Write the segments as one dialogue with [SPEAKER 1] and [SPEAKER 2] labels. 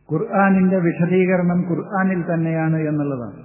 [SPEAKER 1] ഖുർആാനിന്റെ വിശദീകരണം ഖുർആാനിൽ തന്നെയാണ് എന്നുള്ളതാണ്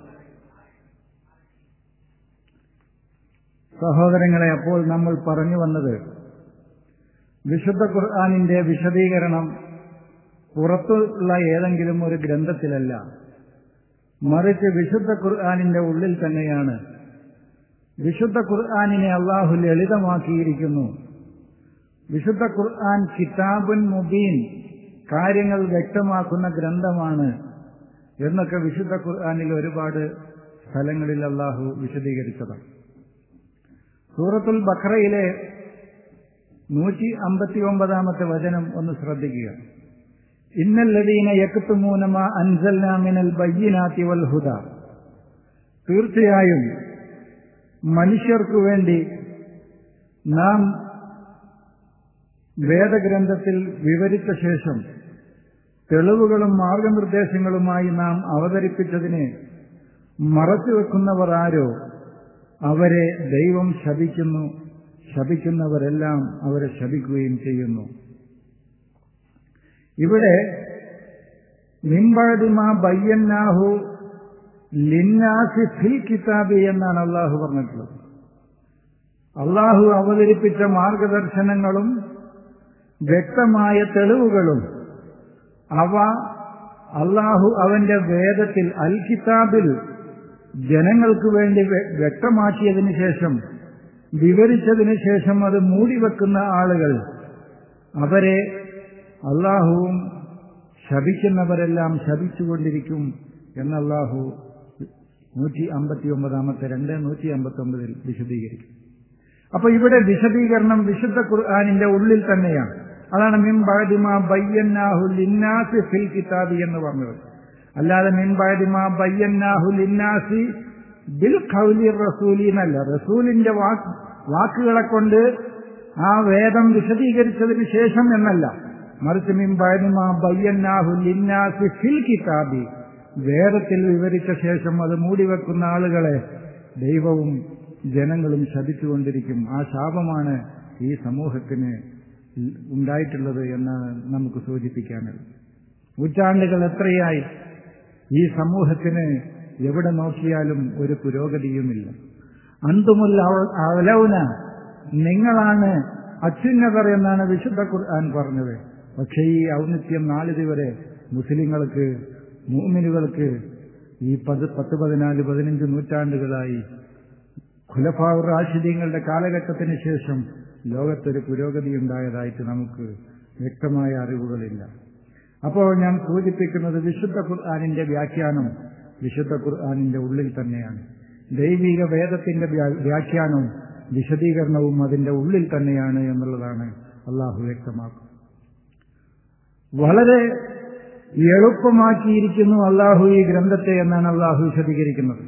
[SPEAKER 1] സഹോദരങ്ങളെ അപ്പോൾ നമ്മൾ പറഞ്ഞു വന്നത് വിശുദ്ധ ഖുർആാനിന്റെ വിശദീകരണം പുറത്തുള്ള ഏതെങ്കിലും ഒരു ഗ്രന്ഥത്തിലല്ല മറിച്ച് വിശുദ്ധ ഖുർആാനിന്റെ ഉള്ളിൽ തന്നെയാണ് വിശുദ്ധ ഖുർആാനിനെ അള്ളാഹു ലളിതമാക്കിയിരിക്കുന്നു വിശുദ്ധ ഖുർആൻ കിതാബുൻ മുബീൻ കാര്യങ്ങൾ വ്യക്തമാക്കുന്ന ഗ്രന്ഥമാണ് എന്നൊക്കെ വിശുദ്ധ ഖുർആാനിൽ ഒരുപാട് സ്ഥലങ്ങളിൽ അള്ളാഹു വിശദീകരിച്ചതാണ് സൂറത്തുൽ ബഖറയിലെ നൂറ്റി അമ്പത്തി ഒമ്പതാമത്തെ വചനം ഒന്ന് ശ്രദ്ധിക്കുക ഇന്നല്ലതീന യക്തുമൂനമ അൻസൽനാമിനൽ ബയ്യനാത്തി വൽ ഹുദ തീർച്ചയായും മനുഷ്യർക്കു വേണ്ടി നാം വേദഗ്രന്ഥത്തിൽ വിവരിച്ച ശേഷം തെളിവുകളും മാർഗനിർദ്ദേശങ്ങളുമായി നാം അവതരിപ്പിച്ചതിനെ മറച്ചുവെക്കുന്നവർ ആരോ അവരെ ദൈവം ശപിക്കുന്നു ശപിക്കുന്നവരെല്ലാം അവരെ ശപിക്കുകയും ചെയ്യുന്നു ഇവിടെ നിമ്പഴതിമ ബയ്യന്നാഹു ലിന്നാസി ഫിൽ കിതാബി എന്നാണ് അള്ളാഹു പറഞ്ഞിട്ടുള്ളത് അള്ളാഹു അവതരിപ്പിച്ച മാർഗദർശനങ്ങളും വ്യക്തമായ തെളിവുകളും അവ അള്ളാഹു അവന്റെ വേദത്തിൽ അൽ കിതാബിൽ ജനങ്ങൾക്ക് വേണ്ടി വ്യക്തമാക്കിയതിനു ശേഷം വിവരിച്ചതിനു ശേഷം അത് മൂടിവെക്കുന്ന ആളുകൾ അവരെ അള്ളാഹുവും ശപിക്കുന്നവരെല്ലാം ശപിച്ചുകൊണ്ടിരിക്കും എന്നല്ലാഹു നൂറ്റി അമ്പത്തി ഒമ്പതാമത്തെ രണ്ട് നൂറ്റി അമ്പത്തി ഒമ്പതിൽ വിശദീകരിക്കും അപ്പൊ ഇവിടെ വിശദീകരണം വിശുദ്ധ ഖുർആാനിന്റെ ഉള്ളിൽ തന്നെയാണ് അതാണ് മിംബാദിമ ബയ്യന്നാഹു ലിന്നാസി ഫിൽ കിതാബി എന്ന് പറഞ്ഞത് അല്ലാതെ മിംബാദിമ ബയ്യന്നാഹു ലിന്നാസി ബിൽ ഖൗലി റസൂലി എന്നല്ല റസൂലിന്റെ വാക്കുകളെ കൊണ്ട് ആ വേദം വിശദീകരിച്ചതിന് ശേഷം എന്നല്ല മറിച്ച് മിംബാദിമ ബയ്യന്നാഹു ലിന്നാസി ഫിൽ കിതാബി വേദത്തിൽ വിവരിച്ച ശേഷം അത് മൂടിവെക്കുന്ന ആളുകളെ ദൈവവും ജനങ്ങളും ശപിച്ചുകൊണ്ടിരിക്കും ആ ശാപമാണ് ഈ സമൂഹത്തിന് ഉണ്ടായിട്ടുള്ളത് എന്നാണ് നമുക്ക് സൂചിപ്പിക്കാനുള്ളത് നൂറ്റാണ്ടുകൾ എത്രയായി ഈ സമൂഹത്തിന് എവിടെ നോക്കിയാലും ഒരു പുരോഗതിയുമില്ല അന്തുമുല്ല അവലൗന നിങ്ങളാണ് അത്യുന്നതർ എന്നാണ് വിശുദ്ധ ഖുർആൻ പറഞ്ഞത് പക്ഷേ ഈ ഔന്നിത്യം നാളിതുവരെ മുസ്ലിങ്ങൾക്ക് മൂമിനുകൾക്ക് ഈ പത് പത്ത് പതിനാല് പതിനഞ്ച് നൂറ്റാണ്ടുകളായി ഖുലഫാവ് റാഷിദീങ്ങളുടെ കാലഘട്ടത്തിന് ശേഷം ലോകത്തൊരു പുരോഗതി ഉണ്ടായതായിട്ട് നമുക്ക് വ്യക്തമായ അറിവുകളില്ല അപ്പോൾ ഞാൻ സൂചിപ്പിക്കുന്നത് വിശുദ്ധ ഖുർആാനിന്റെ വ്യാഖ്യാനം വിശുദ്ധ ഖുർആാനിന്റെ ഉള്ളിൽ തന്നെയാണ് ദൈവിക വേദത്തിന്റെ വ്യാഖ്യാനവും വിശദീകരണവും അതിന്റെ ഉള്ളിൽ തന്നെയാണ് എന്നുള്ളതാണ് അള്ളാഹു വ്യക്തമാക്കും വളരെ എളുപ്പമാക്കിയിരിക്കുന്നു അള്ളാഹു ഈ ഗ്രന്ഥത്തെ എന്നാണ് അള്ളാഹു വിശദീകരിക്കുന്നത്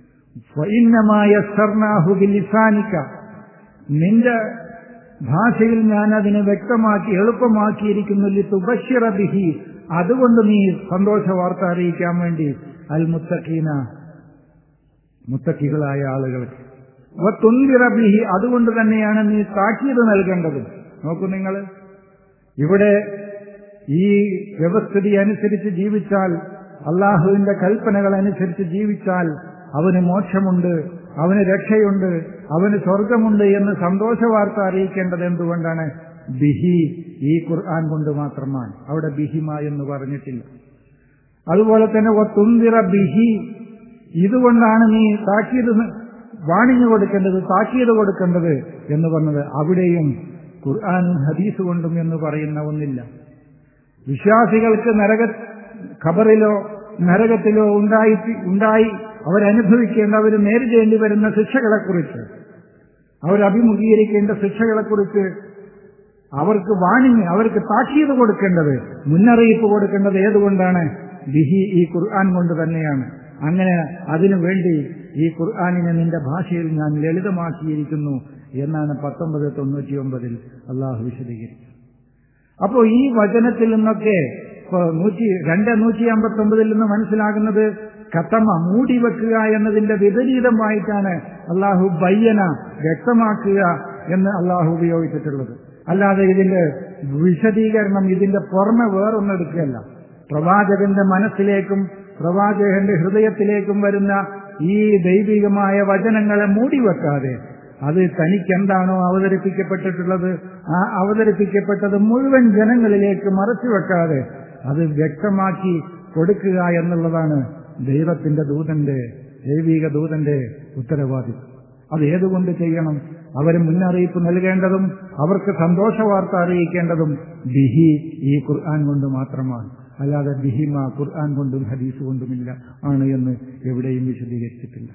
[SPEAKER 1] ലിസാനിക്ക നിന്റെ ഭാഷയിൽ ഞാൻ അതിനെ വ്യക്തമാക്കി എളുപ്പമാക്കിയിരിക്കുന്നു തുബഷിറ ബിഹി അതുകൊണ്ട് നീ സന്തോഷ വാർത്ത അറിയിക്കാൻ വേണ്ടി അൽ മുത്തഖീന മുത്തക്കികളായ ആളുകൾക്ക് തുന്തിറ ബിഹി അതുകൊണ്ട് തന്നെയാണ് നീ താക്കീത് നൽകേണ്ടത് നോക്കൂ നിങ്ങൾ ഇവിടെ ഈ വ്യവസ്ഥിതി അനുസരിച്ച് ജീവിച്ചാൽ അള്ളാഹുവിന്റെ കൽപ്പനകൾ അനുസരിച്ച് ജീവിച്ചാൽ അവന് മോക്ഷമുണ്ട് അവന് രക്ഷയുണ്ട് അവന് സ്വർഗമുണ്ട് എന്ന് സന്തോഷ വാർത്ത അറിയിക്കേണ്ടത് എന്തുകൊണ്ടാണ് ബിഹി ഈ ഖുർആൻ കൊണ്ട് മാത്രമാണ് അവിടെ ബിഹിമ എന്ന് പറഞ്ഞിട്ടില്ല അതുപോലെ തന്നെ തുന്തിറ ബിഹി ഇതുകൊണ്ടാണ് നീ താക്കീത് വാണിഞ്ഞു കൊടുക്കേണ്ടത് താക്കീത് കൊടുക്കേണ്ടത് എന്ന് പറഞ്ഞത് അവിടെയും ഖുർആാനും ഹദീസ് കൊണ്ടും എന്ന് പറയുന്ന ഒന്നില്ല വിശ്വാസികൾക്ക് നരക ഖബറിലോ നരകത്തിലോ ഉണ്ടായി ഉണ്ടായി അവരനുഭവിക്കേണ്ട അവർ നേരിടേണ്ടി വരുന്ന ശിക്ഷകളെക്കുറിച്ച് അവരഭിമുഖീകരിക്കേണ്ട ശിക്ഷകളെക്കുറിച്ച് അവർക്ക് വാണിങ് അവർക്ക് താക്കീത് കൊടുക്കേണ്ടത് മുന്നറിയിപ്പ് കൊടുക്കേണ്ടത് ഏതുകൊണ്ടാണ് ബിഹി ഈ ഖുർആൻ കൊണ്ട് തന്നെയാണ് അങ്ങനെ അതിനു വേണ്ടി ഈ ഖുർആാനിനെ നിന്റെ ഭാഷയിൽ ഞാൻ ലളിതമാക്കിയിരിക്കുന്നു എന്നാണ് പത്തൊമ്പത് തൊണ്ണൂറ്റി ഒമ്പതിൽ അള്ളാഹു വിശദീകരിച്ചത് അപ്പോൾ ഈ വചനത്തിൽ നിന്നൊക്കെ നൂറ്റി രണ്ട് നൂറ്റി അമ്പത്തി ഒമ്പതിൽ നിന്ന് മനസ്സിലാകുന്നത് കത്തമ മൂടിവെക്കുക എന്നതിന്റെ വിപരീതമായിട്ടാണ് അള്ളാഹു ബയ്യന വ്യക്തമാക്കുക എന്ന് അള്ളാഹു ഉപയോഗിച്ചിട്ടുള്ളത് അല്ലാതെ ഇതിന്റെ വിശദീകരണം ഇതിന്റെ പുറമെ വേറൊന്നെടുക്കുകയല്ല പ്രവാചകന്റെ മനസ്സിലേക്കും പ്രവാചകന്റെ ഹൃദയത്തിലേക്കും വരുന്ന ഈ ദൈവികമായ വചനങ്ങളെ മൂടിവെക്കാതെ അത് തനിക്കെന്താണോ അവതരിപ്പിക്കപ്പെട്ടിട്ടുള്ളത് ആ അവതരിപ്പിക്കപ്പെട്ടത് മുഴുവൻ ജനങ്ങളിലേക്ക് മറച്ചുവെക്കാതെ അത് വ്യക്തമാക്കി കൊടുക്കുക എന്നുള്ളതാണ് ദൈവത്തിന്റെ ദൂതന്റെ ദൈവിക ദൂതന്റെ ഉത്തരവാദിത്വം അത് ഏതുകൊണ്ട് ചെയ്യണം അവർ മുന്നറിയിപ്പ് നൽകേണ്ടതും അവർക്ക് സന്തോഷവാർത്ത അറിയിക്കേണ്ടതും ബിഹി ഈ ഖുർആൻ കൊണ്ട് മാത്രമാണ് അല്ലാതെ ബിഹിമ ഖുർആൻ കൊണ്ടും ഹദീസ് കൊണ്ടുമില്ല ആണ് എന്ന് എവിടെയും വിശദീകരിച്ചിട്ടില്ല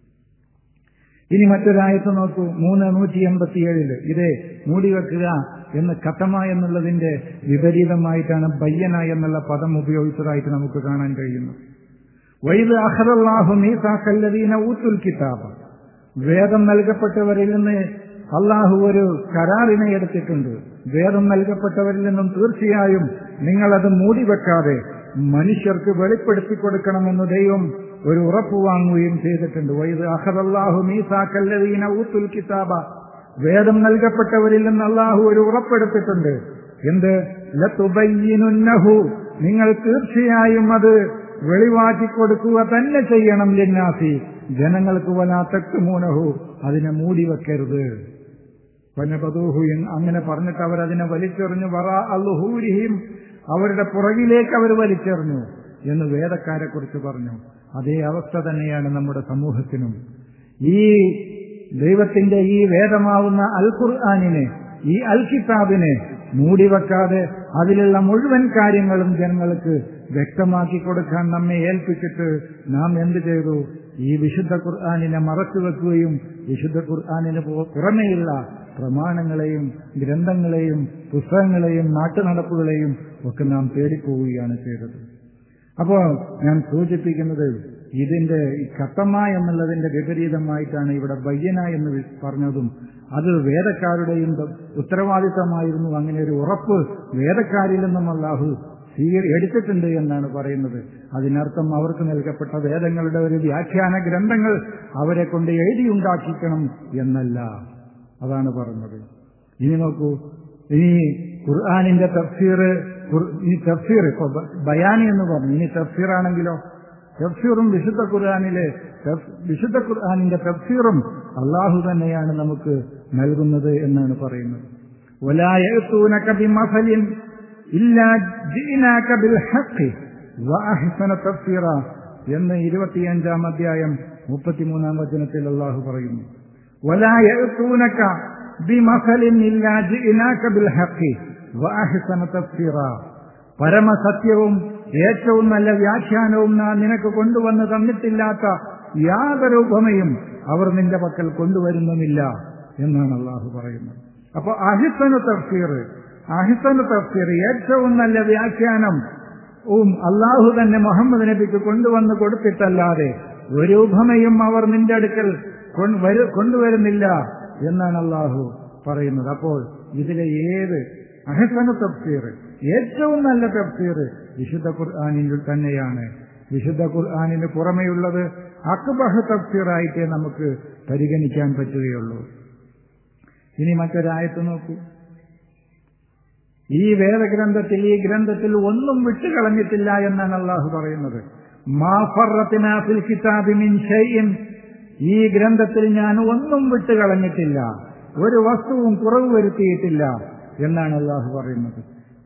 [SPEAKER 1] ഇനി മറ്റൊരായത്ത് നോക്കൂ മൂന്ന് നൂറ്റി എൺപത്തിയേഴില് ഇതേ മൂടിവെക്കുക എന്ന് കത്തമ എന്നുള്ളതിന്റെ വിപരീതമായിട്ടാണ് ബയ്യന എന്നുള്ള പദം ഉപയോഗിച്ചതായിട്ട് നമുക്ക് കാണാൻ കഴിയുന്നു വൈദ് അഹദല്ലാഹു മീസാക്കല്ലദീന ഊത്തുൽ കിതാബ് വേദം നൽകപ്പെട്ടവരിൽ നിന്ന് അള്ളാഹു ഒരു കരാറിനെ എടുത്തിട്ടുണ്ട് വേദം നൽകപ്പെട്ടവരിൽ നിന്നും തീർച്ചയായും നിങ്ങളത് മൂടിവെക്കാതെ മനുഷ്യർക്ക് വെളിപ്പെടുത്തി കൊടുക്കണമെന്ന് ദൈവം ഒരു ഉറപ്പ് വാങ്ങുകയും ചെയ്തിട്ടുണ്ട് വൈദ് അഹദല്ലാഹു മീസാക്കല്ലദീന ഊത്തുൽ കിതാബ വേദം നൽകപ്പെട്ടവരിൽ നിന്ന് അള്ളാഹു ഒരു ഉറപ്പെടുത്തിട്ടുണ്ട് എന്ത് ലതുബയ്യിനുന്നഹു നിങ്ങൾ തീർച്ചയായും അത് വെളിവാക്കി കൊടുക്കുക തന്നെ ചെയ്യണം ലിന്നാസി ജനങ്ങൾക്ക് വലാത്തക്ക് മൂനഹു അതിനെ മൂടിവെക്കരുത് പനപതൂഹു അങ്ങനെ പറഞ്ഞിട്ട് അവരതിനെ വലിച്ചെറിഞ്ഞു വറ അല്ലുഹൂരിഹിം അവരുടെ പുറകിലേക്ക് അവർ വലിച്ചെറിഞ്ഞു എന്ന് വേദക്കാരെ കുറിച്ച് പറഞ്ഞു അതേ അവസ്ഥ തന്നെയാണ് നമ്മുടെ സമൂഹത്തിനും ഈ ദൈവത്തിന്റെ ഈ വേദമാവുന്ന അൽ ഖുർആാനിനെ ഈ അൽ കിതാബിനെ മൂടിവെക്കാതെ അതിലുള്ള മുഴുവൻ കാര്യങ്ങളും ജനങ്ങൾക്ക് വ്യക്തമാക്കി കൊടുക്കാൻ നമ്മെ ഏൽപ്പിച്ചിട്ട് നാം എന്ത് ചെയ്തു ഈ വിശുദ്ധ ഖുർആാനിനെ മറച്ചു വെക്കുകയും വിശുദ്ധ ഖുർആാനിന് പുറമെയുള്ള പ്രമാണങ്ങളെയും ഗ്രന്ഥങ്ങളെയും പുസ്തകങ്ങളെയും നാട്ടുനടപ്പുകളെയും ഒക്കെ നാം തേടിപ്പോവുകയാണ് ചെയ്തത് അപ്പോ ഞാൻ സൂചിപ്പിക്കുന്നത് ഇതിന്റെ ഈ കത്തമ എന്നുള്ളതിന്റെ വിപരീതമായിട്ടാണ് ഇവിടെ ബയ്യന എന്ന് പറഞ്ഞതും അത് വേദക്കാരുടെയും ഉത്തരവാദിത്തമായിരുന്നു അങ്ങനെ ഒരു ഉറപ്പ് വേദക്കാരിൽ നിന്നും അല്ലാഹു എടുത്തിട്ടുണ്ട് എന്നാണ് പറയുന്നത് അതിനർത്ഥം അവർക്ക് നൽകപ്പെട്ട വേദങ്ങളുടെ ഒരു വ്യാഖ്യാന ഗ്രന്ഥങ്ങൾ അവരെ കൊണ്ട് എഴുതിയുണ്ടാക്കിക്കണം എന്നല്ല അതാണ് പറഞ്ഞത് ഇനി നോക്കൂ ഇനി ഖുർആാനിന്റെ തഫ്സീർ ഇനി തഫ്സീർ ഇപ്പൊ ബയാനി എന്ന് പറഞ്ഞു ഇനി തഫ്സീർ ആണെങ്കിലോ തഫ്സീറും വിശുദ്ധ ഖുർആാനിലെ വിശുദ്ധ ഖുർആാനിന്റെ തഫ്സീറും അള്ളാഹു തന്നെയാണ് നമുക്ക് നൽകുന്നത് എന്നാണ് പറയുന്നത് എന്ന് ഇരുപത്തിയഞ്ചാം അധ്യായം മുപ്പത്തിമൂന്നാം വചനത്തിൽ അള്ളാഹു പറയുന്നു പരമസത്യവും ഏറ്റവും നല്ല വ്യാഖ്യാനവും നാം നിനക്ക് കൊണ്ടുവന്ന് തന്നിട്ടില്ലാത്ത യാതൊരു ഉപമയും അവർ നിന്റെ പക്കൽ കൊണ്ടുവരുന്നുമില്ല എന്നാണ് അള്ളാഹു പറയുന്നത് അപ്പൊ അഹിസന തഫ്സീർ അഹിസന തഫ്സീർ ഏറ്റവും നല്ല വ്യാഖ്യാനം അള്ളാഹു തന്നെ മുഹമ്മദ് നബിക്ക് കൊണ്ടുവന്ന് കൊടുത്തിട്ടല്ലാതെ ഒരു ഉപമയും അവർ നിന്റെ അടുക്കൽ കൊണ്ടുവരുന്നില്ല എന്നാണ് അള്ളാഹു പറയുന്നത് അപ്പോൾ ഇതിലെ ഏത് അഹസന തഫ്സീർ ഏറ്റവും നല്ല തഫ്സീർ വിശുദ്ധ ഖുർആാനിൽ തന്നെയാണ് വിശുദ്ധ ഖുർആാനിന് പുറമെയുള്ളത് അക്ബഹ് തഫ്സീറായിട്ടേ നമുക്ക് പരിഗണിക്കാൻ പറ്റുകയുള്ളൂ ഇനി മറ്റൊരായത്ത് നോക്കൂ ഈ വേദഗ്രന്ഥത്തിൽ ഈ ഗ്രന്ഥത്തിൽ ഒന്നും വിട്ടുകളഞ്ഞിട്ടില്ല എന്നാണ് അള്ളാഹു പറയുന്നത് മാഫറത്തിനാഫിൽ കിതാബിമിൻ ഷൈൻ ഈ ഗ്രന്ഥത്തിൽ ഞാൻ ഒന്നും വിട്ടുകളഞ്ഞിട്ടില്ല ഒരു വസ്തുവും കുറവ് വരുത്തിയിട്ടില്ല എന്നാണ് അള്ളാഹു പറയുന്നത്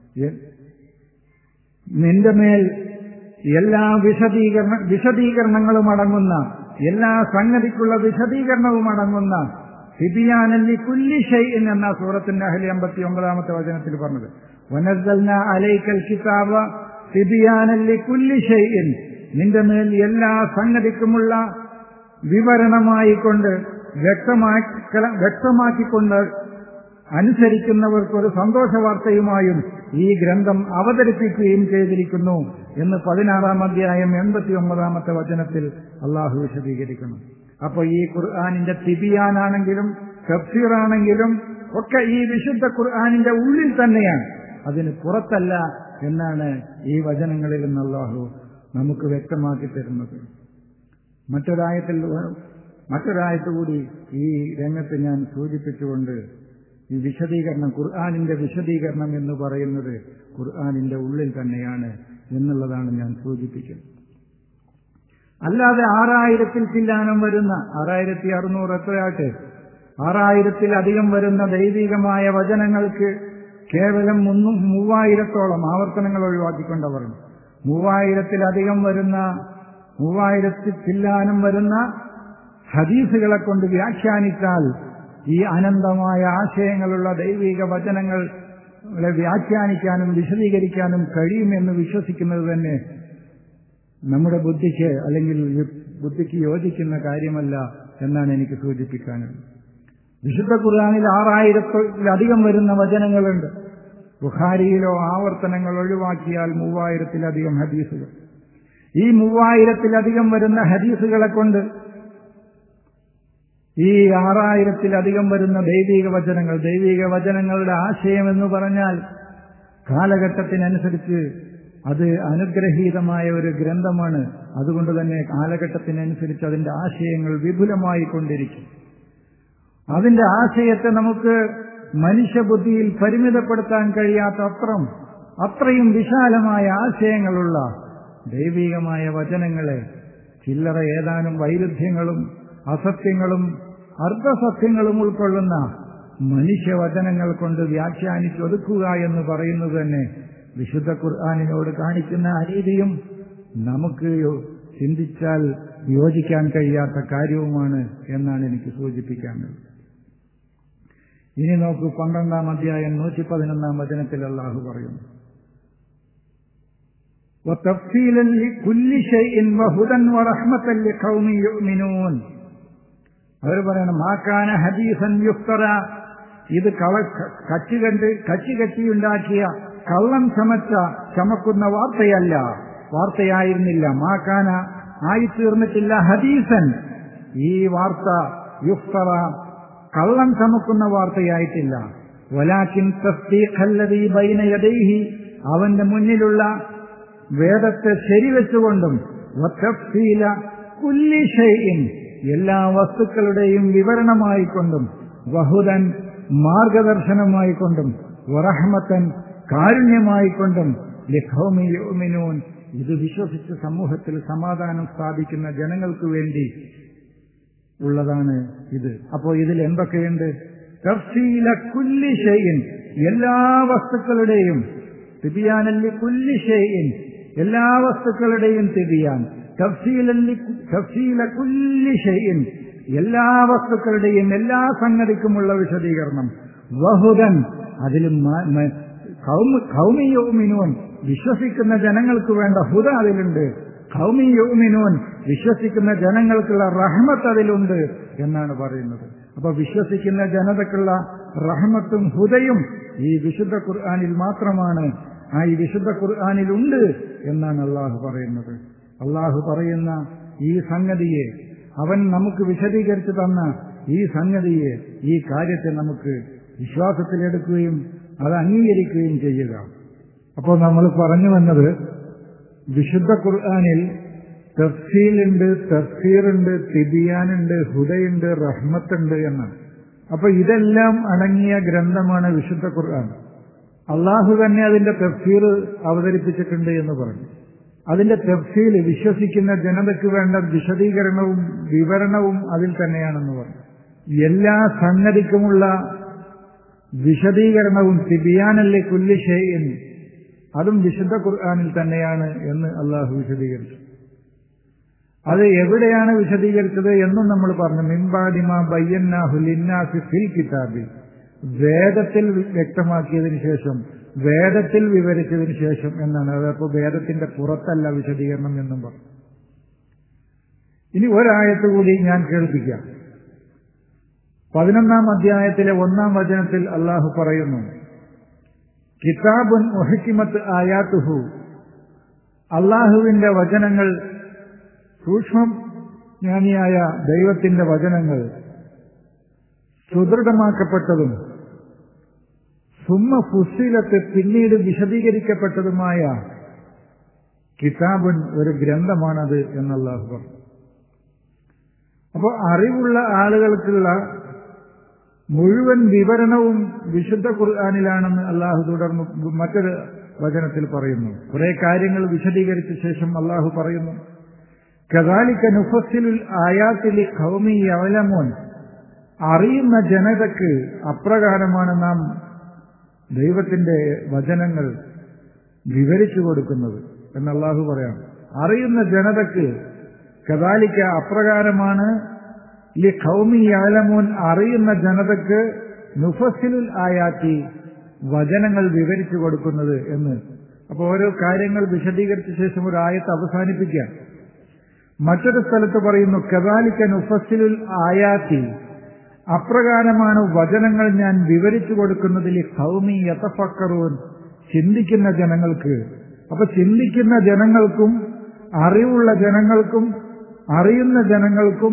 [SPEAKER 1] നിന്റെ മേൽ എല്ലാ വിശദീകരണ വിശദീകരണങ്ങളും അടങ്ങുന്ന എല്ലാ സംഗതിക്കുള്ള വിശദീകരണവും അടങ്ങുന്ന സിബിയാനല്ലി കുല്ലിഷൈ എന്ന സൂറത്തിന്റെ അഹലി അമ്പത്തി ഒമ്പതാമത്തെ വചനത്തിൽ പറഞ്ഞത് വനസ്ദൽന അലൈക്കൽ കിതാബ സിബിയാനല്ലി കുല്ലിഷൈ നിന്റെ മേൽ എല്ലാ സംഗതിക്കുമുള്ള വിവരണമായിക്കൊണ്ട് വ്യക്തമാക്ക വ്യക്തമാക്കിക്കൊണ്ട് അനുസരിക്കുന്നവർക്കൊരു സന്തോഷ വാർത്തയുമായും ഈ ഗ്രന്ഥം അവതരിപ്പിക്കുകയും ചെയ്തിരിക്കുന്നു എന്ന് പതിനാറാം അധ്യായം എൺപത്തി ഒമ്പതാമത്തെ വചനത്തിൽ അള്ളാഹു വിശദീകരിക്കുന്നു അപ്പൊ ഈ ഖുർആാനിന്റെ തിബിയാനാണെങ്കിലും തഫ്സീറാണെങ്കിലും ഒക്കെ ഈ വിശുദ്ധ ഖുർആാനിന്റെ ഉള്ളിൽ തന്നെയാണ് അതിന് പുറത്തല്ല എന്നാണ് ഈ വചനങ്ങളിൽ നിന്ന് അള്ളാഹു നമുക്ക് വ്യക്തമാക്കി തരുന്നത് മറ്റൊരായത്തിൽ മറ്റൊരായത്ത് കൂടി ഈ രംഗത്ത് ഞാൻ സൂചിപ്പിച്ചുകൊണ്ട് ഈ വിശദീകരണം ഖുർആാനിന്റെ വിശദീകരണം എന്ന് പറയുന്നത് ഖുർആാനിന്റെ ഉള്ളിൽ തന്നെയാണ് എന്നുള്ളതാണ് ഞാൻ സൂചിപ്പിക്കുന്നത് അല്ലാതെ ആറായിരത്തിൽ ചില്ലാനം വരുന്ന ആറായിരത്തി അറുന്നൂറ് എത്രയാട്ടെ ആറായിരത്തിലധികം വരുന്ന ദൈവികമായ വചനങ്ങൾക്ക് കേവലം മുന്നു മൂവായിരത്തോളം ആവർത്തനങ്ങൾ ഒഴിവാക്കിക്കൊണ്ടവർ മൂവായിരത്തിലധികം വരുന്ന മൂവായിരത്തിൽ ചില്ലാനം വരുന്ന ഹദീസുകളെ കൊണ്ട് വ്യാഖ്യാനിച്ചാൽ ഈ അനന്തമായ ആശയങ്ങളുള്ള ദൈവിക വചനങ്ങൾ വ്യാഖ്യാനിക്കാനും വിശദീകരിക്കാനും കഴിയുമെന്ന് വിശ്വസിക്കുന്നത് തന്നെ നമ്മുടെ ബുദ്ധിക്ക് അല്ലെങ്കിൽ ബുദ്ധിക്ക് യോജിക്കുന്ന കാര്യമല്ല എന്നാണ് എനിക്ക് സൂചിപ്പിക്കാനുള്ളത് വിശുദ്ധ ഖുർആാനിൽ ആറായിരത്തിലധികം വരുന്ന വചനങ്ങളുണ്ട് ബുഖാരിയിലോ ആവർത്തനങ്ങൾ ഒഴിവാക്കിയാൽ മൂവായിരത്തിലധികം ഹദീസുകൾ ഈ മൂവായിരത്തിലധികം വരുന്ന ഹദീസുകളെ കൊണ്ട് ഈ ആറായിരത്തിലധികം വരുന്ന ദൈവിക വചനങ്ങൾ ദൈവിക വചനങ്ങളുടെ ആശയം എന്ന് പറഞ്ഞാൽ കാലഘട്ടത്തിനനുസരിച്ച് അത് അനുഗ്രഹീതമായ ഒരു ഗ്രന്ഥമാണ് അതുകൊണ്ട് തന്നെ കാലഘട്ടത്തിനനുസരിച്ച് അതിന്റെ ആശയങ്ങൾ വിപുലമായി കൊണ്ടിരിക്കും അതിന്റെ ആശയത്തെ നമുക്ക് മനുഷ്യബുദ്ധിയിൽ പരിമിതപ്പെടുത്താൻ കഴിയാത്ത അത്രം അത്രയും വിശാലമായ ആശയങ്ങളുള്ള ദൈവികമായ വചനങ്ങളെ ചില്ലറ ഏതാനും വൈരുദ്ധ്യങ്ങളും അസത്യങ്ങളും അർദ്ധസത്യങ്ങളും ഉൾക്കൊള്ളുന്ന മനുഷ്യവചനങ്ങൾ കൊണ്ട് വ്യാഖ്യാനിച്ചൊതുക്കുക എന്ന് പറയുന്നത് തന്നെ വിശുദ്ധ ഖുർആാനിനോട് കാണിക്കുന്ന അനീതിയും നമുക്ക് ചിന്തിച്ചാൽ യോജിക്കാൻ കഴിയാത്ത കാര്യവുമാണ് എന്നാണ് എനിക്ക് സൂചിപ്പിക്കാനുള്ളത് ഇനി നോക്കൂ പന്ത്രണ്ടാം അധ്യായം നൂറ്റി പതിനൊന്നാം വചനത്തിൽ അള്ളാഹു പറയുന്നു وتفصيلا لكل شيء وهدى ورحمة لقوم يؤمنون അവർ പറയണം മാക്കാന ഹദീസൻ യുക്തറ ഇത് കള കച്ചി കണ്ട് കച്ചി കെട്ടിയുണ്ടാക്കിയ കള്ളം ചമച്ച ചമക്കുന്ന വാർത്തയല്ല വാർത്തയായിരുന്നില്ല മാക്കാന ആയിത്തീർന്നിട്ടില്ല ഹദീസൻ ഈ വാർത്ത യുക്തറ കള്ളം ചമക്കുന്ന വാർത്തയായിട്ടില്ല വലാക്കിൻ തസ്തീഖല്ലതീ ബൈന യദൈഹി അവന്റെ മുന്നിലുള്ള വേദത്തെ ശരിവെച്ചുകൊണ്ടും വത്തഫ്സീല കുല്ലി ഷൈഇൻ എല്ലാ വസ്തുക്കളുടെയും വിവരണമായിക്കൊണ്ടും വഹുദൻ മാർഗദർശനമായിക്കൊണ്ടും വറഹമത്തൻ കാരുണ്യമായിക്കൊണ്ടും ലിഖോമിയോമിനൂൻ ഇത് വിശ്വസിച്ച് സമൂഹത്തിൽ സമാധാനം സ്ഥാപിക്കുന്ന ജനങ്ങൾക്ക് വേണ്ടി ഉള്ളതാണ് ഇത് അപ്പോൾ ഇതിൽ എന്തൊക്കെയുണ്ട് തഫ്സീല കുല്ലി ഷെയ്യൻ എല്ലാ വസ്തുക്കളുടെയും തിബിയാനല്ലി കുല്ലി ഷെയ്യൻ എല്ലാ വസ്തുക്കളുടെയും തിബിയാൻ തഫ്സീല കുല്ലി ഷെയ്യൻ എല്ലാ വസ്തുക്കളുടെയും എല്ലാ സംഗതിക്കുമുള്ള വിശദീകരണം വഹുദൻ അതിലും കൗമിയോമിനോൻ വിശ്വസിക്കുന്ന ജനങ്ങൾക്ക് വേണ്ട ഹുദ അതിലുണ്ട് കൗമിയോമിനോൻ വിശ്വസിക്കുന്ന ജനങ്ങൾക്കുള്ള റഹ്മത്ത് അതിലുണ്ട് എന്നാണ് പറയുന്നത് അപ്പൊ വിശ്വസിക്കുന്ന ജനതക്കുള്ള റഹ്മത്തും ഹുദയും ഈ വിശുദ്ധ ഖുർആാനിൽ മാത്രമാണ് ആ ഈ വിശുദ്ധ ഖുർആാനിലുണ്ട് എന്നാണ് അള്ളാഹു പറയുന്നത് അള്ളാഹു പറയുന്ന ഈ സംഗതിയെ അവൻ നമുക്ക് വിശദീകരിച്ചു തന്ന ഈ സംഗതിയെ ഈ കാര്യത്തെ നമുക്ക് വിശ്വാസത്തിലെടുക്കുകയും അത് അംഗീകരിക്കുകയും ചെയ്യുക അപ്പോൾ നമ്മൾ പറഞ്ഞു വന്നത് വിശുദ്ധ ഖുർആാനിൽ തഫ്സീലുണ്ട് തഫ്സീറുണ്ട് തിബിയാനുണ്ട് ഹുദയുണ്ട് റഹ്മത്തുണ്ട് എന്നാണ് അപ്പൊ ഇതെല്ലാം അടങ്ങിയ ഗ്രന്ഥമാണ് വിശുദ്ധ ഖുർആൻ അള്ളാഹു തന്നെ അതിന്റെ തഫ്സീർ അവതരിപ്പിച്ചിട്ടുണ്ട് എന്ന് പറഞ്ഞു അതിന്റെ തഫ്സീൽ വിശ്വസിക്കുന്ന ജനതയ്ക്ക് വേണ്ട വിശദീകരണവും വിവരണവും അതിൽ തന്നെയാണെന്ന് പറഞ്ഞു എല്ലാ സംഗതിക്കുമുള്ള വിശദീകരണവും തിബിയാനല്ലേ കുല്ലിഷേയൻ അതും വിശുദ്ധ ഖുർആാനിൽ തന്നെയാണ് എന്ന് അള്ളാഹു വിശദീകരിച്ചു അത് എവിടെയാണ് വിശദീകരിച്ചത് എന്നും നമ്മൾ പറഞ്ഞു മിംബാദിമ ബയ്യന്നാഹു ലിന്നാസി ഫിൽ കിതാബിൽ വേദത്തിൽ വ്യക്തമാക്കിയതിനു ശേഷം വേദത്തിൽ വിവരിച്ചതിന് ശേഷം എന്നാണ് അതപ്പോൾ വേദത്തിന്റെ പുറത്തല്ല വിശദീകരണം എന്നും പറഞ്ഞു ഇനി ഒരായത്ത് കൂടി ഞാൻ കേൾപ്പിക്കാം പതിനൊന്നാം അധ്യായത്തിലെ ഒന്നാം വചനത്തിൽ അള്ളാഹു പറയുന്നു കിതാബുൻ ഒഹക്കിമത്ത് ആയാത്തുഹു അള്ളാഹുവിന്റെ വചനങ്ങൾ സൂക്ഷ്മജ്ഞാനിയായ ദൈവത്തിന്റെ വചനങ്ങൾ സുദൃഢമാക്കപ്പെട്ടതും സുമ്മ ഫുസിലത്ത് പിന്നീട് വിശദീകരിക്കപ്പെട്ടതുമായ കിതാബുൻ ഒരു ഗ്രന്ഥമാണത് എന്നല്ലാഹു പറഞ്ഞു അപ്പോൾ അറിവുള്ള ആളുകൾക്കുള്ള മുഴുവൻ വിവരണവും വിശുദ്ധ ഖുർആാനിലാണെന്ന് അള്ളാഹു തുടർന്ന് മറ്റൊരു വചനത്തിൽ പറയുന്നു കുറെ കാര്യങ്ങൾ വിശദീകരിച്ച ശേഷം അള്ളാഹു പറയുന്നു കദാലിക്ക നുഫസിലുൽ ആയാത്തിലി ഖൗമി യവലമോൻ അറിയുന്ന ജനതയ്ക്ക് അപ്രകാരമാണ് നാം ദൈവത്തിന്റെ വചനങ്ങൾ വിവരിച്ചു കൊടുക്കുന്നത് എന്ന് അള്ളാഹു പറയാം അറിയുന്ന ജനതയ്ക്ക് കദാലിക്ക അപ്രകാരമാണ് ലി ഖൗമി യാലമോൻ അറിയുന്ന ജനതയ്ക്ക് നുഫസിലുൽ ആയാത്തി വചനങ്ങൾ വിവരിച്ചു കൊടുക്കുന്നത് എന്ന് അപ്പോൾ ഓരോ കാര്യങ്ങൾ വിശദീകരിച്ച ശേഷം ഒരു ആയത്ത് അവസാനിപ്പിക്കാം മറ്റൊരു സ്ഥലത്ത് പറയുന്നു കദാലിക്ക നുഫസിലുൽ ആയാത്തി അപ്രകാരമാണ് വചനങ്ങൾ ഞാൻ വിവരിച്ചു കൊടുക്കുന്നതിൽ ഖൗമി യതഫക്കറൂൻ ചിന്തിക്കുന്ന ജനങ്ങൾക്ക് അപ്പൊ ചിന്തിക്കുന്ന ജനങ്ങൾക്കും അറിവുള്ള ജനങ്ങൾക്കും അറിയുന്ന ജനങ്ങൾക്കും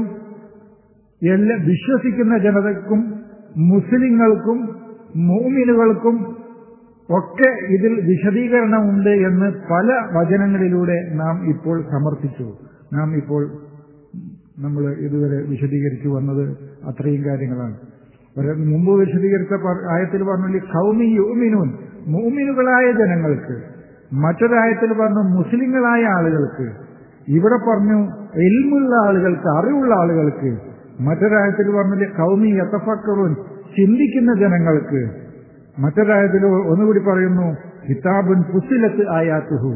[SPEAKER 1] എല്ലാ വിശ്വസിക്കുന്ന ജനതയ്ക്കും മുസ്ലിങ്ങൾക്കും മൂമിനുകൾക്കും ഒക്കെ ഇതിൽ വിശദീകരണമുണ്ട് എന്ന് പല വചനങ്ങളിലൂടെ നാം ഇപ്പോൾ സമർപ്പിച്ചു നാം ഇപ്പോൾ നമ്മൾ ഇതുവരെ വിശദീകരിച്ചു വന്നത് അത്രയും കാര്യങ്ങളാണ് ഒരു മുമ്പ് വിശദീകരിച്ച ആയത്തിൽ പറഞ്ഞു ഖൗമി യുമിനൂൻ മൂമിനുകളായ ജനങ്ങൾക്ക് മറ്റൊരായത്തിൽ പറഞ്ഞു മുസ്ലിങ്ങളായ ആളുകൾക്ക് ഇവിടെ പറഞ്ഞു എൽമുള്ള ആളുകൾക്ക് അറിവുള്ള ആളുകൾക്ക് മറ്റൊരായത്തിൽ പറഞ്ഞു കൗമി യത്തഫക്കറുൻ ചിന്തിക്കുന്ന ജനങ്ങൾക്ക് മറ്റൊരായത്തിൽ ഒന്നുകൂടി പറയുന്നു കിതാബുൻ പുസിലത്ത് ആയാത്തുഹു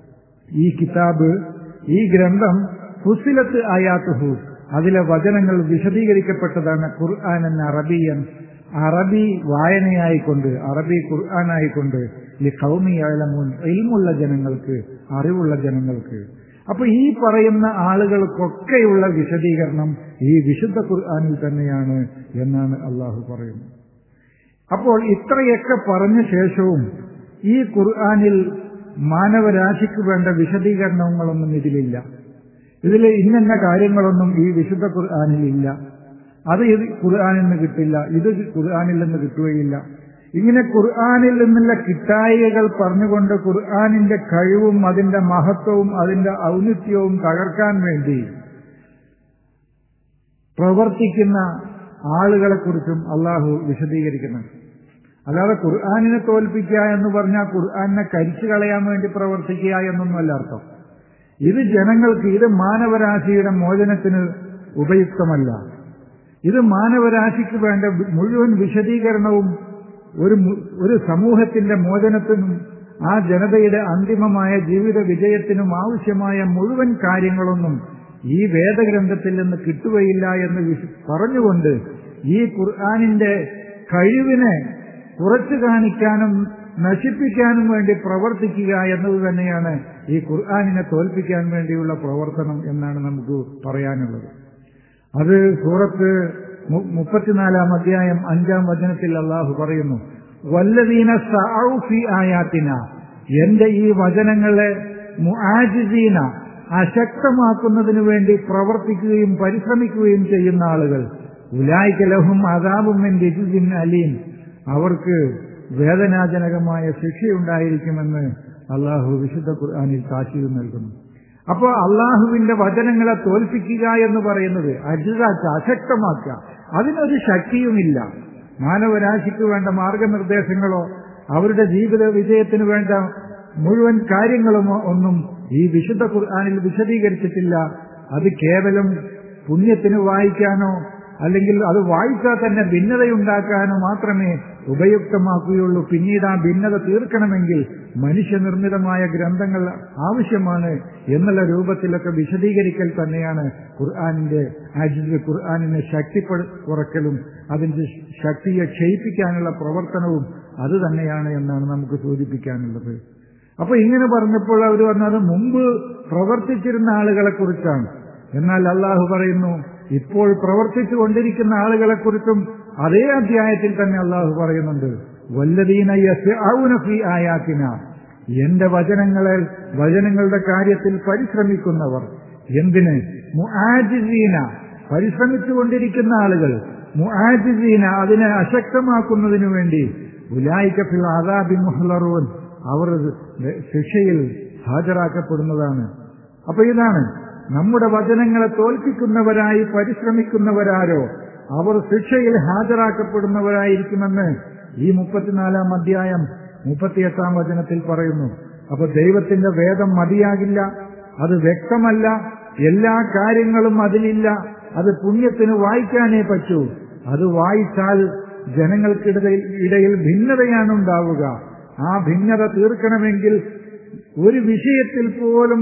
[SPEAKER 1] ഈ കിതാബ് ഈ ഗ്രന്ഥം പുസിലത്ത് ആയാത്തുഹു അതിലെ വചനങ്ങൾ വിശദീകരിക്കപ്പെട്ടതാണ് ഖുർആൻ എന്ന അറബിയൻ അറബി വായനയായിക്കൊണ്ട് അറബി ഖുർആനായിക്കൊണ്ട് ഈ കൗമിയാലമൂൻ ഇൽമുള്ള ജനങ്ങൾക്ക് അറിവുള്ള ജനങ്ങൾക്ക് അപ്പൊ ഈ പറയുന്ന ആളുകൾക്കൊക്കെയുള്ള വിശദീകരണം ഈ വിശുദ്ധ ഖുർആാനിൽ തന്നെയാണ് എന്നാണ് അള്ളാഹു പറയുന്നത് അപ്പോൾ ഇത്രയൊക്കെ പറഞ്ഞ ശേഷവും ഈ ഖുർആാനിൽ മാനവരാശിക്ക് വേണ്ട വിശദീകരണങ്ങളൊന്നും ഇതിലില്ല ഇതിൽ ഇന്ന കാര്യങ്ങളൊന്നും ഈ വിശുദ്ധ ഖുർആാനിൽ ഇല്ല അത് ഇത് ഖുർആാനിൽ നിന്ന് കിട്ടില്ല ഇത് ഖുർആാനിൽ നിന്ന് കിട്ടുകയില്ല ഇങ്ങനെ ഖുർആാനിൽ നിന്നുള്ള കിട്ടായികകൾ പറഞ്ഞുകൊണ്ട് ഖുർആാനിന്റെ കഴിവും അതിന്റെ മഹത്വവും അതിന്റെ ഔന്നിത്യവും തകർക്കാൻ വേണ്ടി പ്രവർത്തിക്കുന്ന ആളുകളെക്കുറിച്ചും അള്ളാഹു വിശദീകരിക്കുന്നുണ്ട് അല്ലാതെ ഖുർആാനിനെ തോൽപ്പിക്കുക എന്ന് പറഞ്ഞാൽ ഖുർആാനിനെ കരിച്ചു കളയാൻ വേണ്ടി പ്രവർത്തിക്കുക എന്നൊന്നുമല്ല അർത്ഥം ഇത് ജനങ്ങൾക്ക് ഇത് മാനവരാശിയുടെ മോചനത്തിന് ഉപയുക്തമല്ല ഇത് മാനവരാശിക്ക് വേണ്ട മുഴുവൻ വിശദീകരണവും ഒരു ഒരു സമൂഹത്തിന്റെ മോചനത്തിനും ആ ജനതയുടെ അന്തിമമായ ജീവിത വിജയത്തിനും ആവശ്യമായ മുഴുവൻ കാര്യങ്ങളൊന്നും ഈ വേദഗ്രന്ഥത്തിൽ നിന്ന് കിട്ടുകയില്ല എന്ന് പറഞ്ഞുകൊണ്ട് ഈ ഖുർആാനിന്റെ കഴിവിനെ കുറച്ചു കാണിക്കാനും നശിപ്പിക്കാനും വേണ്ടി പ്രവർത്തിക്കുക എന്നത് തന്നെയാണ് ഈ ഖുർആാനിനെ തോൽപ്പിക്കാൻ വേണ്ടിയുള്ള പ്രവർത്തനം എന്നാണ് നമുക്ക് പറയാനുള്ളത് അത് സൂറത്ത് മുപ്പത്തിനാലാം അധ്യായം അഞ്ചാം വചനത്തിൽ അള്ളാഹു പറയുന്നു വല്ലദീന സൗഫി ആയാത്തിന എന്റെ ഈ വചനങ്ങളെ മുആജിസീന അശക്തമാക്കുന്നതിനു വേണ്ടി പ്രവർത്തിക്കുകയും പരിശ്രമിക്കുകയും ചെയ്യുന്ന ആളുകൾ ഉലായിക്ക ലഹും അതാബും രജിസിൻ അലീം അവർക്ക് വേദനാജനകമായ ശിക്ഷയുണ്ടായിരിക്കുമെന്ന് അള്ളാഹു വിശുദ്ധ ഖുർആാനിൽ താക്കീത് നൽകുന്നു അപ്പോൾ അള്ളാഹുവിന്റെ വചനങ്ങളെ തോൽപ്പിക്കുക എന്ന് പറയുന്നത് അജിതാക്ക അശക്തമാക്കുക അതിനൊരു ശക്തിയുമില്ല മാനവരാശിക്ക് വേണ്ട മാർഗനിർദ്ദേശങ്ങളോ അവരുടെ ജീവിത വിജയത്തിന് വേണ്ട മുഴുവൻ കാര്യങ്ങളും ഒന്നും ഈ വിശുദ്ധ ഖുർആാനിൽ വിശദീകരിച്ചിട്ടില്ല അത് കേവലം പുണ്യത്തിന് വായിക്കാനോ അല്ലെങ്കിൽ അത് വായിച്ചാൽ തന്നെ ഭിന്നതയുണ്ടാക്കാനോ മാത്രമേ ഉപയുക്തമാക്കുകയുള്ളൂ പിന്നീട് ആ ഭിന്നത തീർക്കണമെങ്കിൽ മനുഷ്യനിർമ്മിതമായ ഗ്രന്ഥങ്ങൾ ആവശ്യമാണ് എന്നുള്ള രൂപത്തിലൊക്കെ വിശദീകരിക്കൽ തന്നെയാണ് ഖുർആാനിന്റെ അജിത് ഖുർആാനിനെ ശക്തി കുറക്കലും അതിന്റെ ശക്തിയെ ക്ഷയിപ്പിക്കാനുള്ള പ്രവർത്തനവും അത് തന്നെയാണ് എന്നാണ് നമുക്ക് സൂചിപ്പിക്കാനുള്ളത് അപ്പൊ ഇങ്ങനെ പറഞ്ഞപ്പോൾ അവർ പറഞ്ഞത് മുമ്പ് പ്രവർത്തിച്ചിരുന്ന ആളുകളെ കുറിച്ചാണ് എന്നാൽ അള്ളാഹു പറയുന്നു ഇപ്പോൾ പ്രവർത്തിച്ചു കൊണ്ടിരിക്കുന്ന ആളുകളെക്കുറിച്ചും അതേ അധ്യായത്തിൽ തന്നെ അള്ളാഹു പറയുന്നുണ്ട് വല്ലതീന ഫി ആയാത്തിന എന്റെ വചനങ്ങളെ വചനങ്ങളുടെ കാര്യത്തിൽ പരിശ്രമിക്കുന്നവർ എന്തിന് മുആജിസീന പരിശ്രമിച്ചുകൊണ്ടിരിക്കുന്ന ആളുകൾ മുആജിസീന അതിനെ അശക്തമാക്കുന്നതിനു വേണ്ടി ഉലായിക്ക ഫിൽ ആദാബി മുഹ്ലറൂൻ അവർ ശിക്ഷയിൽ ഹാജരാക്കപ്പെടുന്നതാണ് അപ്പൊ ഇതാണ് നമ്മുടെ വചനങ്ങളെ തോൽപ്പിക്കുന്നവരായി പരിശ്രമിക്കുന്നവരാരോ അവർ ശിക്ഷയിൽ ഹാജരാക്കപ്പെടുന്നവരായിരിക്കുമെന്ന് ഈ മുപ്പത്തിനാലാം അധ്യായം മുപ്പത്തിയെട്ടാം വചനത്തിൽ പറയുന്നു അപ്പൊ ദൈവത്തിന്റെ വേദം മതിയാകില്ല അത് വ്യക്തമല്ല എല്ലാ കാര്യങ്ങളും അതിലില്ല അത് പുണ്യത്തിന് വായിക്കാനേ പറ്റൂ അത് വായിച്ചാൽ ജനങ്ങൾക്കിടയിൽ ഇടയിൽ ഭിന്നതയാണ് ഉണ്ടാവുക ആ ഭിന്നത തീർക്കണമെങ്കിൽ ഒരു വിഷയത്തിൽ പോലും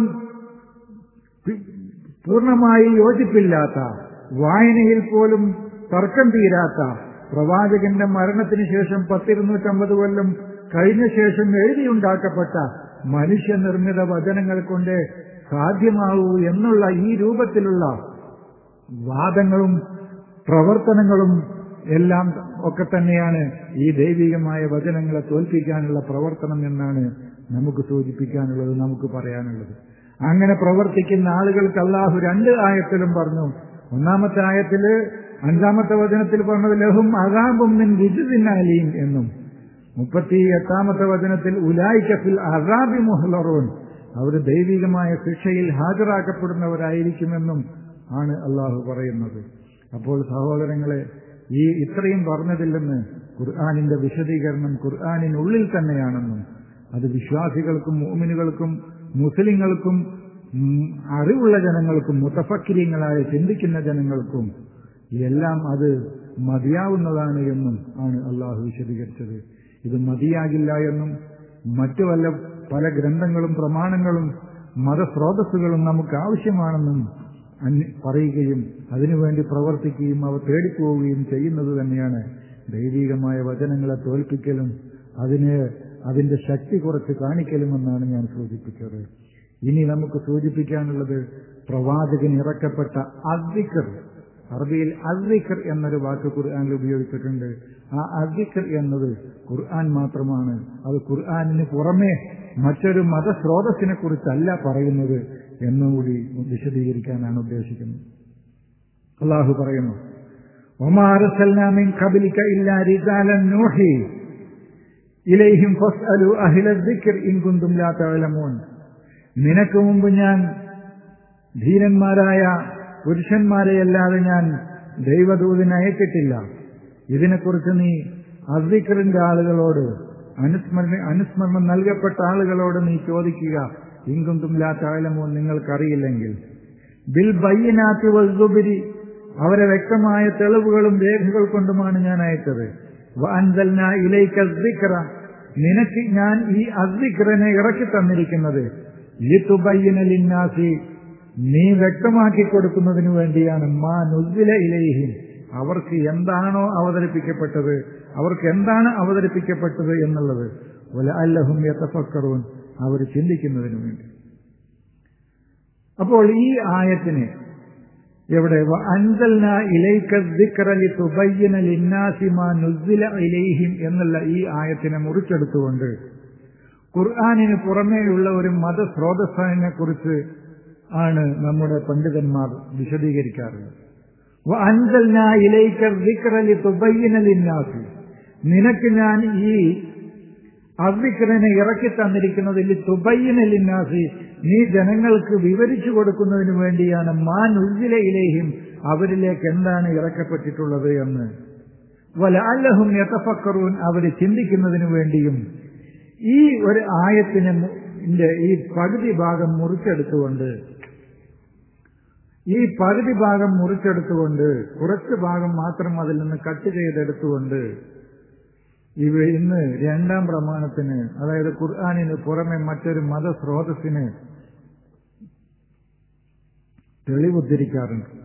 [SPEAKER 1] പൂർണ്ണമായി യോജിപ്പില്ലാത്ത വായനയിൽ പോലും തർക്കം തീരാത്ത പ്രവാചകന്റെ മരണത്തിന് ശേഷം പത്തിരുന്നൂറ്റമ്പത് കൊല്ലം കഴിഞ്ഞ ശേഷം എഴുതിയുണ്ടാക്കപ്പെട്ട മനുഷ്യനിർമ്മിത വചനങ്ങൾ കൊണ്ട് സാധ്യമാവൂ എന്നുള്ള ഈ രൂപത്തിലുള്ള വാദങ്ങളും പ്രവർത്തനങ്ങളും എല്ലാം ഒക്കെ തന്നെയാണ് ഈ ദൈവികമായ വചനങ്ങളെ തോൽപ്പിക്കാനുള്ള പ്രവർത്തനം എന്നാണ് നമുക്ക് സൂചിപ്പിക്കാനുള്ളത് നമുക്ക് പറയാനുള്ളത് അങ്ങനെ പ്രവർത്തിക്കുന്ന ആളുകൾക്ക് അള്ളാഹു രണ്ട് ആയത്തിലും പറഞ്ഞു ഒന്നാമത്തെ ആയത്തില് അഞ്ചാമത്തെ വചനത്തിൽ പറഞ്ഞത് ലഹും അതാബും മിൻ വിജുദിനാലീം എന്നും മുപ്പത്തി എട്ടാമത്തെ വചനത്തിൽ ഉലായിക്കഫിൽ അറാബി മുഹ്ലറോൻ അവർ ദൈവികമായ ശിക്ഷയിൽ ഹാജരാക്കപ്പെടുന്നവരായിരിക്കുമെന്നും ആണ് അള്ളാഹു പറയുന്നത് അപ്പോൾ സഹോദരങ്ങളെ ഈ ഇത്രയും പറഞ്ഞതിൽ നിന്ന് ഖുർആാനിന്റെ വിശദീകരണം ഖുർആാനിനുള്ളിൽ തന്നെയാണെന്നും അത് വിശ്വാസികൾക്കും മോമിനുകൾക്കും മുസ്ലിങ്ങൾക്കും അറിവുള്ള ജനങ്ങൾക്കും മുത്തഫക്കിരിങ്ങളായ ചിന്തിക്കുന്ന ജനങ്ങൾക്കും എല്ലാം അത് മതിയാവുന്നതാണ് എന്നും ആണ് അള്ളാഹു വിശദീകരിച്ചത് ഇത് മതിയാകില്ല എന്നും മറ്റു വല്ല പല ഗ്രന്ഥങ്ങളും പ്രമാണങ്ങളും മതസ്രോതസ്സുകളും നമുക്ക് ആവശ്യമാണെന്നും പറയുകയും അതിനുവേണ്ടി പ്രവർത്തിക്കുകയും അവ തേടിപ്പോവുകയും ചെയ്യുന്നത് തന്നെയാണ് ദൈവികമായ വചനങ്ങളെ തോൽപ്പിക്കലും അതിന് അതിന്റെ ശക്തി കുറച്ച് കാണിക്കലുമെന്നാണ് ഞാൻ സൂചിപ്പിച്ചത് ഇനി നമുക്ക് സൂചിപ്പിക്കാനുള്ളത് പ്രവാചകൻ ഇറക്കപ്പെട്ട അദ്ദിക്കർ അറബിയിൽ അദ്ദിക്കർ എന്നൊരു വാക്ക് ഖുർആാനിൽ ഉപയോഗിച്ചിട്ടുണ്ട് ആ അദ്ദിക്കർ എന്നത് ഖുർആൻ മാത്രമാണ് അത് ഖുർആാനിന് പുറമെ മറ്റൊരു മതസ്രോതസ്സിനെ കുറിച്ചല്ല പറയുന്നത് എന്നുകൂടി വിശദീകരിക്കാനാണ് ഉദ്ദേശിക്കുന്നത് അള്ളാഹു പറയുന്നു ഒമാറസൽനാമിൻ കബലിക്ക ഇല്ല റിജാലൻ നൂഹി ഇലൈഹിം ഫസ്അലു അഹില ദിക്ർ ഇൻ കുന്തും ലാ തഅലമൂൻ നിനക്ക് മുമ്പ് ഞാൻ ധീരന്മാരായ പുരുഷന്മാരെയല്ലാതെ ഞാൻ ദൈവദൂതിന് അയച്ചിട്ടില്ല ഇതിനെക്കുറിച്ച് നീ അസിക്കറിന്റെ ആളുകളോട് അനുസ്മരണ അനുസ്മരണം നൽകപ്പെട്ട ആളുകളോട് നീ ചോദിക്കുക ഇങ്കുന്തും ലാ താലമോ നിങ്ങൾക്കറിയില്ലെങ്കിൽ ബിൽ ബയ്യനാത്തി വസ്തുബിരി അവരെ വ്യക്തമായ തെളിവുകളും രേഖകൾ കൊണ്ടുമാണ് ഞാൻ അയച്ചത് അൻസൽന ഇലൈക്ക ദിക്ര നിനക്ക് ഞാൻ ഈ അസിക്രനെ ഇറക്കി തന്നിരിക്കുന്നത് ലിത്തുബയ്യന ലിന്നാസി നീ വ്യക്തമാക്കി കൊടുക്കുന്നതിനു വേണ്ടിയാണ് മാ നുസില ഇലൈഹിം അവർക്ക് എന്താണോ അവതരിപ്പിക്കപ്പെട്ടത് അവർക്ക് എന്താണ് അവതരിപ്പിക്കപ്പെട്ടത് എന്നുള്ളത് ഒല അല്ലഹും യത്തഫക്കറൂൻ അവർ ചിന്തിക്കുന്നതിനു വേണ്ടി അപ്പോൾ ഈ ആയത്തിന് എവിടെ അൻസൽന ഇലൈക്ക ദിക്റലി തുബയ്യന ലിന്നാസി മാ നുസില ഇലൈഹിം എന്നുള്ള ഈ ആയത്തിനെ മുറിച്ചെടുത്തുകൊണ്ട് ഖുർആാനിന് പുറമേയുള്ള ഒരു മതസ്രോതസ്സിനെ കുറിച്ച് ആണ് നമ്മുടെ പണ്ഡിതന്മാർ വിശദീകരിക്കാറുള്ളത് അൻസൽന ഇലൈക്ക ദിക്റലി തുബയ്യന ലിന്നാസി നിനക്ക് ഞാൻ ഈ അവിക്രനെ ഇറക്കി തന്നിരിക്കുന്നതിൽ തുബയ്യന ലിന്നാസി നീ ജനങ്ങൾക്ക് വിവരിച്ചു കൊടുക്കുന്നതിന് വേണ്ടിയാണ് മാൻ ഉജ്ജിലയിലേയും അവരിലേക്ക് എന്താണ് ഇറക്കപ്പെട്ടിട്ടുള്ളത് എന്ന് വല അല്ലഹും യഥഫക്കറൂൻ അവർ ചിന്തിക്കുന്നതിനു വേണ്ടിയും ഈ ഒരു ആയത്തിന് ഈ പകുതി ഭാഗം മുറിച്ചെടുത്തുകൊണ്ട് ഈ പകുതി ഭാഗം മുറിച്ചെടുത്തുകൊണ്ട് കുറച്ച് ഭാഗം മാത്രം അതിൽ നിന്ന് കട്ട് ചെയ്തെടുത്തുകൊണ്ട് ഇവ ഇന്ന് രണ്ടാം പ്രമാണത്തിന് അതായത് ഖുർആാനിന് പുറമെ മറ്റൊരു മതസ്രോതസ്സിന് തെളിവുദ്ധരിക്കാറുണ്ട്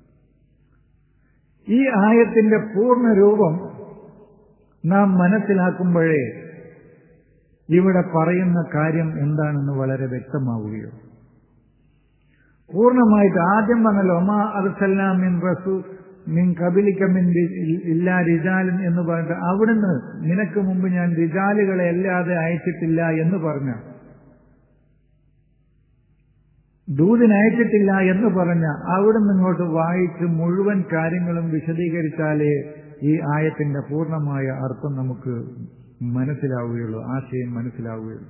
[SPEAKER 1] ഈ ആയത്തിന്റെ പൂർണ്ണ രൂപം നാം മനസ്സിലാക്കുമ്പോഴേ ഇവിടെ പറയുന്ന കാര്യം എന്താണെന്ന് വളരെ വ്യക്തമാവുകയോ പൂർണ്ണമായിട്ട് ആദ്യം പറഞ്ഞല്ലോ ഒമാ അർസല്ലാം മിൻ റസൂ മിൻ കബിലിക്കമിൻ ഇല്ലാ റിജാലൻ എന്ന് പറഞ്ഞിട്ട് അവിടുന്ന് നിനക്ക് മുമ്പ് ഞാൻ റിജാലുകളെ അല്ലാതെ അയച്ചിട്ടില്ല എന്ന് പറഞ്ഞ ദൂതിനയച്ചിട്ടില്ല എന്ന് പറഞ്ഞ അവിടുന്ന് ഇങ്ങോട്ട് വായിച്ച് മുഴുവൻ കാര്യങ്ങളും വിശദീകരിച്ചാലേ ഈ ആയത്തിന്റെ പൂർണ്ണമായ അർത്ഥം നമുക്ക് മനസ്സിലാവുകയുള്ളൂ ആശയം മനസ്സിലാവുകയുള്ളൂ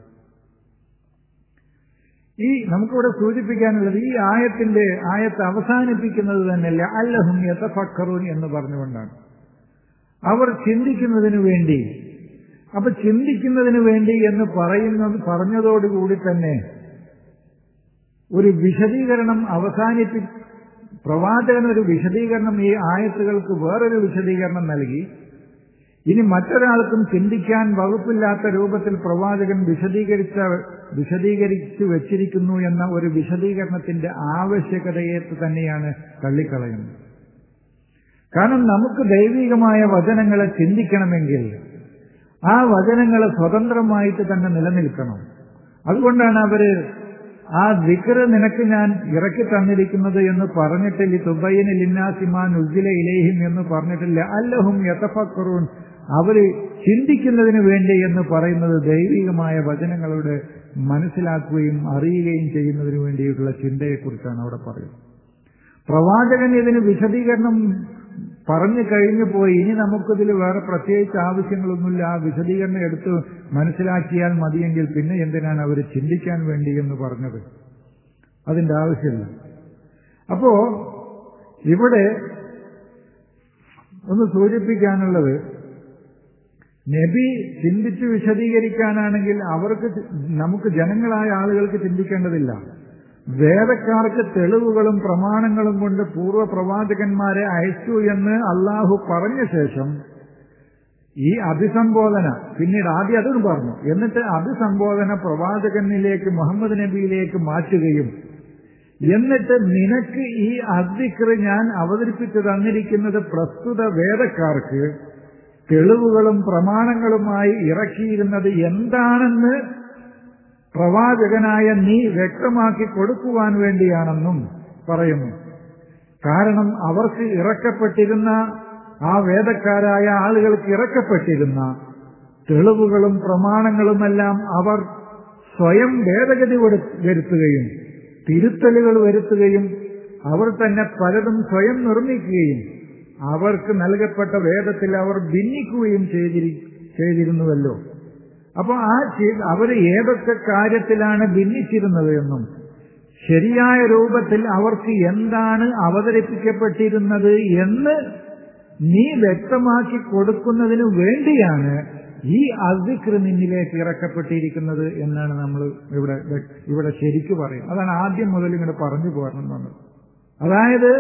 [SPEAKER 1] ഈ നമുക്കിവിടെ സൂചിപ്പിക്കാനുള്ളത് ഈ ആയത്തിന്റെ ആയത്ത് അവസാനിപ്പിക്കുന്നത് തന്നെയല്ല അല്ലഹും യഥഫക്കറൂൻ എന്ന് പറഞ്ഞുകൊണ്ടാണ് അവർ ചിന്തിക്കുന്നതിനു വേണ്ടി അപ്പൊ ചിന്തിക്കുന്നതിന് വേണ്ടി എന്ന് പറയുന്നത് പറഞ്ഞതോടുകൂടി തന്നെ ഒരു വിശദീകരണം അവസാനിപ്പി പ്രവാചകൻ ഒരു വിശദീകരണം ഈ ആയത്തുകൾക്ക് വേറൊരു വിശദീകരണം നൽകി ഇനി മറ്റൊരാൾക്കും ചിന്തിക്കാൻ വകുപ്പില്ലാത്ത രൂപത്തിൽ പ്രവാചകൻ വിശദീകരിച്ച വിശദീകരിച്ചു വച്ചിരിക്കുന്നു എന്ന ഒരു വിശദീകരണത്തിന്റെ ആവശ്യകതയെ തന്നെയാണ് തള്ളിക്കളയുന്നത് കാരണം നമുക്ക് ദൈവികമായ വചനങ്ങളെ ചിന്തിക്കണമെങ്കിൽ ആ വചനങ്ങളെ സ്വതന്ത്രമായിട്ട് തന്നെ നിലനിൽക്കണം അതുകൊണ്ടാണ് അവര് ആ ദിക്റ് നിനക്ക് ഞാൻ ഇറക്കി തന്നിരിക്കുന്നത് എന്ന് പറഞ്ഞിട്ടില്ല തുബൈന് ലിന്നാസിമാൻ ഉജ്ജില ഇലേഹിം എന്ന് പറഞ്ഞിട്ടില്ല അല്ലഹും യഥഫക്കറൂൻ അവര് ചിന്തിക്കുന്നതിന് വേണ്ടി എന്ന് പറയുന്നത് ദൈവികമായ വചനങ്ങളുടെ മനസ്സിലാക്കുകയും അറിയുകയും ചെയ്യുന്നതിന് വേണ്ടിയിട്ടുള്ള ചിന്തയെക്കുറിച്ചാണ് അവിടെ പറയുന്നത് പ്രവാചകൻ ഇതിന് വിശദീകരണം പറഞ്ഞു കഴിഞ്ഞു പോയി ഇനി നമുക്കിതിൽ വേറെ പ്രത്യേകിച്ച് ആവശ്യങ്ങളൊന്നുമില്ല ആ വിശദീകരണം എടുത്ത് മനസ്സിലാക്കിയാൽ മതിയെങ്കിൽ പിന്നെ എന്തിനാണ് അവർ ചിന്തിക്കാൻ വേണ്ടി എന്ന് പറഞ്ഞത് അതിന്റെ ആവശ്യമില്ല അപ്പോ ഇവിടെ ഒന്ന് സൂചിപ്പിക്കാനുള്ളത് നബി ചിന്തിച്ച് വിശദീകരിക്കാനാണെങ്കിൽ അവർക്ക് നമുക്ക് ജനങ്ങളായ ആളുകൾക്ക് ചിന്തിക്കേണ്ടതില്ല വേദക്കാർക്ക് തെളിവുകളും പ്രമാണങ്ങളും കൊണ്ട് പൂർവ്വ പ്രവാചകന്മാരെ അയച്ചു എന്ന് അള്ളാഹു പറഞ്ഞ ശേഷം ഈ അഭിസംബോധന പിന്നീട് ആദ്യം അതും പറഞ്ഞു എന്നിട്ട് അഭിസംബോധന പ്രവാചകനിലേക്ക് മുഹമ്മദ് നബിയിലേക്ക് മാറ്റുകയും എന്നിട്ട് നിനക്ക് ഈ അദ്ദിക്റ് ഞാൻ അവതരിപ്പിച്ചു തന്നിരിക്കുന്നത് പ്രസ്തുത വേദക്കാർക്ക് തെളിവുകളും പ്രമാണങ്ങളുമായി ഇറക്കിയിരുന്നത് എന്താണെന്ന് പ്രവാചകനായ നീ വ്യക്തമാക്കി കൊടുക്കുവാൻ വേണ്ടിയാണെന്നും പറയുന്നു കാരണം അവർക്ക് ഇറക്കപ്പെട്ടിരുന്ന ആ വേദക്കാരായ ആളുകൾക്ക് ഇറക്കപ്പെട്ടിരുന്ന തെളിവുകളും പ്രമാണങ്ങളുമെല്ലാം അവർ സ്വയം ഭേദഗതി വരുത്തുകയും തിരുത്തലുകൾ വരുത്തുകയും അവർ തന്നെ പലതും സ്വയം നിർമ്മിക്കുകയും അവർക്ക് നൽകപ്പെട്ട വേദത്തിൽ അവർ ഭിന്നിക്കുകയും ചെയ്തിരുന്നുവല്ലോ അപ്പൊ ആ അവർ ഏതൊക്കെ കാര്യത്തിലാണ് ഭിന്നിച്ചിരുന്നത് എന്നും ശരിയായ രൂപത്തിൽ അവർക്ക് എന്താണ് അവതരിപ്പിക്കപ്പെട്ടിരുന്നത് എന്ന് നീ വ്യക്തമാക്കി കൊടുക്കുന്നതിനു വേണ്ടിയാണ് ഈ അദ്വിക്ർ നിന്നിലേക്ക് ഇറക്കപ്പെട്ടിരിക്കുന്നത് എന്നാണ് നമ്മൾ ഇവിടെ ഇവിടെ ശരിക്കു പറയും അതാണ് ആദ്യം മുതൽ ഇങ്ങനെ പറഞ്ഞു പോരണം അതായത്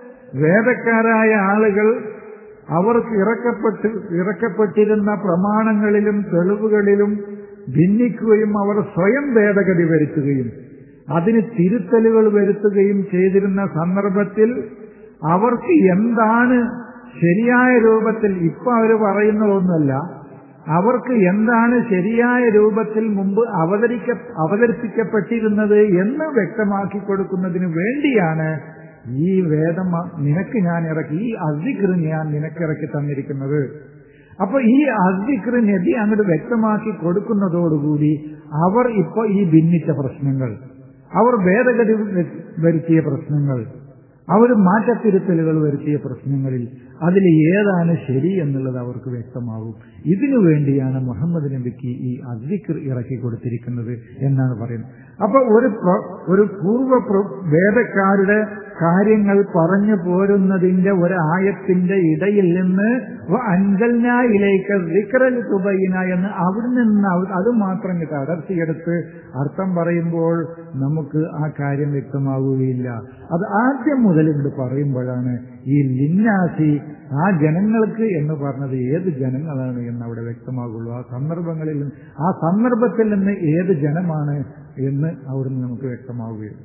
[SPEAKER 1] വേദക്കാരായ ആളുകൾ അവർക്ക് ഇറക്കപ്പെട്ട് ഇറക്കപ്പെട്ടിരുന്ന പ്രമാണങ്ങളിലും തെളിവുകളിലും ഭിന്നിക്കുകയും അവർ സ്വയം ഭേദഗതി വരുത്തുകയും അതിന് തിരുത്തലുകൾ വരുത്തുകയും ചെയ്തിരുന്ന സന്ദർഭത്തിൽ അവർക്ക് എന്താണ് ശരിയായ രൂപത്തിൽ ഇപ്പൊ അവർ പറയുന്നതൊന്നുമല്ല അവർക്ക് എന്താണ് ശരിയായ രൂപത്തിൽ മുമ്പ് അവതരിക്ക അവതരിപ്പിക്കപ്പെട്ടിരുന്നത് എന്ന് വ്യക്തമാക്കി കൊടുക്കുന്നതിന് വേണ്ടിയാണ് ഈ വേദം നിനക്ക് ഞാൻ ഇറക്കി ഈ അസിക്ർ ഞാൻ നിനക്കിറക്കി തന്നിരിക്കുന്നത് അപ്പൊ ഈ അസിക്ർ നബി അങ്ങോട്ട് വ്യക്തമാക്കി കൊടുക്കുന്നതോടുകൂടി അവർ ഇപ്പൊ ഈ ഭിന്നിച്ച പ്രശ്നങ്ങൾ അവർ ഭേദഗതി വരുത്തിയ പ്രശ്നങ്ങൾ അവർ മാറ്റത്തിരുത്തലുകൾ വരുത്തിയ പ്രശ്നങ്ങളിൽ അതിൽ ഏതാണ് ശരി എന്നുള്ളത് അവർക്ക് വ്യക്തമാകും ഇതിനു വേണ്ടിയാണ് മുഹമ്മദ് നബിക്ക് ഈ അദ്വിക്കർ ഇറക്കി കൊടുത്തിരിക്കുന്നത് എന്നാണ് പറയുന്നത് അപ്പൊ ഒരു ഒരു പൂർവ്വ വേദക്കാരുടെ കാര്യങ്ങൾ പറഞ്ഞു പോരുന്നതിന്റെ ഒരായത്തിന്റെ ഇടയിൽ നിന്ന് അഞ്ചൽനായിലേക്ക് വിക്രൽ തുബൈന എന്ന് അവിടെ നിന്ന് അത് മാത്രം കിട്ടുക അടർത്തിയെടുത്ത് അർത്ഥം പറയുമ്പോൾ നമുക്ക് ആ കാര്യം വ്യക്തമാവുകയില്ല അത് ആദ്യം മുതൽ ഇങ്ങോട്ട് പറയുമ്പോഴാണ് ഈ ലിന്നാസി ആ ജനങ്ങൾക്ക് എന്ന് പറഞ്ഞത് ഏത് ജനങ്ങളാണ് എന്ന് അവിടെ വ്യക്തമാകുള്ളൂ ആ സന്ദർഭങ്ങളിൽ ആ സന്ദർഭത്തിൽ നിന്ന് ഏത് ജനമാണ് എന്ന് അവിടുന്ന് നമുക്ക് വ്യക്തമാവുകയുള്ളൂ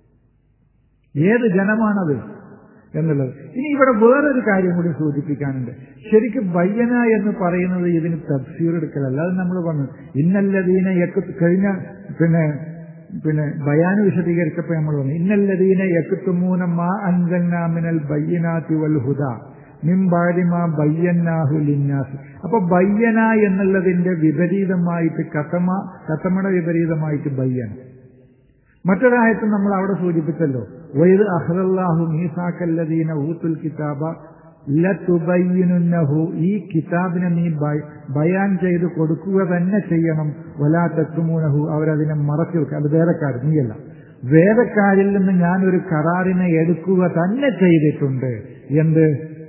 [SPEAKER 1] ഏത് ജനമാണത് എന്നുള്ളത് ഇനി ഇവിടെ വേറൊരു കാര്യം കൂടി സൂചിപ്പിക്കാനുണ്ട് ശരിക്കും ബയ്യന എന്ന് പറയുന്നത് ഇതിന് തഫ്സീർ എടുക്കലല്ല അത് നമ്മൾ പറഞ്ഞു ഇന്നല്ലതീന യക്ക് കഴിഞ്ഞ പിന്നെ പിന്നെ ബയാന് വിശദീകരിച്ചപ്പോ നമ്മൾ പറഞ്ഞു ഇന്നല്ലതീന യക്കുത്തുമൂന മാ അൻസന്നാമിനൽ ബയ്യനാത്തി വൽ ഹുദ മിംബാരിമ ബയ്യന്നാഹു ലിന്നാസ് അപ്പൊ ബയ്യന എന്നുള്ളതിന്റെ വിപരീതമായിട്ട് കഥമ കഥമയുടെ വിപരീതമായിട്ട് ബയ്യന മറ്റൊരായത്ത് നമ്മൾ അവിടെ സൂചിപ്പിച്ചല്ലോ വൈദ് അഹ്റല്ലാഹു മീസാക്കല്ലദീന ഊത്തുൽ കിതാബ ലതുബയ്യിനുന്നഹു ഈ കിതാബിനെ നീ ബയാൻ ചെയ്ത് കൊടുക്കുക തന്നെ ചെയ്യണം വലാ തെത്തുമൂനഹു അവരതിനെ മറച്ചു വെക്കുക അത് വേദക്കാർ നീയല്ല വേദക്കാരിൽ നിന്ന് ഞാൻ ഒരു കരാറിനെ എടുക്കുക തന്നെ ചെയ്തിട്ടുണ്ട് എന്ത്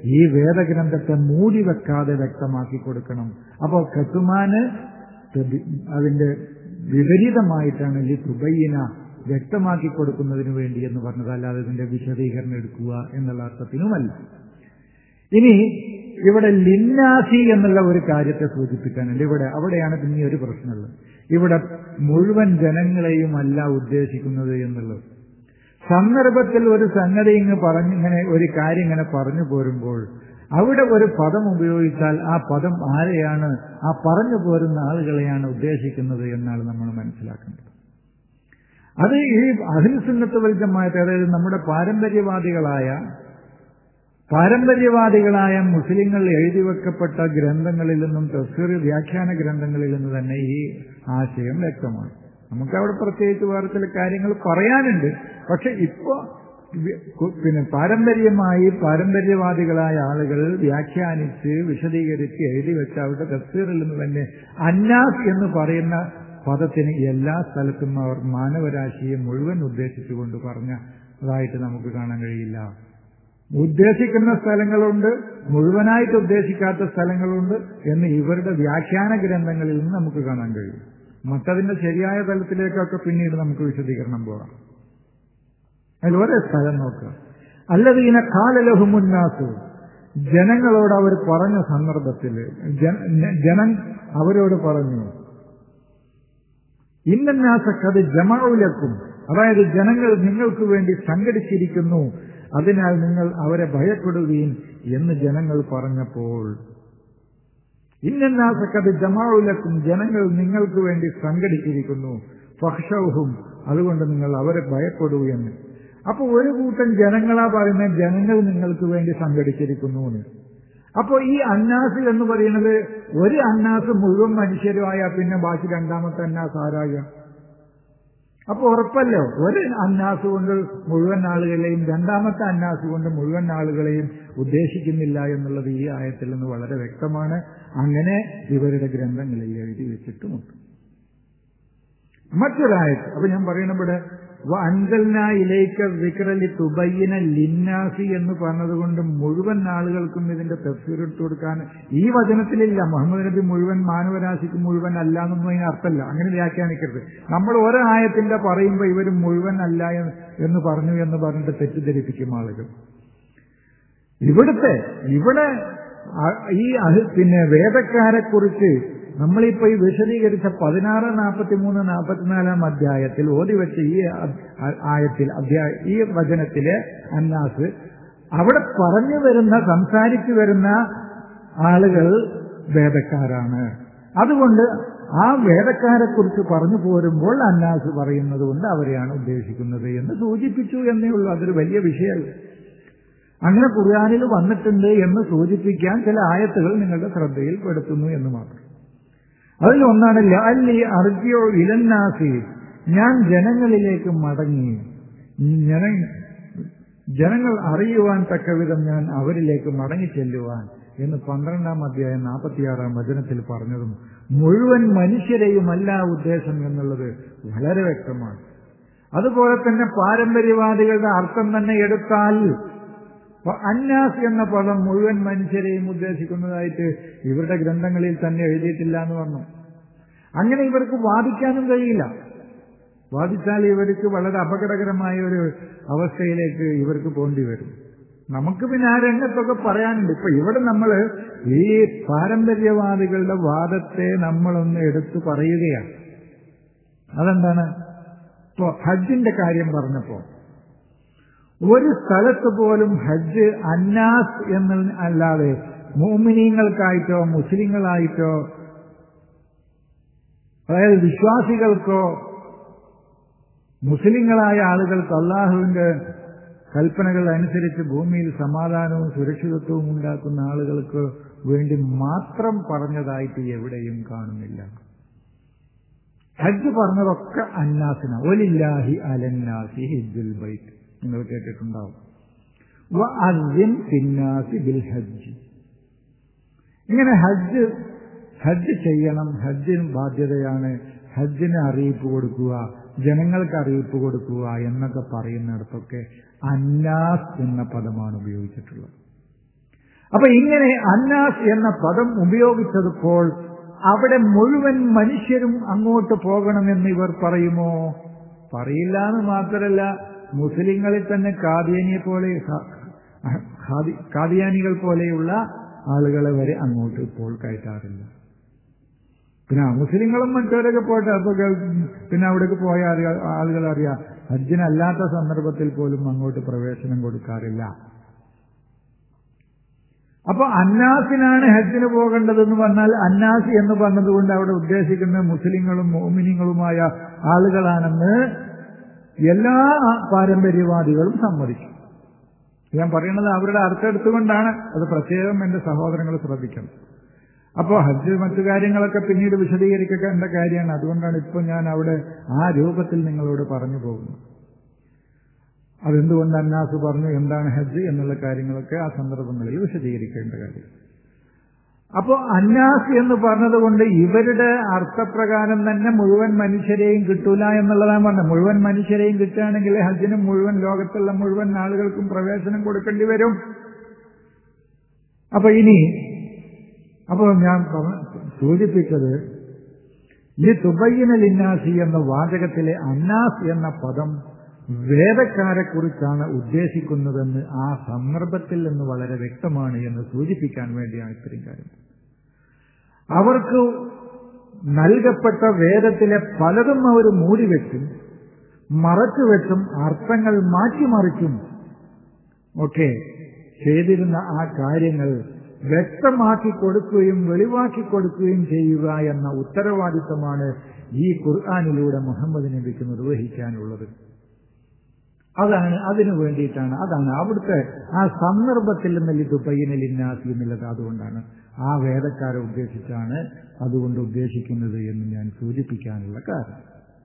[SPEAKER 1] ഈ വേദഗ്രന്ഥത്തെ മൂടി വെക്കാതെ വ്യക്തമാക്കി കൊടുക്കണം അപ്പോൾ കത്തുമാന് അതിന്റെ വിപരീതമായിട്ടാണ് ഈ തുബയ്യന വ്യക്തമാക്കി കൊടുക്കുന്നതിന് വേണ്ടി എന്ന് പറഞ്ഞത് അല്ലാതെ ഇതിന്റെ വിശദീകരണം എടുക്കുക എന്നുള്ള അർത്ഥത്തിനുമല്ല ഇനി ഇവിടെ ലിന്നാസി എന്നുള്ള ഒരു കാര്യത്തെ സൂചിപ്പിക്കാനുണ്ട് ഇവിടെ അവിടെയാണ് പിന്നെ ഒരു പ്രശ്നമുള്ളത് ഇവിടെ മുഴുവൻ ജനങ്ങളെയും അല്ല ഉദ്ദേശിക്കുന്നത് എന്നുള്ളത് സന്ദർഭത്തിൽ ഒരു സംഗതി ഇങ്ങ് പറഞ്ഞിങ്ങനെ ഒരു കാര്യം ഇങ്ങനെ പറഞ്ഞു പോരുമ്പോൾ അവിടെ ഒരു പദം ഉപയോഗിച്ചാൽ ആ പദം ആരെയാണ് ആ പറഞ്ഞു പോരുന്ന ആളുകളെയാണ് ഉദ്ദേശിക്കുന്നത് എന്നാണ് നമ്മൾ മനസ്സിലാക്കേണ്ടത് അത് ഈ അഹിൽസുന്നത്ത് വൽജമായിട്ട് അതായത് നമ്മുടെ പാരമ്പര്യവാദികളായ പാരമ്പര്യവാദികളായ മുസ്ലിങ്ങൾ എഴുതി വെക്കപ്പെട്ട ഗ്രന്ഥങ്ങളിൽ നിന്നും തഫ്സീർ വ്യാഖ്യാന ഗ്രന്ഥങ്ങളിൽ നിന്ന് തന്നെ ഈ ആശയം വ്യക്തമാണ് നമുക്ക് അവിടെ പ്രത്യേകിച്ച് വേറെ ചില കാര്യങ്ങൾ പറയാനുണ്ട് പക്ഷെ ഇപ്പോ പിന്നെ പാരമ്പര്യമായി പാരമ്പര്യവാദികളായ ആളുകൾ വ്യാഖ്യാനിച്ച് വിശദീകരിച്ച് എഴുതി വെച്ച അവരുടെ തഫ്സീറിൽ നിന്ന് തന്നെ അന്നാസ് എന്ന് പറയുന്ന പദത്തിന് എല്ലാ സ്ഥലത്തും അവർ മാനവരാശിയെ മുഴുവൻ ഉദ്ദേശിച്ചുകൊണ്ട് പറഞ്ഞതായിട്ട് നമുക്ക് കാണാൻ കഴിയില്ല ഉദ്ദേശിക്കുന്ന സ്ഥലങ്ങളുണ്ട് മുഴുവനായിട്ട് ഉദ്ദേശിക്കാത്ത സ്ഥലങ്ങളുണ്ട് എന്ന് ഇവരുടെ വ്യാഖ്യാന ഗ്രന്ഥങ്ങളിൽ നിന്ന് നമുക്ക് കാണാൻ കഴിയും മറ്റതിന്റെ ശരിയായ തലത്തിലേക്കൊക്കെ പിന്നീട് നമുക്ക് വിശദീകരണം പോകാം അതിൽ ഒരേ സ്ഥലം നോക്കുക അല്ലതീന കാലലഹുമുന്നാസ് ജനങ്ങളോട് അവർ പറഞ്ഞ സന്ദർഭത്തിൽ ജനം അവരോട് പറഞ്ഞു ഇന്നാസക്കത് ജമാവുലക്കും അതായത് ജനങ്ങൾ നിങ്ങൾക്ക് വേണ്ടി സംഘടിച്ചിരിക്കുന്നു അതിനാൽ നിങ്ങൾ അവരെ ഭയപ്പെടുകയും എന്ന് ജനങ്ങൾ പറഞ്ഞപ്പോൾ ഇന്നാസക്കത് ജമാവുലക്കും ജനങ്ങൾ നിങ്ങൾക്ക് വേണ്ടി സംഘടിച്ചിരിക്കുന്നു ഫക്ഷവും അതുകൊണ്ട് നിങ്ങൾ അവരെ ഭയപ്പെടൂ എന്ന് അപ്പൊ ഒരു കൂട്ടം ജനങ്ങളാ പറയുന്ന ജനങ്ങൾ നിങ്ങൾക്ക് വേണ്ടി സംഘടിച്ചിരിക്കുന്നു എന്ന് അപ്പോ ഈ അന്നാസ് എന്ന് പറയുന്നത് ഒരു അന്നാസ് മുഴുവൻ മനുഷ്യരുമായ പിന്നെ ബാക്കി രണ്ടാമത്തെ അന്നാസ് ആരാകുക അപ്പൊ ഉറപ്പല്ലോ ഒരു അന്നാസ് കൊണ്ട് മുഴുവൻ ആളുകളെയും രണ്ടാമത്തെ അന്നാസ് കൊണ്ട് മുഴുവൻ ആളുകളെയും ഉദ്ദേശിക്കുന്നില്ല എന്നുള്ളത് ഈ ആയത്തിൽ നിന്ന് വളരെ വ്യക്തമാണ് അങ്ങനെ ഇവരുടെ ഗ്രന്ഥങ്ങളിൽ എഴുതി വെച്ചിട്ടുമുണ്ട് മറ്റൊരായത്ത് അപ്പൊ ഞാൻ പറയുന്നവിടെ അൻകൽനായിലേക്ക് വിക്രലി തുബയ്യന ലിന്നാസി എന്ന് പറഞ്ഞതുകൊണ്ട് മുഴുവൻ ആളുകൾക്കും ഇതിന്റെ തഫ്സീർ എടുത്തു കൊടുക്കാൻ ഈ വചനത്തിലില്ല മുഹമ്മദ് നബി മുഴുവൻ മാനവരാശിക്ക് മുഴുവൻ അല്ല എന്നൊന്നും അതിന് അർത്ഥമല്ല അങ്ങനെ വ്യാഖ്യാനിക്കരുത് നമ്മൾ ഓരോ ആയത്തിന്റെ പറയുമ്പോൾ ഇവർ മുഴുവൻ അല്ല എന്ന് പറഞ്ഞു എന്ന് പറഞ്ഞിട്ട് തെറ്റിദ്ധരിപ്പിക്കും ആളുകൾ ഇവിടുത്തെ ഇവിടെ ഈ പിന്നെ വേദക്കാരെ കുറിച്ച് നമ്മളിപ്പോ ഈ വിശദീകരിച്ച പതിനാറ് നാൽപ്പത്തി മൂന്ന് നാൽപ്പത്തിനാലാം അധ്യായത്തിൽ ഓതി വെച്ച ഈ ആയത്തിൽ അധ്യായ ഈ വചനത്തിലെ അന്നാസ് അവിടെ പറഞ്ഞു വരുന്ന സംസാരിച്ചു വരുന്ന ആളുകൾ വേദക്കാരാണ് അതുകൊണ്ട് ആ വേദക്കാരെ കുറിച്ച് പറഞ്ഞു പോരുമ്പോൾ അന്നാസ് പറയുന്നത് കൊണ്ട് അവരെയാണ് ഉദ്ദേശിക്കുന്നത് എന്ന് സൂചിപ്പിച്ചു എന്നേ ഉള്ളൂ അതൊരു വലിയ വിഷയമല്ല അങ്ങനെ ഖുർആാനിൽ വന്നിട്ടുണ്ട് എന്ന് സൂചിപ്പിക്കാൻ ചില ആയത്തുകൾ നിങ്ങളുടെ ശ്രദ്ധയിൽ പെടുത്തുന്നു എന്ന് മാത്രം അതിൽ ഒന്നാണ് ലാലി അർജിയോ ഇലന്നാസി ഞാൻ ജനങ്ങളിലേക്ക് മടങ്ങി ജന ജനങ്ങൾ അറിയുവാൻ തക്കവിധം ഞാൻ അവരിലേക്ക് മടങ്ങി ചെല്ലുവാൻ എന്ന് പന്ത്രണ്ടാം അധ്യായം നാൽപ്പത്തിയാറാം വചനത്തിൽ പറഞ്ഞതും മുഴുവൻ മനുഷ്യരെയുമല്ല ഉദ്ദേശം എന്നുള്ളത് വളരെ വ്യക്തമാണ് അതുപോലെ തന്നെ പാരമ്പര്യവാദികളുടെ അർത്ഥം തന്നെ എടുത്താൽ അന്നാസ് എന്ന പദം മുഴുവൻ മനുഷ്യരെയും ഉദ്ദേശിക്കുന്നതായിട്ട് ഇവരുടെ ഗ്രന്ഥങ്ങളിൽ തന്നെ എഴുതിയിട്ടില്ല എന്ന് പറഞ്ഞു അങ്ങനെ ഇവർക്ക് വാദിക്കാനും കഴിയില്ല വാദിച്ചാൽ ഇവർക്ക് വളരെ അപകടകരമായ ഒരു അവസ്ഥയിലേക്ക് ഇവർക്ക് പോണ്ടി വരും നമുക്ക് പിന്നെ ആ രംഗത്തൊക്കെ പറയാനുണ്ട് ഇപ്പൊ ഇവിടെ നമ്മൾ ഈ പാരമ്പര്യവാദികളുടെ വാദത്തെ നമ്മളൊന്ന് എടുത്തു പറയുകയാണ് അതെന്താണ് ഇപ്പോ ഹജ്ജിന്റെ കാര്യം പറഞ്ഞപ്പോ ഒരു സ്ഥലത്ത് പോലും ഹജ്ജ് അന്നാസ് എന്ന് അല്ലാതെ മോമിനീങ്ങൾക്കായിട്ടോ മുസ്ലിങ്ങളായിട്ടോ അതായത് വിശ്വാസികൾക്കോ മുസ്ലിങ്ങളായ ആളുകൾക്ക് അള്ളാഹുവിന്റെ കൽപ്പനകൾ അനുസരിച്ച് ഭൂമിയിൽ സമാധാനവും സുരക്ഷിതത്വവും ഉണ്ടാക്കുന്ന ആളുകൾക്ക് വേണ്ടി മാത്രം പറഞ്ഞതായിട്ട് എവിടെയും കാണുന്നില്ല ഹജ്ജ് പറഞ്ഞതൊക്കെ അന്നാസിന ഒലില്ലാഹി അലന്നാസി ഹിജുൽ ബൈറ്റ് നിങ്ങൾ കേട്ടിട്ടുണ്ടാവും പിന്നാസി ബിൽ ഹജ്ജ് ഇങ്ങനെ ഹജ്ജ് ഹജ്ജ് ചെയ്യണം ഹജ്ജിന് ബാധ്യതയാണ് ഹജ്ജിന് അറിയിപ്പ് കൊടുക്കുക ജനങ്ങൾക്ക് അറിയിപ്പ് കൊടുക്കുക എന്നൊക്കെ പറയുന്നിടത്തൊക്കെ അന്നാസ് എന്ന പദമാണ് ഉപയോഗിച്ചിട്ടുള്ളത് അപ്പൊ ഇങ്ങനെ അന്നാസ് എന്ന പദം ഉപയോഗിച്ചപ്പോൾ അവിടെ മുഴുവൻ മനുഷ്യരും അങ്ങോട്ട് പോകണമെന്ന് ഇവർ പറയുമോ പറയില്ല എന്ന് മാത്രമല്ല മുസ്ലിങ്ങളിൽ തന്നെ കാദിയാനിയെ പോലെ കാദിയാനികൾ പോലെയുള്ള ആളുകളെ വരെ അങ്ങോട്ട് ഇപ്പോൾ കയറ്റാറില്ല പിന്നെ മുസ്ലിങ്ങളും മറ്റവരൊക്കെ പോട്ടെ അപ്പൊ പിന്നെ അവിടേക്ക് പോയ ആളുകൾ അറിയാം ഹജ്ജിനല്ലാത്ത സന്ദർഭത്തിൽ പോലും അങ്ങോട്ട് പ്രവേശനം കൊടുക്കാറില്ല അപ്പൊ അന്നാസിനാണ് ഹജ്ജിന് പോകേണ്ടതെന്ന് പറഞ്ഞാൽ അന്നാസ് എന്ന് പറഞ്ഞതുകൊണ്ട് അവിടെ ഉദ്ദേശിക്കുന്ന മുസ്ലിങ്ങളും മോമിനിങ്ങളുമായ ആളുകളാണെന്ന് എല്ലാ പാരമ്പര്യവാദികളും സമ്മതിക്കും ഞാൻ പറയുന്നത് അവരുടെ അർത്ഥം എടുത്തുകൊണ്ടാണ് അത് പ്രത്യേകം എന്റെ സഹോദരങ്ങൾ ശ്രദ്ധിക്കണം അപ്പോൾ ഹജ്ജ് മറ്റു കാര്യങ്ങളൊക്കെ പിന്നീട് വിശദീകരിക്കേണ്ട കാര്യമാണ് അതുകൊണ്ടാണ് ഇപ്പോൾ ഞാൻ അവിടെ ആ രൂപത്തിൽ നിങ്ങളോട് പറഞ്ഞു പോകുന്നത് അതെന്തുകൊണ്ട് അന്നാസ് പറഞ്ഞു എന്താണ് ഹജ്ജ് എന്നുള്ള കാര്യങ്ങളൊക്കെ ആ സന്ദർഭങ്ങളിൽ വിശദീകരിക്കേണ്ട കാര്യം അപ്പോൾ അന്നാസ് എന്ന് പറഞ്ഞതുകൊണ്ട് ഇവരുടെ അർത്ഥപ്രകാരം തന്നെ മുഴുവൻ മനുഷ്യരെയും കിട്ടൂല എന്നുള്ളതാണ് പറഞ്ഞത് മുഴുവൻ മനുഷ്യരെയും കിട്ടുകയാണെങ്കിൽ ഹജ്ജിനും മുഴുവൻ ലോകത്തുള്ള മുഴുവൻ ആളുകൾക്കും പ്രവേശനം കൊടുക്കേണ്ടി വരും അപ്പൊ ഇനി അപ്പോൾ ഞാൻ സൂചിപ്പിച്ചത് ഈ തുബയ്യനൽ ഇന്നാസി എന്ന വാചകത്തിലെ അന്നാസ് എന്ന പദം വേദക്കാരെക്കുറിച്ചാണ് ഉദ്ദേശിക്കുന്നതെന്ന് ആ സന്ദർഭത്തിൽ നിന്ന് വളരെ വ്യക്തമാണ് എന്ന് സൂചിപ്പിക്കാൻ വേണ്ടിയാണ് ഇത്രയും കാര്യം അവർക്ക് നൽകപ്പെട്ട വേദത്തിലെ പലതും അവർ മൂടിവെച്ചും മറച്ചുവെച്ചും അർത്ഥങ്ങൾ മാറ്റിമറിച്ചും ഒക്കെ ചെയ്തിരുന്ന ആ കാര്യങ്ങൾ വ്യക്തമാക്കി കൊടുക്കുകയും വെളിവാക്കി കൊടുക്കുകയും ചെയ്യുക എന്ന ഉത്തരവാദിത്തമാണ് ഈ ഖുർആാനിലൂടെ മുഹമ്മദ് നബിക്ക് നിർവഹിക്കാനുള്ളത് അതാണ് അതിനു വേണ്ടിയിട്ടാണ് അതാണ് അവിടുത്തെ ആ സന്ദർഭത്തിൽ നിന്ന് ലിതുബയ്യനലിന്നാസി എന്നുള്ളത് അതുകൊണ്ടാണ് ആ വേദക്കാരെ ഉദ്ദേശിച്ചാണ് അതുകൊണ്ട് ഉദ്ദേശിക്കുന്നത് എന്ന് ഞാൻ സൂചിപ്പിക്കാനുള്ള കാരണം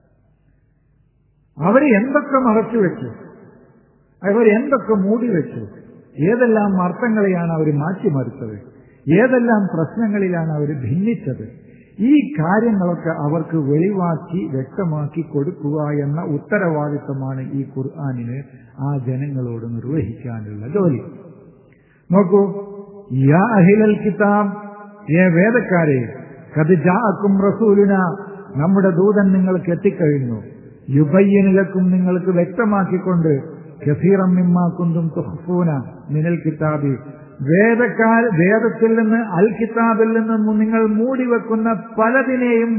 [SPEAKER 1] അവർ എന്തൊക്കെ മറച്ചുവെച്ചു അവർ എന്തൊക്കെ മൂടിവെച്ചു ഏതെല്ലാം അർത്ഥങ്ങളെയാണ് അവർ മാറ്റിമറിച്ചത് ഏതെല്ലാം പ്രശ്നങ്ങളിലാണ് അവർ ഭിന്നിച്ചത് ഈ കാര്യങ്ങളൊക്കെ അവർക്ക് വെളിവാക്കി വ്യക്തമാക്കി കൊടുക്കുക എന്ന ഉത്തരവാദിത്തമാണ് ഈ ഖുർആാനിന് ആ ജനങ്ങളോട് നിർവഹിക്കാനുള്ള ജോലി നോക്കൂ യാ അഹിലൽ കിതാബ് ഏ വേദക്കാരെ കതിജാക്കും റസൂലിന നമ്മുടെ ദൂതൻ നിങ്ങൾക്ക് എത്തിക്കഴിഞ്ഞു യുബയ്യനിലക്കും നിങ്ങൾക്ക് വ്യക്തമാക്കിക്കൊണ്ട് കസീറം മിമ്മാക്കുന്തും തുഹ്ഫൂന മിനൽ കിതാബി വേദക്കാർ വേദത്തിൽ നിന്ന് അൽ കിതാബിൽ നിന്നും നിങ്ങൾ മൂടിവെക്കുന്ന പലതിനെയും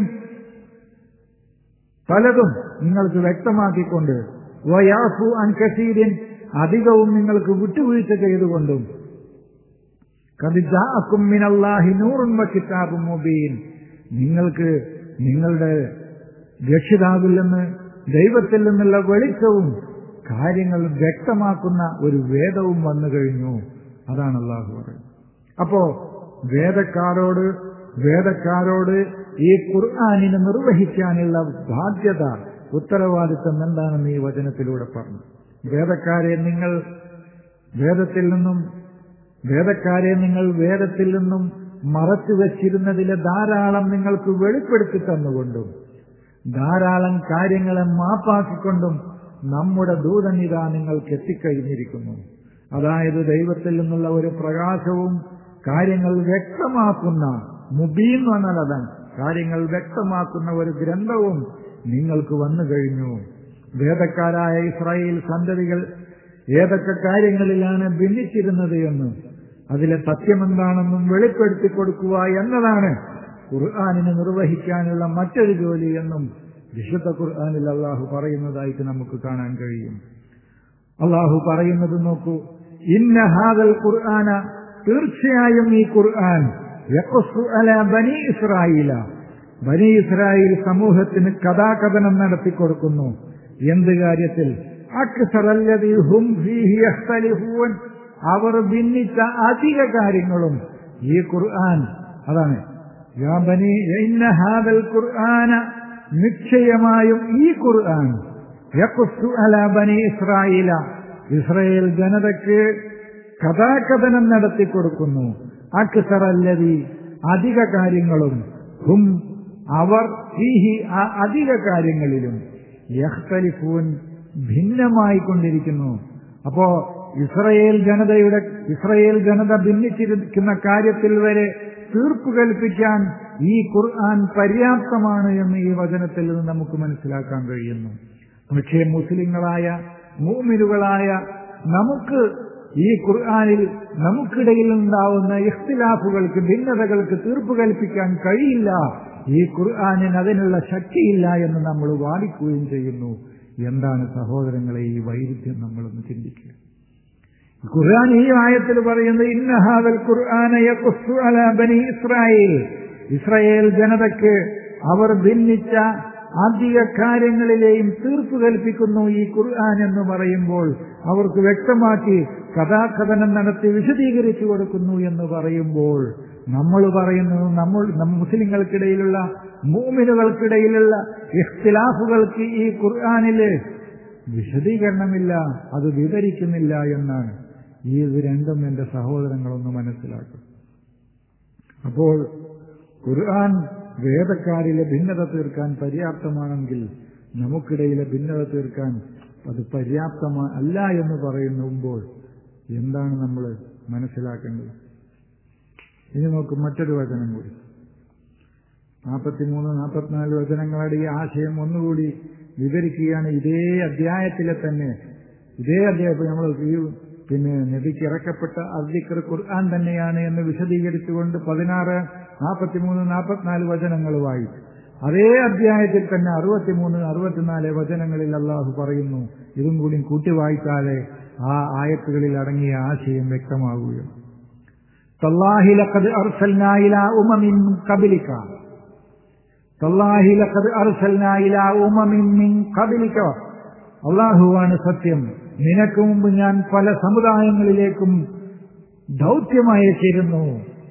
[SPEAKER 1] പലതും നിങ്ങൾക്ക് വ്യക്തമാക്കിക്കൊണ്ട് വയാഫു അൻ കസീരിൻ അധികവും നിങ്ങൾക്ക് വിട്ടുവീഴ്ച ചെയ്തുകൊണ്ടും കതിജാക്കും മിനല്ലാഹി നൂറും കിതാബും മുബീൻ നിങ്ങൾക്ക് നിങ്ങളുടെ രക്ഷിതാവിൽ നിന്ന് ദൈവത്തിൽ നിന്നുള്ള വെളിച്ചവും കാര്യങ്ങൾ വ്യക്തമാക്കുന്ന ഒരു വേദവും വന്നു കഴിഞ്ഞു അതാണ് അള്ളാഹു പറയുന്നത് അപ്പോ വേദക്കാരോട് വേദക്കാരോട് ഈ ഖുർആാനിനെ നിർവഹിക്കാനുള്ള ബാധ്യത ഉത്തരവാദിത്വം എന്താണെന്ന് ഈ വചനത്തിലൂടെ പറഞ്ഞു വേദക്കാരെ നിങ്ങൾ വേദത്തിൽ നിന്നും വേദക്കാരെ നിങ്ങൾ വേദത്തിൽ നിന്നും മറച്ചു വച്ചിരുന്നതിലെ ധാരാളം നിങ്ങൾക്ക് വെളിപ്പെടുത്തി തന്നുകൊണ്ടും ധാരാളം കാര്യങ്ങളെ മാപ്പാക്കിക്കൊണ്ടും നമ്മുടെ ദൂതനിത നിങ്ങൾക്ക് എത്തിക്കഴിഞ്ഞിരിക്കുന്നു അതായത് ദൈവത്തിൽ നിന്നുള്ള ഒരു പ്രകാശവും കാര്യങ്ങൾ വ്യക്തമാക്കുന്ന മുബീൻ എന്ന് പറഞ്ഞാൽ അതാണ് കാര്യങ്ങൾ വ്യക്തമാക്കുന്ന ഒരു ഗ്രന്ഥവും നിങ്ങൾക്ക് വന്നു കഴിഞ്ഞു വേദക്കാരായ ഇസ്രായേൽ സന്തതികൾ ഏതൊക്കെ കാര്യങ്ങളിലാണ് ഭിന്നിച്ചിരുന്നത് എന്നും അതിലെ സത്യമെന്താണെന്നും വെളിപ്പെടുത്തി കൊടുക്കുക എന്നതാണ് ഖുർആാനിനെ നിർവഹിക്കാനുള്ള മറ്റൊരു ജോലി എന്നും വിശുദ്ധ ഖുർആാനിൽ അള്ളാഹു പറയുന്നതായിട്ട് നമുക്ക് കാണാൻ കഴിയും അള്ളാഹു പറയുന്നത് നോക്കൂ ഇന്ന ഹാദൽ ഖുർആന തീർച്ചയായും ഈ ഖുർആൻ അല ബനി ഇസ്രായേല ബനി ഇസ്രായേൽ സമൂഹത്തിന് കഥാകഥനം നടത്തിക്കൊടുക്കുന്നു എന്ത് കാര്യത്തിൽ അവർ ഭിന്നിച്ച അധിക കാര്യങ്ങളും ഈ ഖുർആൻ അതാണ് ഖുർആന നിശ്ചയമായും ഈ ഖുർആൻ അല ബനി ഇസ്രായേല ഇസ്രയേൽ ജനതയ്ക്ക് കഥാകഥനം നടത്തിക്കൊടുക്കുന്നു അക്സറല്ലതി അധിക കാര്യങ്ങളും ഹും അവർ ഈഹി ആ അധിക കാര്യങ്ങളിലും യഹ്തലിഫൂൻ ഭിന്നമായി കൊണ്ടിരിക്കുന്നു അപ്പോ ഇസ്രയേൽ ജനതയുടെ ഇസ്രയേൽ ജനത ഭിന്നിച്ചിരിക്കുന്ന കാര്യത്തിൽ വരെ തീർപ്പ് കൽപ്പിക്കാൻ ഈ ഖുർആൻ പര്യാപ്തമാണ് എന്ന് ഈ വചനത്തിൽ നിന്ന് നമുക്ക് മനസ്സിലാക്കാൻ കഴിയുന്നു പക്ഷേ മുസ്ലിങ്ങളായ മൂമിനുകളായ നമുക്ക് ഈ ഖുർആാനിൽ നമുക്കിടയിൽ ഉണ്ടാവുന്ന ഇഖ്തിലാഫുകൾക്ക് ഭിന്നതകൾക്ക് തീർപ്പ് കൽപ്പിക്കാൻ കഴിയില്ല ഈ ഖുർആാനിന് അതിനുള്ള ശക്തിയില്ല എന്ന് നമ്മൾ വാദിക്കുകയും ചെയ്യുന്നു എന്താണ് സഹോദരങ്ങളെ ഈ വൈരുദ്ധ്യം നമ്മളൊന്ന് ചിന്തിക്കുക ഖുർആൻ ഈ ആയത്തിൽ പറയുന്നത് ഇന്നഹാദൽ ഖുർആന യഖുസ്സു അലാ ബനി ഇസ്രായേൽ ഇസ്രായേൽ ജനതയ്ക്ക് അവർ ഭിന്നിച്ച അധിക കാര്യങ്ങളിലെയും തീർപ്പ് കൽപ്പിക്കുന്നു ഈ ഖുർആൻ എന്ന് പറയുമ്പോൾ അവർക്ക് വ്യക്തമാക്കി കഥാകഥനം നടത്തി വിശദീകരിച്ചു കൊടുക്കുന്നു എന്ന് പറയുമ്പോൾ നമ്മൾ പറയുന്നത് നമ്മൾ മുസ്ലിങ്ങൾക്കിടയിലുള്ള മൂമിനുകൾക്കിടയിലുള്ള ഇഖ്തിലാഫുകൾക്ക് ഈ ഖുർആാനില് വിശദീകരണമില്ല അത് വിവരിക്കുന്നില്ല എന്നാണ് ഈ ഇത് രണ്ടും എന്റെ സഹോദരങ്ങളൊന്ന് മനസ്സിലാക്കും അപ്പോൾ ഖുർആൻ വേദക്കാരിലെ ഭിന്നത തീർക്കാൻ പര്യാപ്തമാണെങ്കിൽ നമുക്കിടയിലെ ഭിന്നത തീർക്കാൻ അത് പര്യാപ്തമാ അല്ല എന്ന് പറയുമ്പോൾ എന്താണ് നമ്മൾ മനസ്സിലാക്കേണ്ടത് ഇനി നോക്കും മറ്റൊരു വചനം കൂടി നാൽപ്പത്തിമൂന്ന് നാൽപ്പത്തിനാല് വചനങ്ങളുടെ ഈ ആശയം ഒന്നുകൂടി വിവരിക്കുകയാണ് ഇതേ അധ്യായത്തിലെ തന്നെ ഇതേ അധ്യായം നമ്മൾ ഈ പിന്നെ നബിക്ക് ഇറക്കപ്പെട്ട അദ്ദിക്കർ ഖുർആൻ തന്നെയാണ് എന്ന് വിശദീകരിച്ചുകൊണ്ട് പതിനാറ് നാൽപ്പത്തിമൂന്ന് നാൽപ്പത്തിനാല് വചനങ്ങൾ വായിച്ചു അതേ അധ്യായത്തിൽ തന്നെ അറുപത്തിമൂന്ന് അറുപത്തിനാല് വചനങ്ങളിൽ അള്ളാഹു പറയുന്നു ഇതും കൂടി കൂട്ടി വായിച്ചാലേ ആ ആയത്തുകളിൽ അടങ്ങിയ ആശയം വ്യക്തമാവുകയാണ് തല്ലാഹി ലഖദ് അർസൽനാ ഇലാ ഉമമിൻ ഖബലിക തല്ലാഹി ലഖദ് അർസൽനാ ഇലാ ഉമമിൻ മിൻ ഖബലിക അള്ളാഹുവാണ് സത്യം നിനക്ക് മുമ്പ് ഞാൻ പല സമുദായങ്ങളിലേക്കും ദൗത്യമയച്ചിരുന്നു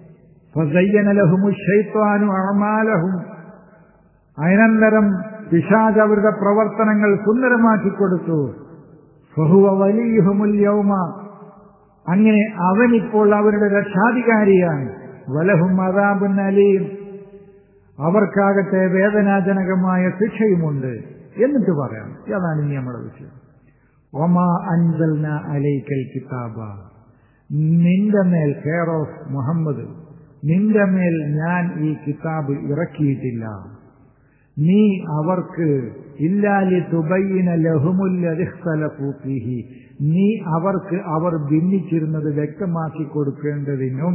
[SPEAKER 1] അമാലഹും അനന്തരം പിശാജ് അവരുടെ പ്രവർത്തനങ്ങൾ സുന്ദരമാക്കി കൊടുത്തു ഫഹുവ വലിയുഹുമുൽ യൗമ അങ്ങനെ അവനിപ്പോൾ അവരുടെ രക്ഷാധികാരിയാണ് വലഹും അതാബുൻ അലീം അവർക്കാകട്ടെ വേദനാജനകമായ ശിക്ഷയുമുണ്ട് എന്നിട്ട് പറയാം അതാണ് ഇനി നമ്മുടെ വിഷയം ഒമാ അൻസൽന അലൈക്കൽ കിതാബ നിന്റെ മേൽ കെയർ ഓഫ് മുഹമ്മദ് നിന്റെ മേൽ ഞാൻ ഈ കിതാബ് ഇറക്കിയിട്ടില്ല നീ അവർക്ക് ഇല്ലാലി തുബയ്യന ലഹുമുല്ലി നീ അവർക്ക് അവർ ഭിന്നിച്ചിരുന്നത് വ്യക്തമാക്കി കൊടുക്കേണ്ടതിനും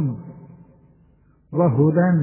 [SPEAKER 1] വഹുദൻ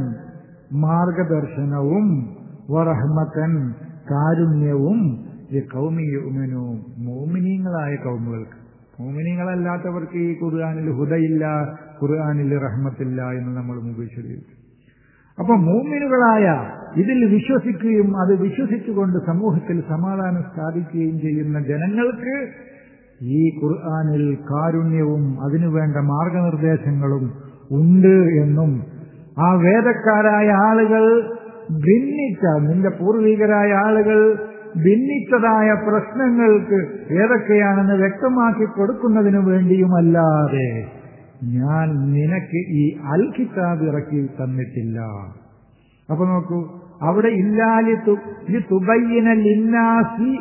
[SPEAKER 1] മാർഗദർശനവും വറഹ്മത്തൻ കാരുണ്യവും ഈ കൗമിയുമനു മോമിനീങ്ങളായ കൗമുകൾക്ക് മോമിനീങ്ങളല്ലാത്തവർക്ക് ഈ ഖുർആാനിൽ ഹുദയില്ല ഖുർആാനിൽ റഹ്മത്തില്ല എന്ന് നമ്മൾ മുമ്പ് വിശദീകരിച്ചു അപ്പൊ മൂമിനുകളായ ഇതിൽ വിശ്വസിക്കുകയും അത് വിശ്വസിച്ചുകൊണ്ട് സമൂഹത്തിൽ സമാധാനം സ്ഥാപിക്കുകയും ചെയ്യുന്ന ജനങ്ങൾക്ക് ഈ ഖുർആാനിൽ കാരുണ്യവും അതിനുവേണ്ട മാർഗനിർദ്ദേശങ്ങളും ഉണ്ട് എന്നും ആ വേദക്കാരായ ആളുകൾ ഭിന്നിച്ച നിന്റെ പൂർവികരായ ആളുകൾ ഭിന്നിച്ചതായ പ്രശ്നങ്ങൾക്ക് ഏതൊക്കെയാണെന്ന് വ്യക്തമാക്കി കൊടുക്കുന്നതിനു വേണ്ടിയുമല്ലാതെ ഞാൻ നിനക്ക് ഈ അൽ കിതാബ് ഇറക്കി തന്നിട്ടില്ല അപ്പൊ നോക്കൂ അവിടെ ഇല്ലാലി തുബയ്യന ലിന്നാസി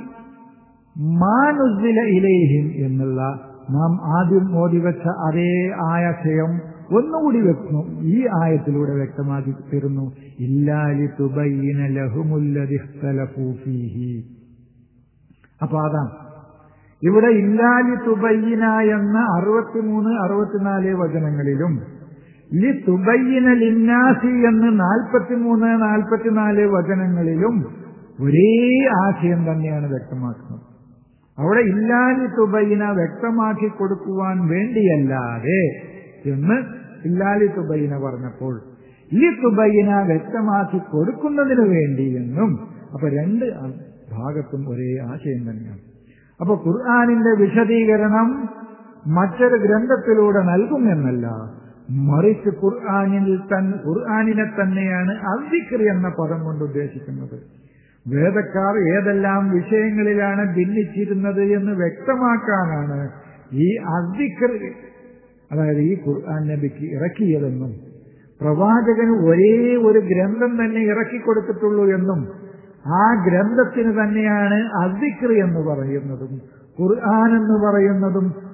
[SPEAKER 1] മാനുസില ഇലേഹിം എന്നുള്ള നാം ആദ്യം ഓതി വെച്ച അതേ ആശയം ഒന്നുകൂടി വെക്കുന്നു ഈ ആയത്തിലൂടെ വ്യക്തമാക്കി തരുന്നു ഇല്ലാലി തുബയ്യന ലഹുമുല്ലതിഹ്തലഫൂഫീഹി അപ്പൊ അതാണ് ഇവിടെ ഇല്ലാലി തുബയ്യന എന്ന അറുപത്തിമൂന്ന് അറുപത്തിനാല് വചനങ്ങളിലും ലി തുബയ്യന ലിന്നാസി എന്ന് നാൽപ്പത്തിമൂന്ന് നാൽപ്പത്തിനാല് വചനങ്ങളിലും ഒരേ ആശയം തന്നെയാണ് വ്യക്തമാക്കുന്നത് അവിടെ ഇല്ലാലി തുബയ്യന വ്യക്തമാക്കി കൊടുക്കുവാൻ വേണ്ടിയല്ലാതെ എന്ന് ഇല്ലാലി തുബയ്യന പറഞ്ഞപ്പോൾ ഈ തുബയ്യന വ്യക്തമാക്കി കൊടുക്കുന്നതിന് വേണ്ടി എന്നും അപ്പൊ രണ്ട് ഭാഗത്തും ഒരേ ആശയം തന്നെയാണ് അപ്പൊ ഖുർആാനിന്റെ വിശദീകരണം മറ്റൊരു ഗ്രന്ഥത്തിലൂടെ നൽകുമെന്നല്ല മറിച്ച് ഖുർആാനിൽ തൻ ഖുർആാനിനെ തന്നെയാണ് അവിക്രി എന്ന പദം കൊണ്ട് ഉദ്ദേശിക്കുന്നത് വേദക്കാർ ഏതെല്ലാം വിഷയങ്ങളിലാണ് ഭിന്നിച്ചിരുന്നത് എന്ന് വ്യക്തമാക്കാനാണ് ഈ അവിക്ർ അതായത് ഈ ഖുർആൻ നബിക്ക് ഇറക്കിയതെന്നും പ്രവാചകന് ഒരേ ഒരു ഗ്രന്ഥം തന്നെ ഇറക്കിക്കൊടുത്തിട്ടുള്ളൂ എന്നും ആ ഗ്രന്ഥത്തിന് തന്നെയാണ് അദിക്ർ എന്ന് പറയുന്നതും ഖുർആൻ എന്ന് പറയുന്നതും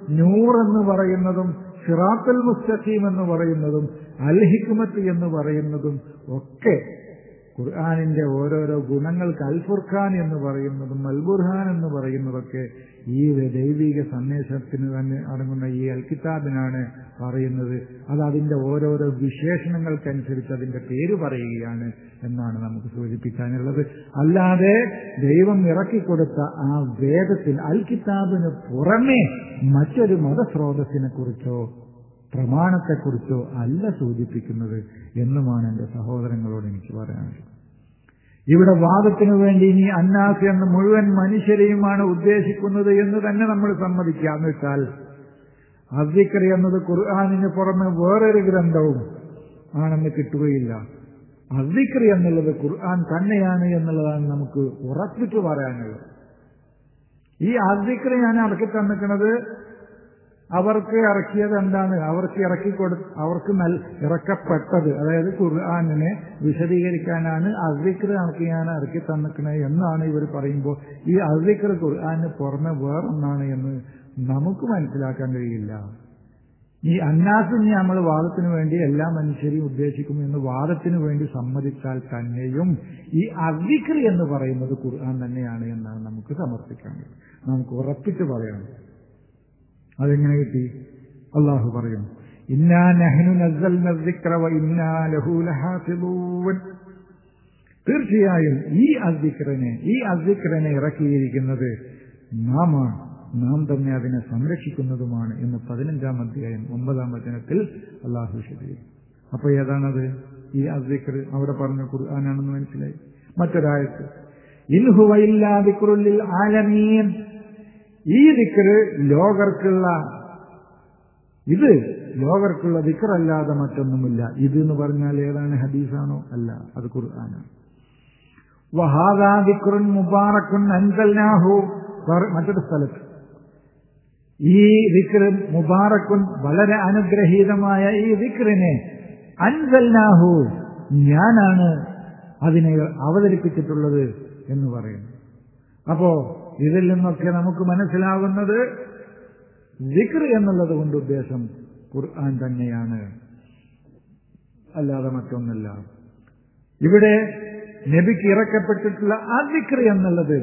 [SPEAKER 1] നൂർ എന്ന് പറയുന്നതും ഷിറാത്തുൽ മുസ്തഖീം എന്ന് പറയുന്നതും അൽ ഹിക്മത്ത് എന്ന് പറയുന്നതും ഒക്കെ ഖുർആാനിന്റെ ഓരോരോ ഗുണങ്ങൾക്ക് അൽ ഫുർഖാൻ എന്ന് പറയുന്നതും അൽ ബുർഹാൻ എന്ന് പറയുന്നതൊക്കെ ഈ ദൈവിക സന്ദേശത്തിന് തന്നെ അടങ്ങുന്ന ഈ അൽ കിതാബിനാണ് പറയുന്നത് അത് അതിന്റെ ഓരോരോ വിശേഷണങ്ങൾക്കനുസരിച്ച് അതിന്റെ പേര് പറയുകയാണ് എന്നാണ് നമുക്ക് സൂചിപ്പിക്കാനുള്ളത് അല്ലാതെ ദൈവം ഇറക്കിക്കൊടുത്ത ആ വേദത്തിൽ അൽ കിതാബിന് പുറമെ മറ്റൊരു മതസ്രോതസ്സിനെ കുറിച്ചോ പ്രമാണത്തെക്കുറിച്ചോ അല്ല സൂചിപ്പിക്കുന്നത് എന്നുമാണ് എന്റെ സഹോദരങ്ങളോട് എനിക്ക് പറയാനുള്ളത് ഇവിടെ വാദത്തിനു വേണ്ടി ഇനി അന്നാസ് എന്ന മുഴുവൻ മനുഷ്യരെയുമാണ് ഉദ്ദേശിക്കുന്നത് എന്ന് തന്നെ നമ്മൾ സമ്മതിക്കുക എന്ന് വെച്ചാൽ അസിക്കറി എന്നത് ഖുർആാനിന് പുറമെ വേറൊരു ഗ്രന്ഥവും ആണെന്ന് കിട്ടുകയില്ല അസിക്കറി എന്നുള്ളത് ഖുർആൻ തന്നെയാണ് എന്നുള്ളതാണ് നമുക്ക് ഉറപ്പിച്ചു പറയാനുള്ളത് ഈ അസിക്കറി ഞാൻ ഇറക്കി തന്നിക്കുന്നത് അവർക്ക് ഇറക്കിയത് എന്താണ് അവർക്ക് ഇറക്കി കൊടു അവർക്ക് നൽ ഇറക്കപ്പെട്ടത് അതായത് ഖുർആാനിനെ വിശദീകരിക്കാനാണ് അസിക്കർ ഇറക്കി ഞാൻ ഇറക്കി തന്നിക്കണത് എന്നാണ് ഇവർ പറയുമ്പോൾ ഈ അസിക്കർ ഖുർആാനിന് പുറമെ വേറൊന്നാണ് എന്ന് നമുക്ക് മനസ്സിലാക്കാൻ കഴിയില്ല ഈ അന്നാസിന് നമ്മൾ വാദത്തിന് വേണ്ടി എല്ലാ മനുഷ്യരെയും ഉദ്ദേശിക്കും എന്ന് വാദത്തിന് വേണ്ടി സമ്മതിച്ചാൽ തന്നെയും ഈ അസിക്കർ എന്ന് പറയുന്നത് ഖുർആൻ തന്നെയാണ് എന്നാണ് നമുക്ക് സമർപ്പിക്കേണ്ടത് നമുക്ക് ഉറപ്പിച്ച് പറയാം അതെങ്ങനെ കിട്ടി അള്ളാഹു പറയും ഇന്നാ നഹ്നു നസ്സൽന الذِّكْرَ وَإِنَّا لَهُ لَحَافِظُونَ തീർച്ചയായും ഈ അസിക്രനെ ഈ അസിക്രനെ ഇറക്കിയിരിക്കുന്നത് നാമാണ് നാം തന്നെ അതിനെ സംരക്ഷിക്കുന്നതുമാണ് എന്ന് പതിനഞ്ചാം അധ്യായം ഒമ്പതാം വചനത്തിൽ അള്ളാഹു വിശദീകരിക്കും അപ്പൊ ഏതാണത് ഈ അസിക്ർ അവിടെ പറഞ്ഞ ഖുർആാനാണെന്ന് മനസ്സിലായി മറ്റൊരായത്ത് ഇൻഹുവയില്ലാതിക്കുള്ളിൽ ആലമീൻ ഈ ദിക്കറ് ലോകർക്കുള്ള ഇത് ലോകർക്കുള്ള ദിക്കറല്ലാതെ മറ്റൊന്നുമില്ല ഇത് എന്ന് പറഞ്ഞാൽ ഏതാണ് ഹദീസാണോ അല്ല അത് ഖുർആനാണ് വഹാദാ ദിക്റുൻ മുബാറക്കുൻ അൻസൽനാഹു മറ്റൊരു സ്ഥലത്ത് ഈ ദിക്റ് മുബാറക്കുൻ വളരെ അനുഗ്രഹീതമായ ഈ ദിക്റിനെ അൻസൽനാഹു ഞാനാണ് അതിനെ അവതരിപ്പിച്ചിട്ടുള്ളത് എന്ന് പറയുന്നു അപ്പോ ഇതിൽ നിന്നൊക്കെ നമുക്ക് മനസ്സിലാകുന്നത് ദിക്ർ എന്നുള്ളത് കൊണ്ട് ഉദ്ദേശം ഖുർആൻ തന്നെയാണ് അല്ലാതെ മറ്റൊന്നല്ല ഇവിടെ നബിക്ക് ഇറക്കപ്പെട്ടിട്ടുള്ള ആ ദിക്ർ എന്നുള്ളത്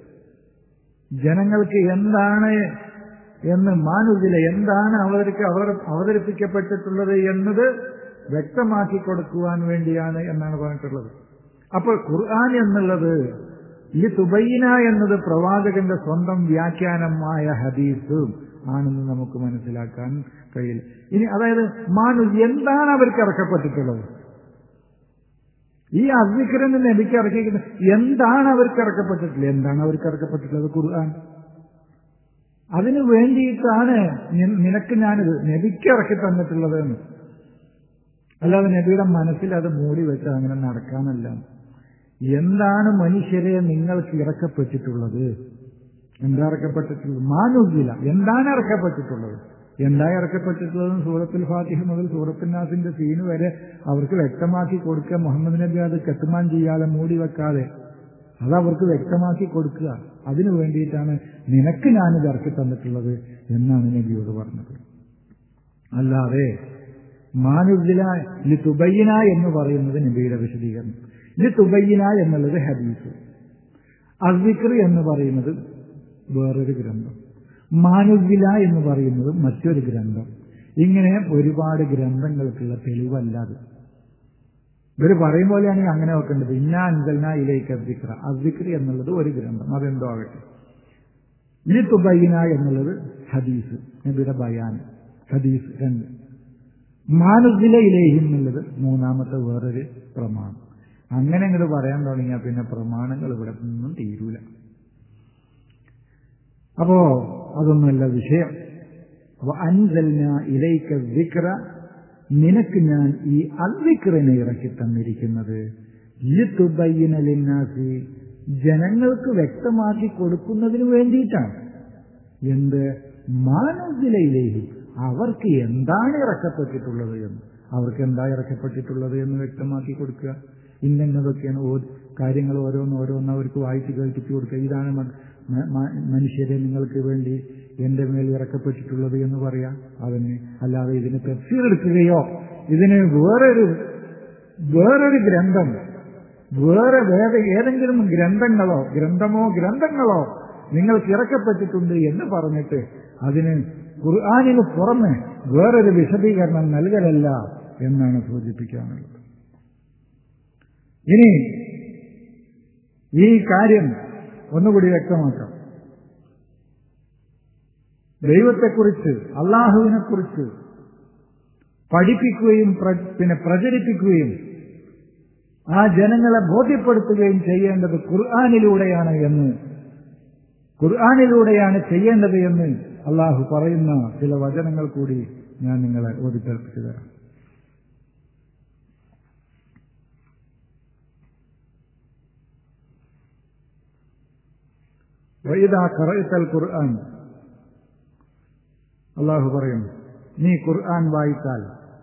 [SPEAKER 1] ജനങ്ങൾക്ക് എന്താണ് എന്ന് മാനുതിലെ എന്താണ് അവർക്ക് അവർ അവതരിപ്പിക്കപ്പെട്ടിട്ടുള്ളത് എന്നത് വ്യക്തമാക്കി കൊടുക്കുവാൻ വേണ്ടിയാണ് എന്നാണ് പറഞ്ഞിട്ടുള്ളത് അപ്പോൾ ഖുർആൻ എന്നുള്ളത് ഈ തുബൈന എന്നത് പ്രവാചകന്റെ സ്വന്തം വ്യാഖ്യാനമായ ഹദീസ് ആണെന്ന് നമുക്ക് മനസ്സിലാക്കാൻ കഴിയില്ല ഇനി അതായത് മാനു എന്താണ് അവർക്ക് ഇറക്കപ്പെട്ടിട്ടുള്ളത് ഈ അസ്വിക്കരന് നബിക്ക് ഇറക്കിയിരിക്കുന്നത് എന്താണ് അവർക്ക് ഇറക്കപ്പെട്ടിട്ടുള്ളത് എന്താണ് അവർക്ക് ഇറക്കപ്പെട്ടിട്ടുള്ളത് ഖുർആൻ അതിനു വേണ്ടിയിട്ടാണ് നിനക്ക് ഞാനിത് നബിക്ക് ഇറക്കി തന്നിട്ടുള്ളത് എന്ന് അല്ലാതെ നബിയുടെ മനസ്സിൽ അത് മൂടി വെച്ച് അങ്ങനെ നടക്കാനല്ല എന്താണ് മനുഷ്യരെ നിങ്ങൾക്ക് ഇറക്കപ്പെട്ടിട്ടുള്ളത് എന്താ ഇറക്കപ്പെട്ടിട്ടുള്ളത് മാനുദ്ദില എന്താണ് ഇറക്കപ്പെട്ടിട്ടുള്ളത് എന്താ ഇറക്കപ്പെട്ടിട്ടുള്ളത് സൂറത്തുൽ ഫാത്തിഹ മുതൽ സൂറത്തുൽ നാസിന്റെ സീന് വരെ അവർക്ക് വ്യക്തമാക്കി കൊടുക്കുക മുഹമ്മദ് നബി അത് കെട്ടുമാൻ ചെയ്യാതെ മൂടി വെക്കാതെ അത് അവർക്ക് വ്യക്തമാക്കി കൊടുക്കുക അതിനു വേണ്ടിയിട്ടാണ് നിനക്ക് ഞാനിത് ഇറക്കി തന്നിട്ടുള്ളത് എന്നാണ് നബിയോട് പറഞ്ഞത് അല്ലാതെ മാനുദ്ദില തുബയ്യന എന്ന് പറയുന്നത് നബിയുടെ വിശദീകരണം ഇത് തുബയ്യന എന്നുള്ളത് ഹദീസ് അസിക്ർ എന്ന് പറയുന്നത് വേറൊരു ഗ്രന്ഥം മാനുവില എന്ന് പറയുന്നത് മറ്റൊരു ഗ്രന്ഥം ഇങ്ങനെ ഒരുപാട് ഗ്രന്ഥങ്ങൾക്കുള്ള തെളിവല്ലാതെ ഇവർ പറയും പോലെയാണ് അങ്ങനെ വെക്കേണ്ടത് ഇന്ന അൻകൽന ഇലേക്ക് അസിക്ര അസിക്രി എന്നുള്ളത് ഒരു ഗ്രന്ഥം അതെന്തോ ആകട്ടെ ഇനി തുബയ്യന എന്നുള്ളത് ഹദീസ് നബിയുടെ ബയാൻ ഹദീസ് രണ്ട് മാനുദില ഇലേഹി എന്നുള്ളത് മൂന്നാമത്തെ വേറൊരു പ്രമാണം അങ്ങനെ ഇങ്ങോട്ട് പറയാൻ തുടങ്ങിയാൽ പിന്നെ പ്രമാണങ്ങൾ ഇവിടെ നിന്നും തീരൂല അപ്പോ അതൊന്നുമല്ല വിഷയം അൻസൽന ഇലൈക്ക വിക്ര നിനക്ക് ഞാൻ ഈ അദ്വിക്രനെ ഇറക്കി തന്നിരിക്കുന്നത് ലിത്തുബയ്യനലിന്നാസി ജനങ്ങൾക്ക് വ്യക്തമാക്കി കൊടുക്കുന്നതിന് വേണ്ടിയിട്ടാണ് എന്ത് മാനസിലയിലേഹി അവർക്ക് എന്താണ് ഇറക്കപ്പെട്ടിട്ടുള്ളത് എന്ന് അവർക്ക് എന്താ ഇറക്കപ്പെട്ടിട്ടുള്ളത് എന്ന് വ്യക്തമാക്കി കൊടുക്കുക ഇന്നതൊക്കെയാണ് കാര്യങ്ങൾ ഓരോന്ന് ഓരോന്ന് അവർക്ക് വായിച്ച് കേൾപ്പിച്ചു കൊടുക്കുക ഇതാണ് മനുഷ്യരെ നിങ്ങൾക്ക് വേണ്ടി എന്റെ മേൽ ഇറക്കപ്പെട്ടിട്ടുള്ളത് എന്ന് പറയാം അതിന് അല്ലാതെ ഇതിന് തെറ്റിയെടുക്കുകയോ ഇതിന് വേറൊരു വേറൊരു ഗ്രന്ഥം വേറെ വേറെ ഏതെങ്കിലും ഗ്രന്ഥങ്ങളോ ഗ്രന്ഥമോ ഗ്രന്ഥങ്ങളോ നിങ്ങൾക്ക് ഇറക്കപ്പെട്ടിട്ടുണ്ട് എന്ന് പറഞ്ഞിട്ട് അതിന് ഖുർആാനിന് പുറമെ വേറൊരു വിശദീകരണം നൽകലല്ല എന്നാണ് സൂചിപ്പിക്കാനുള്ളത് ഇനി ഈ കാര്യം ഒന്നുകൂടി വ്യക്തമാക്കാം ദൈവത്തെക്കുറിച്ച് അള്ളാഹുവിനെക്കുറിച്ച് പഠിപ്പിക്കുകയും പിന്നെ പ്രചരിപ്പിക്കുകയും ആ ജനങ്ങളെ ബോധ്യപ്പെടുത്തുകയും ചെയ്യേണ്ടത് ഖുർആാനിലൂടെയാണ് എന്ന് ഖുർആാനിലൂടെയാണ് ചെയ്യേണ്ടത് എന്ന് അള്ളാഹു പറയുന്ന ചില വചനങ്ങൾ കൂടി ഞാൻ നിങ്ങളെ ഓടിക്കേൽപ്പിച്ചു തരാം വൈദാ കറയിത്തൽ ഖുർആൻ അള്ളാഹു പറയും നീ ഖുർആൻ വായിച്ചാൽ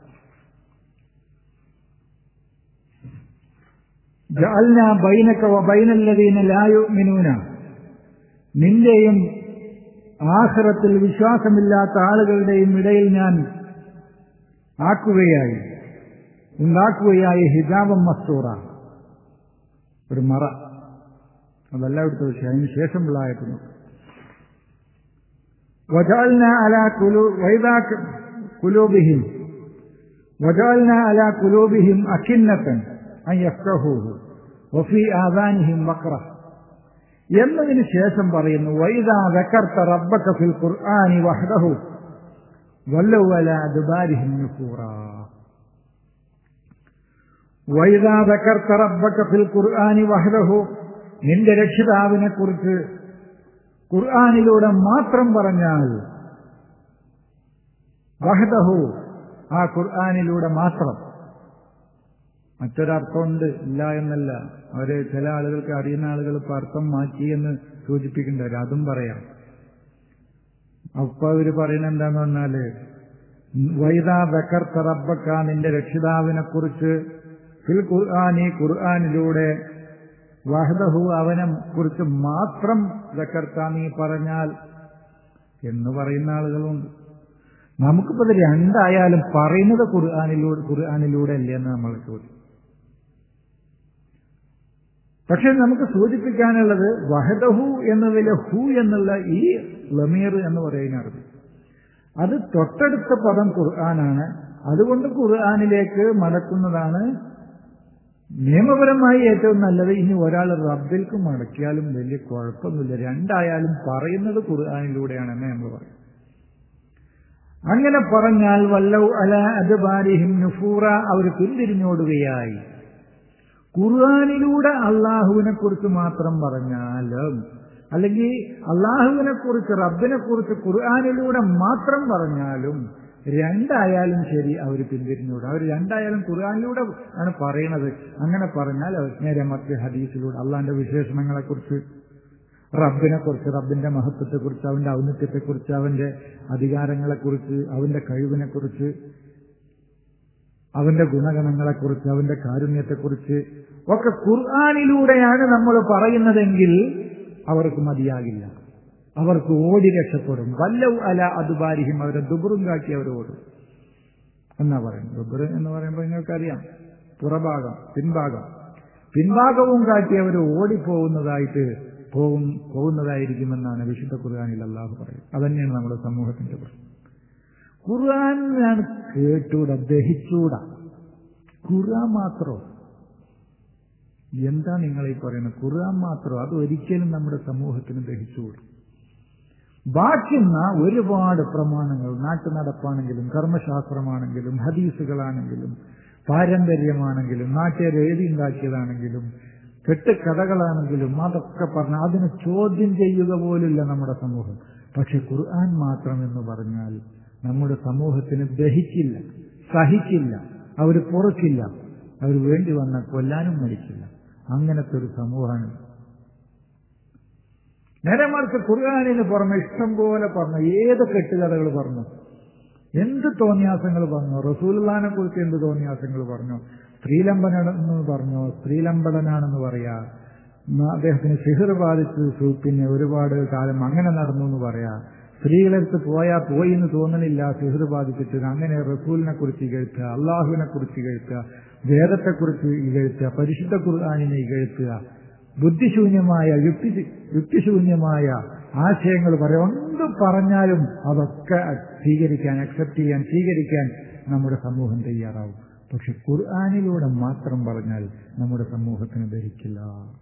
[SPEAKER 1] ജഅൽന ബൈനക വബൈനല്ലദീന ലാ യുഅ്മിനൂന നിന്റെയും ആഖിറത്തിൽ വിശ്വാസമില്ലാത്ത ആളുകളുടെയും ഇടയിൽ ഞാൻ ആക്കുകയായി ഉണ്ടാക്കുകയായി ഹിജാബം മസ്തൂറ ഒരു മറ അതെല്ലായിടത്തും പക്ഷേ അതിന് ശേഷമുള്ള ആയത്തുന്നു وجعلنا على قلوب وإذا قلوبهم وجعلنا على قلوبهم أكنة أن يفقهوه وفي آذانهم وقرة എന്നതിന് ശേഷം പറയുന്നു വൈദാ ذكرت ربك في القرآن وحده ولوا على أدبارهم نفورا وإذا ذكرت ربك في القرآن وحده നിന്റെ രക്ഷിതാവിനെ കുറിച്ച് ഖുർആാനിലൂടെ മാത്രം പറഞ്ഞാൽ വഹദഹു ആ ഖുർആാനിലൂടെ മാത്രം മറ്റൊരർത്ഥമുണ്ട് ഇല്ല എന്നല്ല അവര് ചില ആളുകൾക്ക് അറിയുന്ന ആളുകൾ ഇപ്പൊ അർത്ഥം മാറ്റി എന്ന് സൂചിപ്പിക്കേണ്ടവർ അതും പറയാം അപ്പൊ അവര് പറയുന്നത് എന്താന്ന് പറഞ്ഞാല് വൈദാ ബക്കർ തറബക്ക നിന്റെ രക്ഷിതാവിനെ കുറിച്ച് ഫിൽ ഖുർആാനി ഖുർആാനിലൂടെ വഹദഹു അവനെ കുറിച്ച് മാത്രം ദക്കർത്ത നീ പറഞ്ഞാൽ എന്ന് പറയുന്ന ആളുകളുണ്ട് നമുക്കിപ്പോ ഇത് രണ്ടായാലും പറയുന്നത് ഖുർആാനിലൂടെ ഖുർആാനിലൂടെ അല്ലേ എന്ന് നമ്മൾ ചോദിക്കും പക്ഷെ നമുക്ക് സൂചിപ്പിക്കാനുള്ളത് വഹദഹു എന്നതിൽ ഹു എന്നുള്ള ഈ ലമീർ എന്ന് പറയുന്നത് അത് തൊട്ടടുത്ത പദം ഖുർആനാണ് അതുകൊണ്ട് ഖുർആാനിലേക്ക് മടക്കുന്നതാണ് നിയമപരമായി ഏറ്റവും നല്ലത് ഇനി ഒരാൾ റബ്ബിൽക്ക് മടക്കിയാലും വലിയ കുഴപ്പമൊന്നുമില്ല രണ്ടായാലും പറയുന്നത് ഖുർആാനിലൂടെയാണെന്ന് നമ്മൾ പറയും അങ്ങനെ പറഞ്ഞാൽ വല്ലവ് അല അദ്ബാരിഹിം നുഫൂറ അവർ പിന്തിരിഞ്ഞോടുകയായി ഖുർആാനിലൂടെ അള്ളാഹുവിനെ കുറിച്ച് മാത്രം പറഞ്ഞാലും അല്ലെങ്കിൽ അള്ളാഹുവിനെ കുറിച്ച് റബ്ബിനെ കുറിച്ച് ഖുർആാനിലൂടെ മാത്രം പറഞ്ഞാലും രണ്ടായാലും ശരി അവർ പിന്തിരിഞ്ഞൂടെ അവർ രണ്ടായാലും ഖുർആാനിലൂടെ ആണ് പറയണത് അങ്ങനെ പറഞ്ഞാൽ അവർ നേരെ മറ്റ് ഹദീസിലൂടെ അള്ളാന്റെ വിശേഷണങ്ങളെക്കുറിച്ച് റബ്ബിനെ കുറിച്ച് റബ്ബിന്റെ മഹത്വത്തെക്കുറിച്ച് അവന്റെ ഔന്നത്യത്തെക്കുറിച്ച് അവന്റെ അധികാരങ്ങളെക്കുറിച്ച് അവന്റെ കഴിവിനെക്കുറിച്ച് അവന്റെ ഗുണഗണങ്ങളെക്കുറിച്ച് അവന്റെ കാരുണ്യത്തെക്കുറിച്ച് ഒക്കെ ഖുർആാനിലൂടെയാണ് നമ്മൾ പറയുന്നതെങ്കിൽ അവർക്ക് മതിയാകില്ല അവർക്ക് ഓടി രക്ഷപ്പെടും വല്ലവ് അല അതുബാരിഹിം അവരെ ദുബറും കാട്ടി അവർ ഓടും എന്നാ പറയുന്നത് ദുബർ എന്ന് പറയുമ്പോൾ നിങ്ങൾക്കറിയാം പുറഭാഗം പിൻഭാഗം പിൻഭാഗവും കാട്ടി അവർ ഓടിപ്പോകുന്നതായിട്ട് പോകും പോകുന്നതായിരിക്കുമെന്നാണ് വിശുദ്ധ ഖുർആാനിൽ അള്ളാഹു പറയുന്നത് അതന്നെയാണ് നമ്മുടെ സമൂഹത്തിന്റെ പ്രശ്നം ഖുർആാനാണ് കേട്ടൂടാ ദഹിച്ചൂടാ ഖുർആൻ മാത്രോ എന്താ നിങ്ങൾ ഈ പറയുന്നത് ഖുർആൻ മാത്രം അത് ഒരിക്കലും നമ്മുടെ സമൂഹത്തിന് ദഹിച്ചുകൂടും ബാക്കിയുന്ന ഒരുപാട് പ്രമാണങ്ങൾ നാട്ടുനടപ്പാണെങ്കിലും കർമ്മശാസ്ത്രമാണെങ്കിലും ഹദീസുകളാണെങ്കിലും പാരമ്പര്യമാണെങ്കിലും നാട്ടുകാർ എഴുതിയുണ്ടാക്കിയതാണെങ്കിലും കെട്ടുകഥകളാണെങ്കിലും അതൊക്കെ പറഞ്ഞ അതിനെ ചോദ്യം ചെയ്യുക പോലില്ല നമ്മുടെ സമൂഹം പക്ഷെ ഖുർആൻ മാത്രം എന്ന് പറഞ്ഞാൽ നമ്മുടെ സമൂഹത്തിന് ദഹിക്കില്ല സഹിക്കില്ല അവർ പൊറുക്കില്ല അവർ വേണ്ടി വന്ന കൊല്ലാനും മരിക്കില്ല അങ്ങനത്തെ ഒരു സമൂഹമാണ് നേരെ മറിച്ച് ഖുർആാനിന് പുറമെ ഇഷ്ടം പോലെ പറഞ്ഞു ഏത് കെട്ടുകഥകൾ പറഞ്ഞു എന്ത് തോന്നിയാസങ്ങൾ പറഞ്ഞു റസൂലുള്ളാനെ കുറിച്ച് എന്ത് തോന്നിയാസങ്ങൾ പറഞ്ഞു സ്ത്രീലംബനെന്ന് പറഞ്ഞോ സ്ത്രീലംബടനാണെന്ന് പറയാ അദ്ദേഹത്തിന് സിഹിർ ബാധിച്ചു പിന്നെ ഒരുപാട് കാലം അങ്ങനെ നടന്നു എന്ന് പറയാ സ്ത്രീകളെടുത്ത് പോയാ പോയി എന്ന് തോന്നണില്ല സിഹിർ ബാധിച്ചിട്ട് അങ്ങനെ റസൂലിനെ കുറിച്ച് ഇകഴ്ത്തുക അള്ളാഹുവിനെ കുറിച്ച് ഇകഴ്ത്തുക വേദത്തെക്കുറിച്ച് ഇകഴ്ത്തുക പരിശുദ്ധ ഖുർആാനിനെ ഇകഴ്ത്തുക ബുദ്ധിശൂന്യമായ യുക്തി യുക്തിശൂന്യമായ ആശയങ്ങൾ പറയാം എന്ത് പറഞ്ഞാലും അതൊക്കെ സ്വീകരിക്കാൻ അക്സെപ്റ്റ് ചെയ്യാൻ സ്വീകരിക്കാൻ നമ്മുടെ സമൂഹം തയ്യാറാവും പക്ഷെ ഖുർആാനിലൂടെ മാത്രം പറഞ്ഞാൽ നമ്മുടെ സമൂഹത്തിന് ധരിക്കില്ല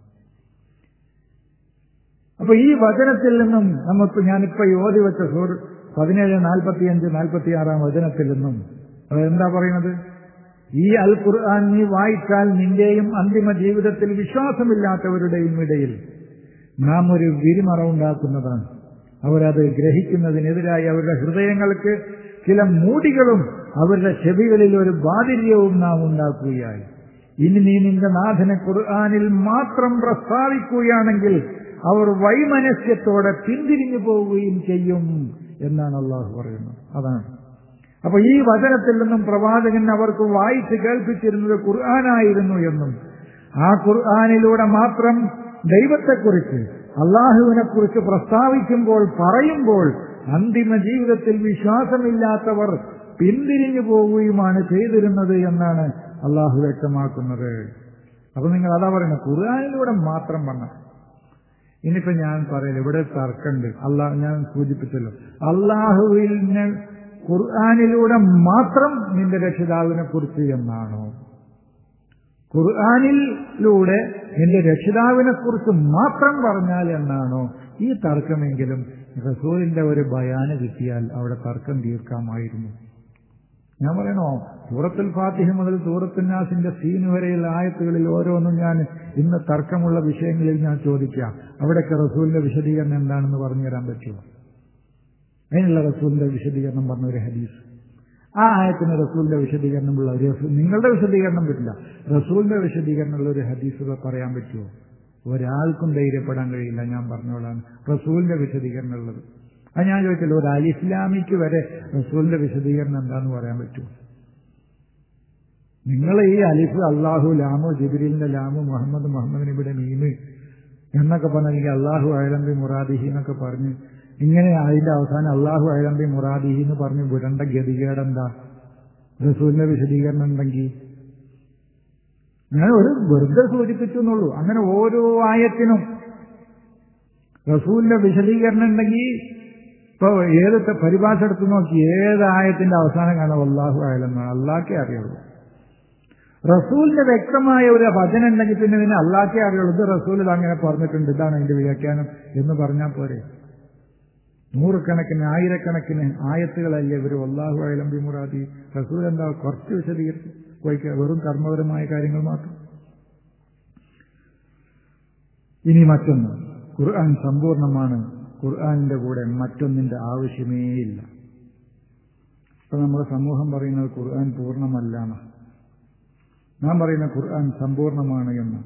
[SPEAKER 1] അപ്പൊ ഈ വചനത്തിൽ നിന്നും നമുക്ക് ഞാനിപ്പോ യോതി വെച്ച സൂർ പതിനേഴ് നാൽപ്പത്തിയഞ്ച് നാൽപ്പത്തിയാറാം വചനത്തിൽ നിന്നും അതെന്താ പറയുന്നത് ഈ അൽ ഖുർആൻ നീ വായിച്ചാൽ നിന്റെയും അന്തിമ ജീവിതത്തിൽ വിശ്വാസമില്ലാത്തവരുടെയും ഇടയിൽ നാം ഒരു വിരിമറവുണ്ടാക്കുന്നതാണ് അവരത് ഗ്രഹിക്കുന്നതിനെതിരായി അവരുടെ ഹൃദയങ്ങൾക്ക് ചില മൂടികളും അവരുടെ ചെവികളിൽ ഒരു ബാധിര്യവും നാം ഉണ്ടാക്കുകയായി ഇനി നീ നിന്റെ നാഥനെ ഖുർആാനിൽ മാത്രം പ്രസ്താവിക്കുകയാണെങ്കിൽ അവർ വൈമനസ്യത്തോടെ പിന്തിരിഞ്ഞു പോവുകയും ചെയ്യും എന്നാണ് അള്ളാഹു പറയുന്നത് അതാണ് അപ്പൊ ഈ വചനത്തിൽ നിന്നും പ്രവാചകൻ അവർക്ക് വായിച്ച് കേൾപ്പിച്ചിരുന്നത് ഖുർആാനായിരുന്നു എന്നും ആ ഖുർആാനിലൂടെ മാത്രം ദൈവത്തെക്കുറിച്ച് അള്ളാഹുവിനെ കുറിച്ച് പ്രസ്താവിക്കുമ്പോൾ പറയുമ്പോൾ അന്തിമ ജീവിതത്തിൽ വിശ്വാസമില്ലാത്തവർ പിന്തിരിഞ്ഞു പോവുകയുമാണ് ചെയ്തിരുന്നത് എന്നാണ് അള്ളാഹു വ്യക്തമാക്കുന്നത് അപ്പൊ നിങ്ങൾ അതാ പറയുന്നത് ഖുർആാനിലൂടെ മാത്രം പറഞ്ഞ ഇനിയിപ്പോ ഞാൻ പറയില്ല ഇവിടെ തർക്കമുണ്ട് അള്ളാഹ് ഞാൻ സൂചിപ്പിച്ചല്ലോ അള്ളാഹുവിനെ ഖുർആാനിലൂടെ മാത്രം നിന്റെ രക്ഷിതാവിനെ കുറിച്ച് എന്നാണോ ഖുർആാനിലൂടെ നിന്റെ രക്ഷിതാവിനെ കുറിച്ച് മാത്രം പറഞ്ഞാൽ എന്നാണോ ഈ തർക്കമെങ്കിലും റസൂലിന്റെ ഒരു ബയാന് കിട്ടിയാൽ അവിടെ തർക്കം തീർക്കാമായിരുന്നു ഞാൻ പറയണോ സൂറത്തുൽ ഫാത്തിഹ മുതൽ സൂറത്തുനാസിന്റെ സീന് വരെയുള്ള ആയത്തുകളിൽ ഓരോന്നും ഞാൻ ഇന്ന് തർക്കമുള്ള വിഷയങ്ങളിൽ ഞാൻ ചോദിക്കാം അവിടെയൊക്കെ റസൂലിന്റെ വിശദീകരണം എന്താണെന്ന് പറഞ്ഞു തരാൻ പറ്റുമോ അതിനുള്ള റസൂലിന്റെ വിശദീകരണം പറഞ്ഞ ഒരു ഹദീസ് ആ ആയത്തിന് റസൂലിന്റെ വിശദീകരണമുള്ള ഒരു നിങ്ങളുടെ വിശദീകരണം പറ്റില്ല റസൂലിന്റെ വിശദീകരണമുള്ള ഒരു ഹദീസ് പറയാൻ പറ്റുമോ ഒരാൾക്കും ധൈര്യപ്പെടാൻ കഴിയില്ല ഞാൻ പറഞ്ഞോളാണ് റസൂലിന്റെ വിശദീകരണം ഉള്ളത് അത് ഞാൻ ചോദിച്ചല്ലോ ഒരു അൽ ഇസ്ലാമിക്ക് വരെ റസൂലിന്റെ വിശദീകരണം എന്താന്ന് പറയാൻ പറ്റുമോ നിങ്ങൾ ഈ അലിഫ് അള്ളാഹു ലാമു ജിബിരിലിന്റെ ലാമു മുഹമ്മദ് മുഹമ്മദിന് ഇവിടെ മീമ് എന്നൊക്കെ പറഞ്ഞെങ്കിൽ അള്ളാഹു അയലമ്പി മുറാദിഹി എന്നൊക്കെ പറഞ്ഞ് ഇങ്ങനെ അതിന്റെ അവസാനം അള്ളാഹു അയലമ്പി മുറാദിഹി എന്ന് പറഞ്ഞ് വിടേണ്ട ഗതികേടെന്താ റസൂലിന്റെ വിശദീകരണം ഉണ്ടെങ്കിൽ ഞാൻ ഒരു വെറുതെ സൂചിപ്പിച്ചു എന്നുള്ളൂ അങ്ങനെ ഓരോ ആയത്തിനും റസൂലിന്റെ വിശദീകരണം ഉണ്ടെങ്കിൽ ഇപ്പൊ ഏതൊക്കെ പരിഭാഷ എടുത്ത് നോക്കി ഏത് ആയത്തിന്റെ അവസാനം കാണാം അള്ളാഹു ആയാലെന്നാണ് അള്ളാഹ്ക്കേ അറിയുള്ളൂ റസൂലിന്റെ വ്യക്തമായ ഒരു വചനം ഉണ്ടെങ്കിൽ പിന്നെ ഇതിനെ അള്ളാഹ്ക്കേ അറിയുള്ളൂ ഇത് റസൂൽ ഇത് അങ്ങനെ പറഞ്ഞിട്ടുണ്ട് ഇതാണ് അതിന്റെ വ്യാഖ്യാനം എന്ന് പറഞ്ഞാൽ പോരെ നൂറുകണക്കിന് ആയിരക്കണക്കിന് ആയത്തുകളല്ലേ ഇവർ അള്ളാഹു അയലംബി മുറാദി റസൂൽ എന്താ കുറച്ച് വിശദീകരിച്ച് പോയിക്കുക വെറും കർമ്മപരമായ കാര്യങ്ങൾ മാത്രം ഇനി മറ്റൊന്ന് ഖുർആൻ സമ്പൂർണമാണ് ഖുർആാനിന്റെ കൂടെ മറ്റൊന്നിന്റെ ആവശ്യമേ ഇല്ല ഇപ്പൊ നമ്മുടെ സമൂഹം പറയുന്നത് ഖുർആൻ പൂർണ്ണമല്ല നാം പറയുന്ന ഖുർആൻ സമ്പൂർണമാണ് എന്ന്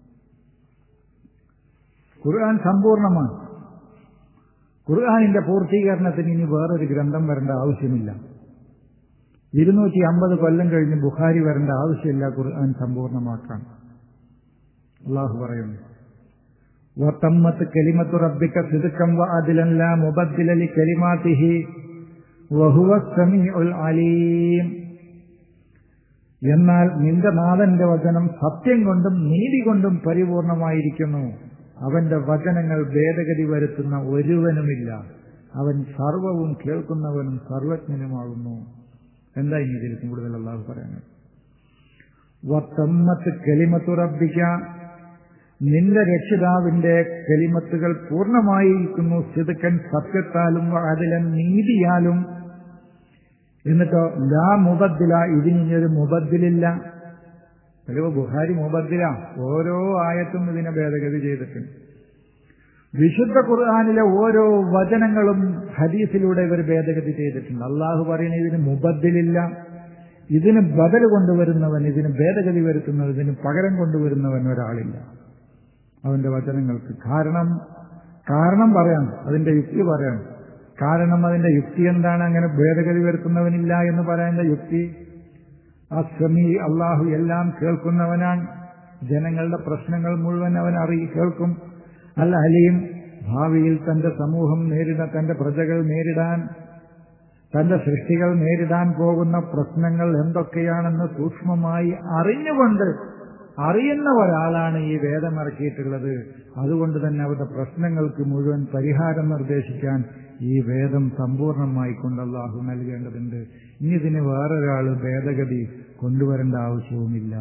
[SPEAKER 1] ഖുർആൻ സമ്പൂർണമാണ് ഖുർആാനിന്റെ പൂർത്തീകരണത്തിന് ഇനി വേറൊരു ഗ്രന്ഥം വരേണ്ട ആവശ്യമില്ല ഇരുന്നൂറ്റി അമ്പത് കൊല്ലം കഴിഞ്ഞ് ബുഖാരി വരേണ്ട ആവശ്യമില്ല ഖുർആൻ സമ്പൂർണമാക്കാൻ അള്ളാഹു പറയുന്നു وتمت كلمة ربك صدقا وعدلا لا مبدل لكلماته وهو السميع العليم എന്നാൽ നിന്റെ നാഥന്റെ വചനം സത്യം കൊണ്ടും നീതി കൊണ്ടും പരിപൂർണമായിരിക്കുന്നു അവന്റെ വചനങ്ങൾ ഭേദഗതി വരുത്തുന്ന ഒരുവനുമില്ല അവൻ സർവവും കേൾക്കുന്നവനും സർവജ്ഞനുമാകുന്നു എന്താ ഇനി ഇതിൽ കൂടുതൽ അള്ളാഹു പറയാനുള്ളത് വത്തമ്മത്ത് കെളിമത്തുറപ്പിക്ക നിന്റെ രക്ഷിതാവിന്റെ കെളിമത്തുകൾ പൂർണ്ണമായിരിക്കുന്നു സിതുക്കൻ സത്യത്താലും അതിലും നീതിയാലും എന്നിട്ടോ ലാ മുബദ്ദില ഇതിനൊരു മുബദ്ദിലില്ല ചിലവ് ബുഹാരി മുബദ്ദില ഓരോ ആയത്തും ഇതിനെ ഭേദഗതി ചെയ്തിട്ടുണ്ട് വിശുദ്ധ ഖുർആാനിലെ ഓരോ വചനങ്ങളും ഹദീസിലൂടെ ഇവർ ഭേദഗതി ചെയ്തിട്ടുണ്ട് അള്ളാഹു പറയുന്ന ഇതിന് മുബദ്ദിലില്ല ഇതിന് ബദൽ കൊണ്ടുവരുന്നവൻ ഇതിന് ഭേദഗതി വരുത്തുന്നവൻ ഇതിന് പകരം കൊണ്ടുവരുന്നവൻ ഒരാളില്ല അവന്റെ വചനങ്ങൾക്ക് കാരണം കാരണം പറയാം അതിന്റെ യുക്തി പറയാം കാരണം അതിന്റെ യുക്തി എന്താണ് അങ്ങനെ ഭേദഗതി വരുത്തുന്നവനില്ല എന്ന് പറയുന്ന യുക്തി അസ്വമി അള്ളാഹു എല്ലാം കേൾക്കുന്നവനാണ് ജനങ്ങളുടെ പ്രശ്നങ്ങൾ മുഴുവൻ അവൻ അറിയി കേൾക്കും അല്ല അലിയും ഭാവിയിൽ തന്റെ സമൂഹം നേരിട തന്റെ പ്രജകൾ നേരിടാൻ തന്റെ സൃഷ്ടികൾ നേരിടാൻ പോകുന്ന പ്രശ്നങ്ങൾ എന്തൊക്കെയാണെന്ന് സൂക്ഷ്മമായി അറിഞ്ഞുകൊണ്ട് അറിയുന്ന ഒരാളാണ് ഈ വേദം ഇറക്കിയിട്ടുള്ളത് അതുകൊണ്ട് തന്നെ അവരുടെ പ്രശ്നങ്ങൾക്ക് മുഴുവൻ പരിഹാരം നിർദ്ദേശിക്കാൻ ഈ വേദം സമ്പൂർണമായി കൊണ്ട് അള്ളാഹു നൽകേണ്ടതുണ്ട് ഇനി ഇതിന് വേറൊരാൾ ഭേദഗതി കൊണ്ടുവരേണ്ട ആവശ്യവുമില്ല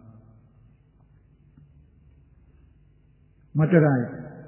[SPEAKER 1] മറ്റൊരാൾ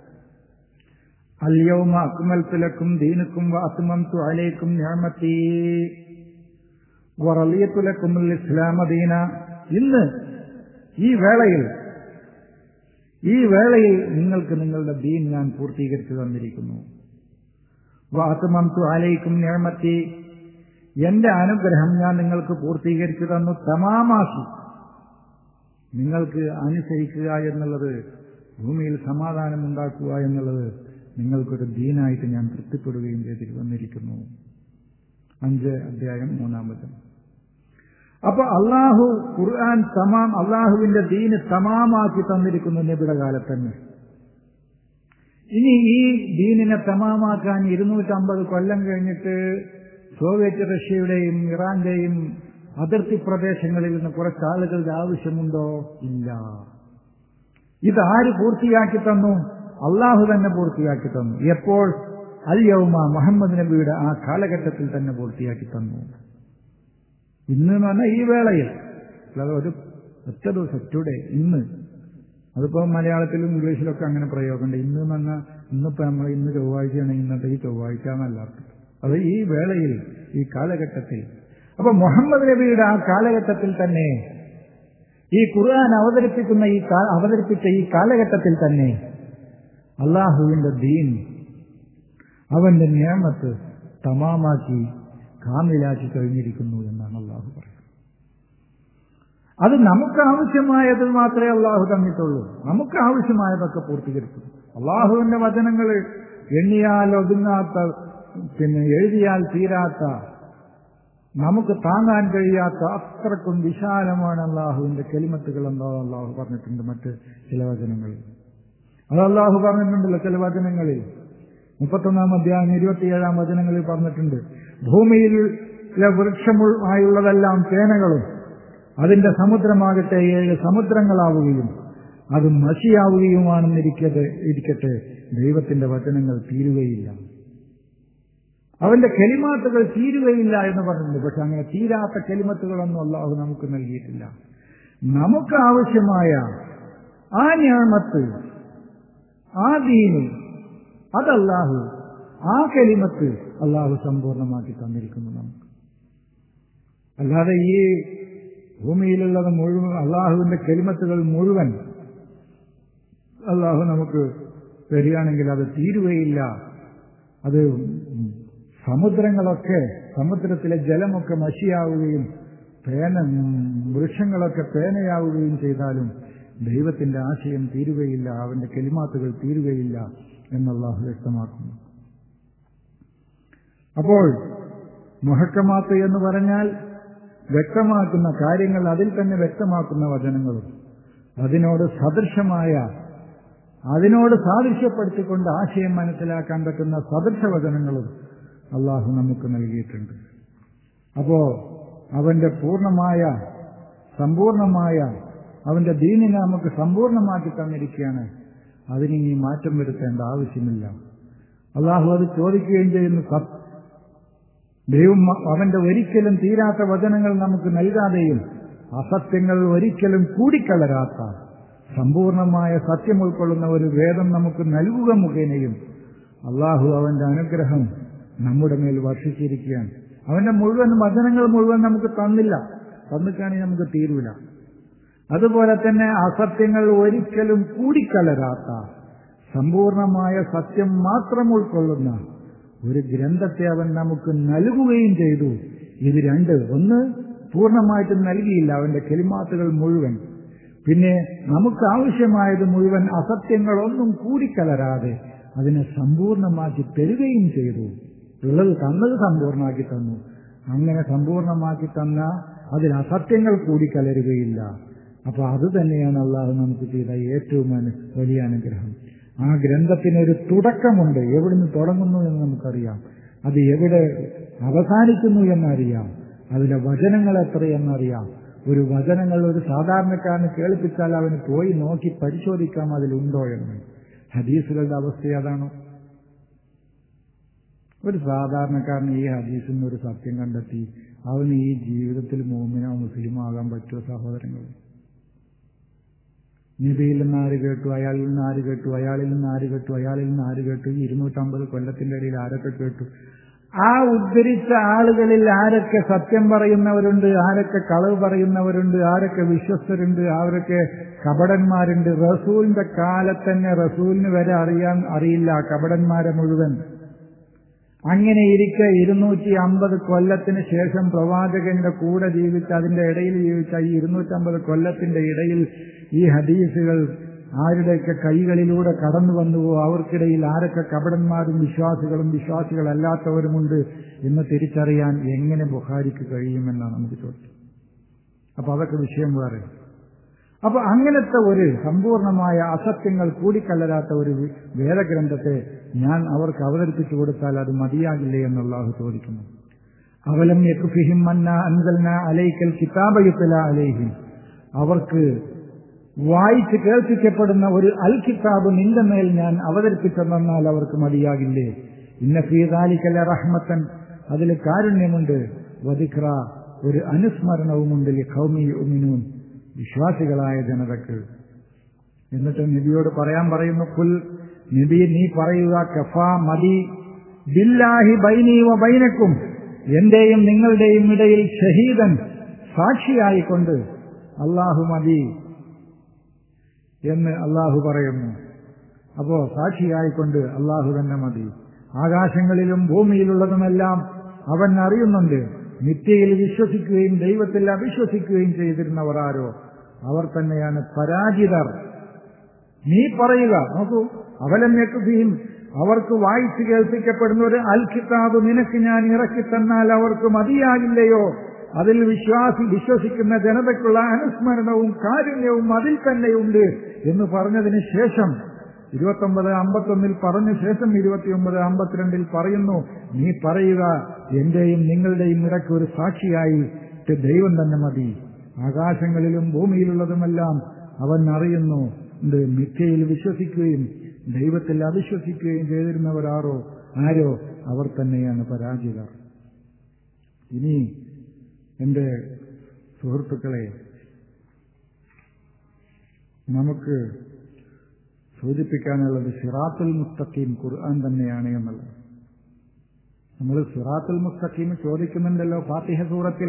[SPEAKER 1] അല്യവുമ അക്മൽത്തുലക്കും ദീനുക്കും അത്മംതു അലൈക്കും ഞാമത്തി വറലിയത്തുലക്കും ഇസ്ലാമ ദീന ഇന്ന് ഈ വേളയിൽ ഈ വേളയിൽ നിങ്ങൾക്ക് നിങ്ങളുടെ ദീൻ ഞാൻ പൂർത്തീകരിച്ചു തന്നിരിക്കുന്നു വാത്തുമംതു അലൈക്കും ഞാമത്തി എന്റെ അനുഗ്രഹം ഞാൻ നിങ്ങൾക്ക് പൂർത്തീകരിച്ചു തന്നു തമാമാക്കി നിങ്ങൾക്ക് അനുസരിക്കുക എന്നുള്ളത് ഭൂമിയിൽ സമാധാനം ഉണ്ടാക്കുക എന്നുള്ളത് നിങ്ങൾക്കൊരു ദീനായിട്ട് ഞാൻ തൃപ്തിപ്പെടുകയും ചെയ്തിട്ട് വന്നിരിക്കുന്നു അഞ്ച് അധ്യായം മൂന്നാമത് അപ്പൊ അള്ളാഹു ഖുർആൻ തമാം അള്ളാഹുവിന്റെ ദീന് തമാമാക്കി തന്നിരിക്കുന്നു നബിയുടെ കാലത്ത് തന്നെ ഇനി ഈ ദീനിനെ തമാമാക്കാൻ ഇരുന്നൂറ്റമ്പത് കൊല്ലം കഴിഞ്ഞിട്ട് സോവിയറ്റ് റഷ്യയുടെയും ഇറാന്റെയും അതിർത്തി പ്രദേശങ്ങളിൽ നിന്ന് കുറച്ച് ആളുകളുടെ ആവശ്യമുണ്ടോ ഇല്ല ഇതാര് പൂർത്തിയാക്കി തന്നു അള്ളാഹു തന്നെ പൂർത്തിയാക്കി തന്നു എപ്പോൾ അൽ യൗമ മുഹമ്മദ് നബിയുടെ ആ കാലഘട്ടത്തിൽ തന്നെ പൂർത്തിയാക്കി തന്നു ഇന്ന് എന്ന് പറഞ്ഞാൽ ഈ വേളയിൽ അല്ലാതെ ഒരു ഒറ്റ ദിവസം ടുഡേ ഇന്ന് അതിപ്പോ മലയാളത്തിലും ഇംഗ്ലീഷിലൊക്കെ അങ്ങനെ പ്രയോഗമുണ്ട് ഇന്ന് എന്ന് പറഞ്ഞാൽ ഇന്നിപ്പോ നമ്മൾ ഇന്ന് ചൊവ്വാഴ്ചയാണെങ്കിൽ ഇന്നത്തെ ഈ ചൊവ്വാഴ്ച എന്നല്ല അത് ഈ വേളയിൽ ഈ കാലഘട്ടത്തിൽ അപ്പൊ മുഹമ്മദ് നബിയുടെ ആ കാലഘട്ടത്തിൽ തന്നെ ഈ ഖുർആൻ അവതരിപ്പിക്കുന്ന ഈ അവതരിപ്പിച്ച ഈ കാലഘട്ടത്തിൽ തന്നെ അള്ളാഹുവിന്റെ ദീൻ അവന്റെ നിയമത്ത് തമാമാക്കി കാമിലാക്കി കഴിഞ്ഞിരിക്കുന്നു എന്നാണ് അള്ളാഹു പറയുന്നത് അത് നമുക്ക് ആവശ്യമായത് മാത്രമേ അള്ളാഹു തന്നിട്ടുള്ളൂ നമുക്ക് ആവശ്യമായതൊക്കെ പൂർത്തീകരിച്ചു അള്ളാഹുവിന്റെ വചനങ്ങൾ എണ്ണിയാൽ ഒതുങ്ങാത്ത പിന്നെ എഴുതിയാൽ തീരാത്ത നമുക്ക് താങ്ങാൻ കഴിയാത്ത അത്രക്കും വിശാലമാണ് അള്ളാഹുവിന്റെ കെലിമത്തുകൾ എന്താ അള്ളാഹു പറഞ്ഞിട്ടുണ്ട് മറ്റ് ചില വചനങ്ങളിൽ അത് അള്ളാഹു പറഞ്ഞിട്ടുണ്ടല്ലോ ചില വചനങ്ങളിൽ മുപ്പത്തൊന്നാം അധ്യായം ഇരുപത്തിയേഴാം വചനങ്ങളിൽ പറഞ്ഞിട്ടുണ്ട് ഭൂമിയിലെ വൃക്ഷമായുള്ളതെല്ലാം പേനകളും അതിന്റെ സമുദ്രമാകട്ടെ ഏഴ് സമുദ്രങ്ങളാവുകയും അത് മഷിയാവുകയുമാണെന്നിരിക്കട്ടെ ഇരിക്കട്ടെ ദൈവത്തിന്റെ വചനങ്ങൾ തീരുകയില്ല അവന്റെ കെലിമാത്തുകൾ തീരുകയില്ല എന്ന് പറഞ്ഞിട്ടുണ്ട് പക്ഷെ അങ്ങനെ തീരാത്ത കെലിമത്തുകളൊന്നും അള്ളാഹു നമുക്ക് നൽകിയിട്ടില്ല നമുക്ക് ആവശ്യമായ ആ ഞാമത്ത് ആ ദീന് അതല്ലാഹു ആ കെലിമത്ത് അള്ളാഹു സമ്പൂർണമാക്കി തന്നിരിക്കുന്നു നമുക്ക് അല്ലാതെ ഈ ഭൂമിയിലുള്ളത് മുഴുവൻ അള്ളാഹുവിന്റെ കെലിമത്തുകൾ മുഴുവൻ അള്ളാഹു നമുക്ക് തരികയാണെങ്കിൽ അത് തീരുകയില്ല അത് സമുദ്രങ്ങളൊക്കെ സമുദ്രത്തിലെ ജലമൊക്കെ മഷിയാവുകയും പേന വൃക്ഷങ്ങളൊക്കെ പേനയാവുകയും ചെയ്താലും ദൈവത്തിന്റെ ആശയം തീരുകയില്ല അവന്റെ കെലിമാത്തുകൾ തീരുകയില്ല എന്നല്ലാഹു വ്യക്തമാക്കുന്നു അപ്പോൾ മുഹക്കമാത്ത് എന്ന് പറഞ്ഞാൽ വ്യക്തമാക്കുന്ന കാര്യങ്ങൾ അതിൽ തന്നെ വ്യക്തമാക്കുന്ന വചനങ്ങളും അതിനോട് സദൃശമായ അതിനോട് സാദൃശ്യപ്പെടുത്തിക്കൊണ്ട് ആശയം മനസ്സിലാക്കാൻ പറ്റുന്ന സദൃശ വചനങ്ങളും അള്ളാഹു നമുക്ക് നൽകിയിട്ടുണ്ട് അപ്പോ അവന്റെ പൂർണ്ണമായ സമ്പൂർണമായ അവന്റെ ദീനിനെ നമുക്ക് സമ്പൂർണമാക്കി തന്നിരിക്കുകയാണ് അതിനിനി മാറ്റം വരുത്തേണ്ട ആവശ്യമില്ല അള്ളാഹു അത് ചോദിക്കുകയും ചെയ്യുന്നു ദൈവം അവന്റെ ഒരിക്കലും തീരാത്ത വചനങ്ങൾ നമുക്ക് നൽകാതെയും അസത്യങ്ങൾ ഒരിക്കലും കൂടിക്കളരാത്ത സമ്പൂർണമായ സത്യം ഉൾക്കൊള്ളുന്ന ഒരു വേദം നമുക്ക് നൽകുക മുഖേനയും അള്ളാഹു അവന്റെ അനുഗ്രഹം നമ്മുടെ മേൽ വർഷിച്ചിരിക്കുകയാണ് അവന്റെ മുഴുവൻ വചനങ്ങൾ മുഴുവൻ നമുക്ക് തന്നില്ല തന്നിക്കാണെങ്കിൽ നമുക്ക് തീരൂല അതുപോലെ തന്നെ അസത്യങ്ങൾ ഒരിക്കലും കൂടിക്കലരാത്ത സമ്പൂർണമായ സത്യം മാത്രം ഉൾക്കൊള്ളുന്ന ഒരു ഗ്രന്ഥത്തെ അവൻ നമുക്ക് നൽകുകയും ചെയ്തു ഇത് രണ്ട് ഒന്ന് പൂർണ്ണമായിട്ടും നൽകിയില്ല അവന്റെ കെലിമാത്തുകൾ മുഴുവൻ പിന്നെ നമുക്ക് ആവശ്യമായത് മുഴുവൻ അസത്യങ്ങളൊന്നും കൂടിക്കലരാതെ അതിനെ സമ്പൂർണമാക്കി തരികയും ചെയ്തു ഉള്ളത് തന്നത് സമ്പൂർണ്ണമാക്കി തന്നു അങ്ങനെ സമ്പൂർണ്ണമാക്കി തന്ന അതിൽ അസത്യങ്ങൾ കൂടി കലരുകയില്ല അപ്പൊ അത് തന്നെയാണ് അള്ളാഹു നമുക്ക് ചെയ്ത ഏറ്റവും അനു- വലിയ അനുഗ്രഹം ആ ഗ്രന്ഥത്തിനൊരു തുടക്കമുണ്ട് എവിടുന്ന് തുടങ്ങുന്നു എന്ന് നമുക്കറിയാം അത് എവിടെ അവസാനിക്കുന്നു എന്നറിയാം അതിലെ വചനങ്ങൾ എത്രയെന്നറിയാം ഒരു വചനങ്ങൾ ഒരു സാധാരണക്കാരന് കേൾപ്പിച്ചാൽ അവന് പോയി നോക്കി പരിശോധിക്കാം അതിലുണ്ടോ എന്ന് ഹദീസുകളുടെ അവസ്ഥ അതാണോ ഒരു സാധാരണക്കാരന് ഈ ഹദീസിൽ നിന്ന് ഒരു സത്യം കണ്ടെത്തി അവന് ഈ ജീവിതത്തിൽ മോമിനോ മുസ്ലിമോ ആകാൻ പറ്റുമോ സഹോദരങ്ങൾ നിബിയിൽ നിന്ന് ആര് കേട്ടു അയാളിൽ നിന്ന് ആര് കേട്ടു അയാളിൽ നിന്ന് ആര് കേട്ടു അയാളിൽ നിന്ന് ആര് കേട്ടു ഈ ഇരുന്നൂറ്റമ്പത് കൊല്ലത്തിന്റെ ഇടയിൽ ആരൊക്കെ കേട്ടു ആ ഉദ്ധരിച്ച ആളുകളിൽ ആരൊക്കെ സത്യം പറയുന്നവരുണ്ട് ആരൊക്കെ കളവ് പറയുന്നവരുണ്ട് ആരൊക്കെ വിശ്വസ്തരുണ്ട് ആരൊക്കെ കപടന്മാരുണ്ട് റസൂലിന്റെ കാലത്തന്നെ റസൂലിന് വരെ അറിയാൻ അറിയില്ല കപടന്മാരെ മുഴുവൻ അങ്ങനെ ഇരിക്കെ ഇരുന്നൂറ്റി അമ്പത് കൊല്ലത്തിന് ശേഷം പ്രവാചകന്റെ കൂടെ ജീവിച്ച അതിന്റെ ഇടയിൽ ജീവിച്ച ഈ ഇരുന്നൂറ്റമ്പത് കൊല്ലത്തിന്റെ ഇടയിൽ ഈ ഹദീസുകൾ ആരുടെയൊക്കെ കൈകളിലൂടെ കടന്നു വന്നുവോ അവർക്കിടയിൽ ആരൊക്കെ കപടന്മാരും വിശ്വാസികളും വിശ്വാസികളല്ലാത്തവരുമുണ്ട് എന്ന് തിരിച്ചറിയാൻ എങ്ങനെ ബുഹാരിക്ക് കഴിയുമെന്നാണ് നമുക്ക് ചോദിച്ചത് അപ്പൊ അതൊക്കെ വിഷയം വേറെ അപ്പൊ അങ്ങനത്തെ ഒരു സമ്പൂർണമായ അസത്യങ്ങൾ കൂടിക്കലരാത്ത ഒരു വി- വേദഗ്രന്ഥത്തെ ഞാൻ അവർക്ക് അവതരിപ്പിച്ചു കൊടുത്താൽ അത് മതിയാകില്ലേ എന്നുള്ളാഹു ചോദിക്കുന്നു അവലം യക്കുഫിഹിം മന്ന അൻസൽന അലൈക്കൽ കിതാബയുത്തല അലൈഹിം അവർക്ക് വായിച്ച് കേൾപ്പിക്കപ്പെടുന്ന ഒരു അൽ കിതാബ് നിന്റെ മേൽ ഞാൻ അവതരിപ്പിച്ചെന്നാൽ അവർക്ക് മതിയാകില്ലേ ഇന്ന ഫീദാലിക്കല റഹ്മത്തൻ അതിൽ കാരുണ്യമുണ്ട് വദിഖ്ര ഒരു അനുസ്മരണവുമുണ്ട് ഖൗമി ഉമിനൂൻ വിശ്വാസികളായ ജനതക്ക് എന്നിട്ട് നബിയോട് പറയാൻ പറയുന്നു കുൽ നബി നീ പറയുക കഫാ മതി ബില്ലാഹി ബൈനി വ ബൈനക്കും എന്റെയും നിങ്ങളുടെയും ഇടയിൽ ഷഹീദൻ സാക്ഷിയായിക്കൊണ്ട് അള്ളാഹു മതി എന്ന് അള്ളാഹു പറയുന്നു അപ്പോ സാക്ഷിയായിക്കൊണ്ട് അള്ളാഹു തന്നെ മതി ആകാശങ്ങളിലും ഭൂമിയിലുള്ളതുമെല്ലാം അവൻ അറിയുന്നുണ്ട് നിത്യയിൽ വിശ്വസിക്കുകയും ദൈവത്തിൽ അവിശ്വസിക്കുകയും ചെയ്തിരുന്നവർ ആരോ അവർ തന്നെയാണ് പരാജിതർ നീ പറയുക നോക്കൂ അവലം യക്കുഫിയും അവർക്ക് വായിച്ചു കേൾപ്പിക്കപ്പെടുന്ന ഒരു അൽ കിതാബ് നിനക്ക് ഞാൻ ഇറക്കി തന്നാൽ അവർക്ക് മതിയാകില്ലയോ അതിൽ വിശ്വാസി വിശ്വസിക്കുന്ന ജനതയ്ക്കുള്ള അനുസ്മരണവും കാരുണ്യവും അതിൽ തന്നെയുണ്ട് എന്ന് പറഞ്ഞതിന് ശേഷം ഇരുപത്തൊമ്പത് അമ്പത്തൊന്നിൽ പറഞ്ഞ ശേഷം ഇരുപത്തിയൊമ്പത് അമ്പത്തിരണ്ടിൽ പറയുന്നു നീ പറയുക എന്റെയും നിങ്ങളുടെയും ഇടയ്ക്ക് ഒരു സാക്ഷിയായി ദൈവം തന്നെ മതി ആകാശങ്ങളിലും ഭൂമിയിലുള്ളതുമെല്ലാം അവൻ അറിയുന്നു ഉണ്ട് മിഥ്യയിൽ വിശ്വസിക്കുകയും ദൈവത്തിൽ അവിശ്വസിക്കുകയും ചെയ്തിരുന്നവരാരോ ആരോ അവർ തന്നെയാണ് പരാജിതർ ഇനി എന്റെ സുഹൃത്തുക്കളെ നമുക്ക് സൂചിപ്പിക്കാനുള്ളത് സിറാത്തുൽ മുസ്തഖീം ഖുർആൻ തന്നെയാണ് എന്നുള്ളത് നമ്മൾ സിറാത്തുൽ മുസ്തഖീം ചോദിക്കുന്നുണ്ടല്ലോ ഫാത്തിഹ സൂറത്തിൽ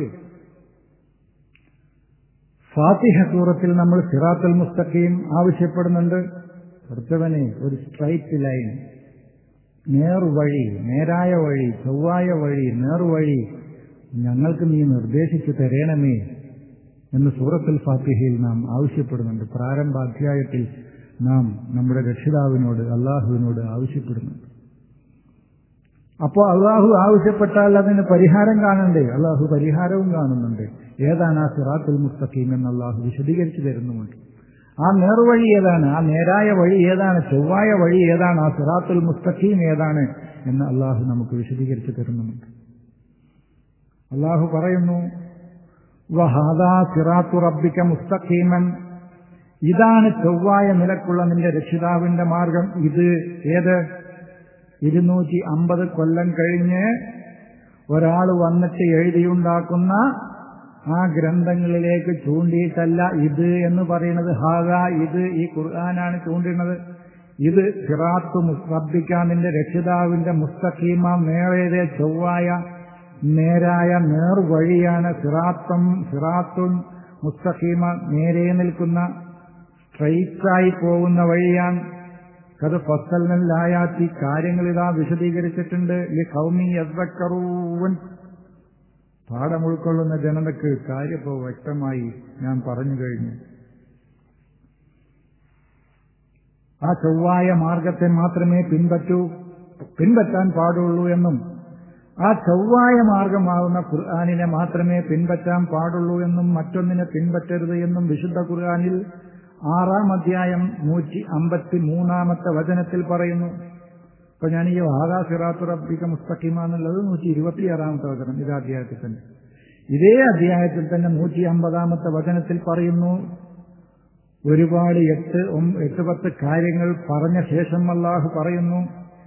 [SPEAKER 1] ഫാത്തിഹ സൂറത്തിൽ നമ്മൾ സിറാത്തുൽ മുസ്തഖീം ആവശ്യപ്പെടുന്നുണ്ട് അടുത്തവനെ ഒരു സ്ട്രൈറ്റ് ലൈൻ നേർവഴി നേരായ വഴി ചൊവ്വായ വഴി നേർവഴി ഞങ്ങൾക്ക് നീ നിർദ്ദേശിച്ചു തരണമേ എന്ന് സൂറത്തുൽ ഫാത്തിഹയിൽ നാം ആവശ്യപ്പെടുന്നുണ്ട് പ്രാരംഭ അധ്യായത്തിൽ നാം നമ്മുടെ രക്ഷിതാവിനോട് അള്ളാഹുവിനോട് ആവശ്യപ്പെടുന്നുണ്ട് അപ്പോൾ അള്ളാഹു ആവശ്യപ്പെട്ടാൽ അതിന് പരിഹാരം കാണണ്ടേ അള്ളാഹു പരിഹാരവും കാണുന്നുണ്ട് ഏതാണ് ആ സിറാത്തുൽ മുസ്തഖീം എന്ന് അള്ളാഹു വിശദീകരിച്ചു തരുന്നുമുണ്ട് ആ നേർവഴി ഏതാണ് ആ നേരായ വഴി ഏതാണ് ചൊവ്വായ വഴി ഏതാണ് ആ സിറാത്തുൽ മുസ്തഖീം ഏതാണ് എന്ന് അള്ളാഹു നമുക്ക് വിശദീകരിച്ചു തരുന്നുമുണ്ട് അള്ളാഹു പറയുന്നു വഹാദാ സിറാത്തു റബ്ബിക്ക മുസ്തഖീമൻ ഇതാണ് ചൊവ്വായ നിലക്കുള്ള നിന്റെ രക്ഷിതാവിന്റെ മാർഗം ഇത് ഏത് ഇരുന്നൂറ്റി അമ്പത് കൊല്ലം കഴിഞ്ഞ് ഒരാൾ വന്നിട്ട് എഴുതിയുണ്ടാക്കുന്ന ആ ഗ്രന്ഥങ്ങളിലേക്ക് ചൂണ്ടിയിട്ടല്ല ഇത് എന്ന് പറയുന്നത് ഹാഗ ഇത് ഈ ഖുർആനാണ് ചൂണ്ടുന്നത് ഇത് സിറാത്തു റബ്ബിക്ക നിന്റെ രക്ഷിതാവിന്റെ മുസ്തഖീമ നേരേതെ ചൊവ്വായ നേരായ നേർവഴിയാണ് സിറാത്തും സിറാത്തും മുസ്തഖീമ നേരെ നിൽക്കുന്ന സ്ട്രൈറ്റായി പോകുന്ന വഴിയാണ് കത് ഫസലിലായാത്തി കാര്യങ്ങൾ ഇതാ വിശദീകരിച്ചിട്ടുണ്ട് ഈ കൗമി യദ്വക്കറൂവൻ പാഠം ഉൾക്കൊള്ളുന്ന ജനതയ്ക്ക് കാര്യപ്പോ വ്യക്തമായി ഞാൻ പറഞ്ഞു കഴിഞ്ഞു ആ ചൊവ്വായ മാർഗത്തെ മാത്രമേ പിൻപറ്റൂ പിൻപറ്റാൻ പാടുള്ളൂ എന്നും ആ ചൊവ്വായ മാർഗമാവുന്ന ഖുർആാനിനെ മാത്രമേ പിൻപറ്റാൻ പാടുള്ളൂ എന്നും മറ്റൊന്നിനെ പിൻപറ്റരുത് എന്നും വിശുദ്ധ ഖുർആാനിൽ ആറാം അധ്യായം നൂറ്റി അമ്പത്തി മൂന്നാമത്തെ വചനത്തിൽ പറയുന്നു ഇപ്പൊ ഞാൻ ഈ ആകാ സിറാത്തു റബ്ബിക മുസ്തഖിമ എന്നുള്ളത് നൂറ്റി ഇരുപത്തിയാറാമത്തെ വചനം ഇതേ അധ്യായത്തിൽ തന്നെ ഇതേ അധ്യായത്തിൽ തന്നെ നൂറ്റി അമ്പതാമത്തെ വചനത്തിൽ പറയുന്നു ഒരുപാട് എട്ട് എട്ട് പത്ത് കാര്യങ്ങൾ പറഞ്ഞ ശേഷം അള്ളാഹു പറയുന്നു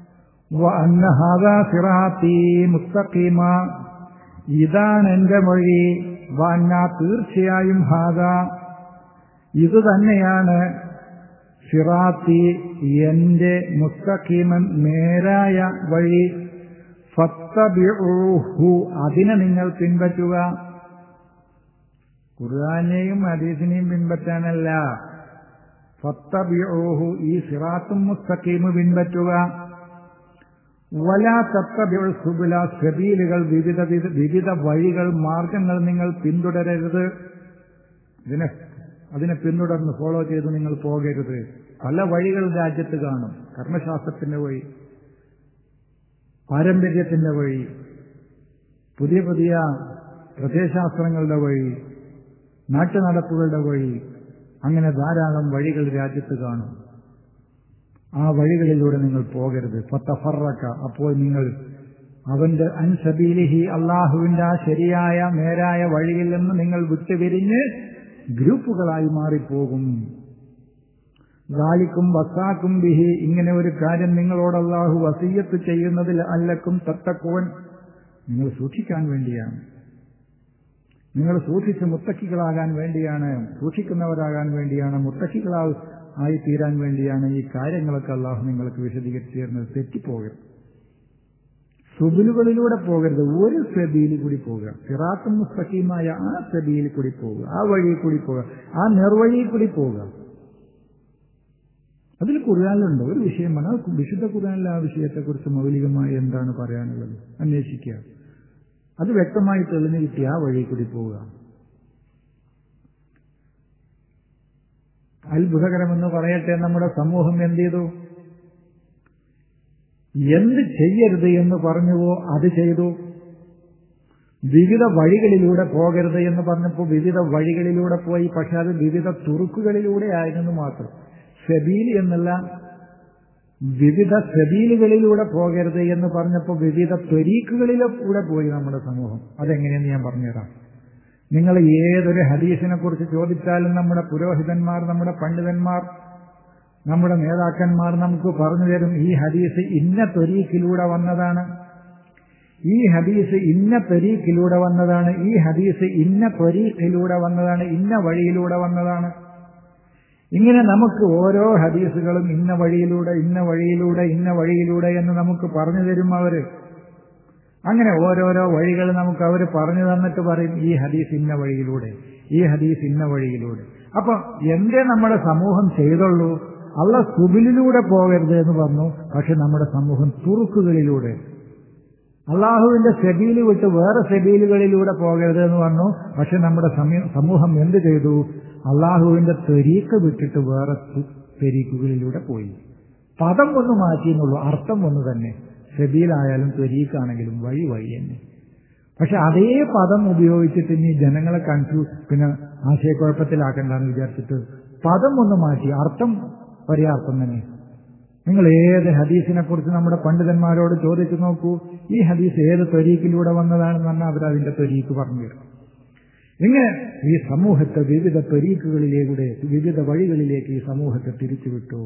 [SPEAKER 1] മുസ്തഖീമ ഇതാണ് എന്റെ വഴി വന്ന തീർച്ചയായും ഹാദ ഇത് തന്നെയാണ് സിറാത്തി എന്റെ മുസ്തഖീമൻ നേരായ വഴി ഫത്തബിഊഹു അതിനെ നിങ്ങൾ പിൻപറ്റുക ഖുർആാനെയും ഹദീസിനെയും പിൻപറ്റാനല്ല ഫത്തബിഊഹു ഈ സിറാത്തും മുസ്തഖീമ് പിൻപറ്റുക വല തത്തബിൾ സുബുല സബീലുകൾ വിവിധ വിവിധ വഴികൾ മാർഗങ്ങൾ നിങ്ങൾ പിന്തുടരരുത് ഇതിനെ അതിനെ പിന്തുടർന്ന് ഫോളോ ചെയ്ത് നിങ്ങൾ പോകരുത് പല വഴികൾ രാജ്യത്ത് കാണും കർമ്മശാസ്ത്രത്തിന്റെ വഴി പാരമ്പര്യത്തിന്റെ വഴി പുതിയ പുതിയ പ്രത്യയശാസ്ത്രങ്ങളുടെ വഴി നാട്ടുനടപ്പുകളുടെ വഴി അങ്ങനെ ധാരാളം വഴികൾ രാജ്യത്ത് കാണും ആ വഴികളിലൂടെ നിങ്ങൾ പോകരുത് ഫത്തഫറക്ക അപ്പോൾ നിങ്ങൾ അവന്റെ അൻസബീലിഹി അള്ളാഹുവിന്റെ ആ ശരിയായ നേരായ വഴിയിൽ നിന്ന് നിങ്ങൾ വിട്ടുപിരിഞ്ഞ് ഗ്രൂപ്പുകളായി മാറിപ്പോകും ഗാലിക്കും വസാക്കും ബിഹി ഇങ്ങനെ ഒരു കാര്യം നിങ്ങളോട് അള്ളാഹു വസീയത്ത് ചെയ്യുന്നതിൽ അല്ലക്കും തത്തക്കോൻ നിങ്ങൾ സൂക്ഷിക്കാൻ വേണ്ടിയാണ് നിങ്ങൾ സൂക്ഷിച്ച് മുത്തക്കികളാകാൻ വേണ്ടിയാണ് സൂക്ഷിക്കുന്നവരാകാൻ വേണ്ടിയാണ് മുത്തക്കികളാ ആയി തീരാൻ വേണ്ടിയാണ് ഈ കാര്യങ്ങളൊക്കെ അള്ളാഹു നിങ്ങൾക്ക് വിശദീകരിച്ചു തരുന്നത് തെറ്റിപ്പോകരുത് സുബിലുകളിലൂടെ പോകരുത് ഒരു സെബിയിൽ കൂടി പോകുക സിറാത്തും മുസ്തഖീമായ ആ സെബിയിൽ കൂടി പോവുക ആ വഴിയിൽ കൂടി പോവുക ആ നിർവഴിയിൽ കൂടി പോവുക അതിൽ ഖുർആാനിലുണ്ട് ഒരു വിഷയമാണ് വിശുദ്ധ ഖുർആാനിലെ ആ വിഷയത്തെക്കുറിച്ച് മൗലികമായി എന്താണ് പറയാനുള്ളത് അന്വേഷിക്കുക അത് വ്യക്തമായി തെളിഞ്ഞു കിട്ടി ആ വഴി കൂടി പോവുക അത്ഭുതകരമെന്ന് പറയട്ടെ നമ്മുടെ സമൂഹം എന്ത് ചെയ്തു എന്ത് ചെയ്യരുത് എന്ന് പറഞ്ഞുവോ അത് ചെയ്തു വിവിധ വഴികളിലൂടെ പോകരുത് എന്ന് പറഞ്ഞപ്പോൾ വിവിധ വഴികളിലൂടെ പോയി പക്ഷെ അത് വിവിധ തുറുക്കുകളിലൂടെ ആയിരുന്നു മാത്രം സെബീൽ എന്നുള്ള വിവിധ സെബീലുകളിലൂടെ പോകരുത് എന്ന് പറഞ്ഞപ്പോൾ വിവിധ ത്വരീക്കുകളിലൂടെ പോയി നമ്മുടെ സമൂഹം അതെങ്ങനെയെന്ന് ഞാൻ പറഞ്ഞുതരാം നിങ്ങൾ ഏതൊരു ഹദീസിനെ കുറിച്ച് ചോദിച്ചാലും നമ്മുടെ പുരോഹിതന്മാർ നമ്മുടെ പണ്ഡിതന്മാർ നമ്മുടെ നേതാക്കന്മാർ നമുക്ക് പറഞ്ഞു തരും ഈ ഹദീസ് ഇന്ന ത്വരീക്കിലൂടെ വന്നതാണ് ഈ ഹദീസ് ഇന്ന ത്വരീക്കിലൂടെ വന്നതാണ് ഈ ഹദീസ് ഇന്ന ത്വരീക്കിലൂടെ വന്നതാണ് ഇന്ന വഴിയിലൂടെ വന്നതാണ് ഇങ്ങനെ നമുക്ക് ഓരോ ഹദീസുകളും ഇന്ന വഴിയിലൂടെ ഇന്ന വഴിയിലൂടെ ഇന്ന വഴിയിലൂടെ എന്ന് നമുക്ക് പറഞ്ഞു തരും അവര് അങ്ങനെ ഓരോരോ വഴികൾ നമുക്ക് അവർ പറഞ്ഞു തന്നിട്ട് പറയും ഈ ഹദീസ് ഇന്ന വഴിയിലൂടെ ഈ ഹദീസ് ഇന്ന വഴിയിലൂടെ അപ്പൊ എന്തേ നമ്മുടെ സമൂഹം ചെയ്തുള്ളൂ അള്ള സുബിലിലൂടെ പോകരുത് എന്ന് പറഞ്ഞു പക്ഷെ നമ്മുടെ സമൂഹം തുറുക്കുകളിലൂടെ അള്ളാഹുവിന്റെ സെബീൽ വിട്ട് വേറെ സെബീലുകളിലൂടെ പോകരുത് എന്ന് പറഞ്ഞു പക്ഷെ നമ്മുടെ സമൂഹം എന്ത് ചെയ്തു അള്ളാഹുവിന്റെ തെരീക്ക് വിട്ടിട്ട് വേറെ തെരീക്കുകളിലൂടെ പോയി പദം ഒന്ന് മാറ്റിയെന്നുള്ളൂ അർത്ഥം ഒന്ന് തന്നെ സെബീലായാലും ത്വരീക്കാണെങ്കിലും വഴി വഴി തന്നെ പക്ഷെ അതേ പദം ഉപയോഗിച്ചിട്ട് ഇനി ജനങ്ങളെ കൺഫ്യൂസ് പിന്നെ ആശയക്കുഴപ്പത്തിലാക്കണ്ടെന്ന് വിചാരിച്ചിട്ട് പദം ഒന്ന് മാറ്റി അർത്ഥം ഒരേ അർത്ഥം തന്നെ നിങ്ങൾ ഏത് ഹദീസിനെ കുറിച്ച് നമ്മുടെ പണ്ഡിതന്മാരോട് ചോദിച്ചു നോക്കൂ ഈ ഹദീസ് ഏത് ത്വരീക്കിലൂടെ വന്നതാണെന്ന് പറഞ്ഞാൽ അവരതിന്റെ ത്വരീക്ക് പറഞ്ഞു തരും ഇങ്ങനെ ഈ സമൂഹത്തെ വിവിധ ത്വരീക്കുകളിലൂടെ വിവിധ വഴികളിലേക്ക് ഈ സമൂഹത്തെ തിരിച്ചുവിട്ടു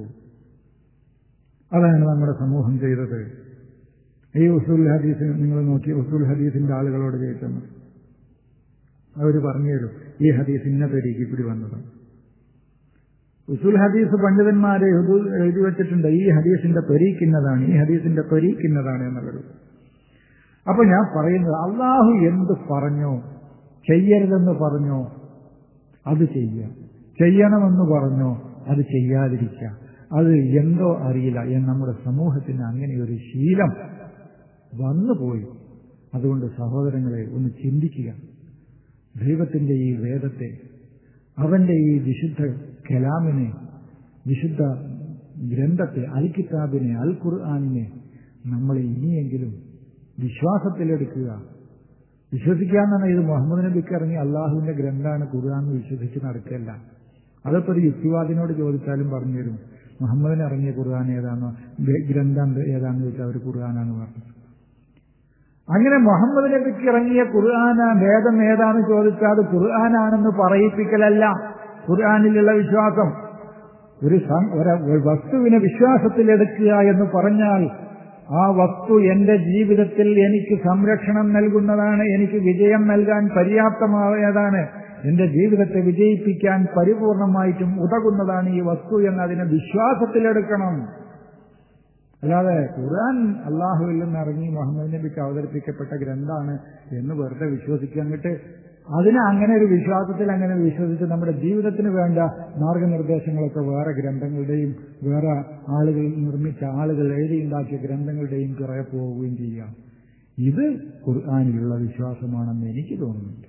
[SPEAKER 1] അതാണ് നമ്മുടെ സമൂഹം ചെയ്തത് ഈ ഉസൂൽ ഹദീസ് നിങ്ങൾ നോക്കി ഉസൂൽ ഹദീസിന്റെ ആളുകളോട് ചോദിച്ചെന്ന് അവർ പറഞ്ഞു തരും ഈ ഹദീസ് ഇന്ന തരീക്ക് കൂടി വന്നതാണ് ഉസുൽ ഹദീസ് പണ്ഡിതന്മാരെ എഴുതി വെച്ചിട്ടുണ്ട് ഈ ഹദീസിന്റെ ത്വരീക്കുന്നതാണ് ഈ ഹദീസിന്റെ ത്വരീക്കുന്നതാണ് എന്നുള്ളത് അപ്പൊ ഞാൻ പറയുന്നത് അള്ളാഹു എന്ത് പറഞ്ഞോ ചെയ്യരുതെന്ന് പറഞ്ഞോ അത് ചെയ്യുക ചെയ്യണമെന്ന് പറഞ്ഞോ അത് ചെയ്യാതിരിക്കുക അത് എന്തോ അറിയില്ല എന്ന് നമ്മുടെ സമൂഹത്തിന് അങ്ങനെ ഒരു ശീലം വന്നുപോയി അതുകൊണ്ട് സഹോദരങ്ങളെ ഒന്ന് ചിന്തിക്കുക ദൈവത്തിന്റെ ഈ വേദത്തെ അവന്റെ ഈ വിശുദ്ധ കലാമിനെ വിശുദ്ധ ഗ്രന്ഥത്തെ അൽ കിതാബിനെ അൽ ഖുർആാനിനെ നമ്മൾ ഇനിയെങ്കിലും വിശ്വാസത്തിലെടുക്കുക വിശ്വസിക്കുക എന്ന് പറഞ്ഞാൽ ഇത് മുഹമ്മദ് നബിക്ക് ഇറങ്ങി അള്ളാഹുവിന്റെ ഗ്രന്ഥാണ് ഖുർആൻ എന്ന് വിശ്വസിച്ച് നടക്കല്ല അതൊക്കെ ഒരു യുക്തിവാദിനോട് ചോദിച്ചാലും പറഞ്ഞു തരും മുഹമ്മദിന് ഇറങ്ങിയ ഖുർആൻ ഏതാണോ ഗ്രന്ഥം ഏതാണെന്ന് ചോദിച്ചാൽ അവർ ഖുർആനാന്ന് പറഞ്ഞു അങ്ങനെ മുഹമ്മദ് നബിക്ക് ഇറങ്ങിയ ഖുർആന വേദം ഏതാണെന്ന് ചോദിച്ചാൽ അത് ഖുർആനാണെന്ന് പറയിപ്പിക്കലല്ല ഖുർആാനിലുള്ള വിശ്വാസം ഒരു ഒരു വസ്തുവിനെ വിശ്വാസത്തിലെടുക്കുക എന്ന് പറഞ്ഞാൽ ആ വസ്തു എന്റെ ജീവിതത്തിൽ എനിക്ക് സംരക്ഷണം നൽകുന്നതാണ് എനിക്ക് വിജയം നൽകാൻ പര്യാപ്തമായതാണ് എന്റെ ജീവിതത്തെ വിജയിപ്പിക്കാൻ പരിപൂർണമായിട്ടും ഉതകുന്നതാണ് ഈ വസ്തു എന്നതിനെ വിശ്വാസത്തിലെടുക്കണം അല്ലാതെ ഖുർആൻ അള്ളാഹുവിൽ നിന്ന് ഇറങ്ങി മുഹമ്മദ് നബിക്ക് അവതരിപ്പിക്കപ്പെട്ട ഗ്രന്ഥാണ് എന്ന് വെറുതെ വിശ്വസിക്കുക എന്നിട്ട് അതിനെ അങ്ങനെ ഒരു വിശ്വാസത്തിൽ അങ്ങനെ വിശ്വസിച്ച് നമ്മുടെ ജീവിതത്തിന് വേണ്ട മാർഗനിർദ്ദേശങ്ങളൊക്കെ വേറെ ഗ്രന്ഥങ്ങളുടെയും വേറെ ആളുകൾ നിർമ്മിച്ച ആളുകൾ എഴുതിയുണ്ടാക്കിയ ഗ്രന്ഥങ്ങളുടെയും പിറകെ പോവുകയും ചെയ്യുക ഇത് ഖുർആാനിലുള്ള വിശ്വാസമാണെന്ന് എനിക്ക് തോന്നുന്നുണ്ട്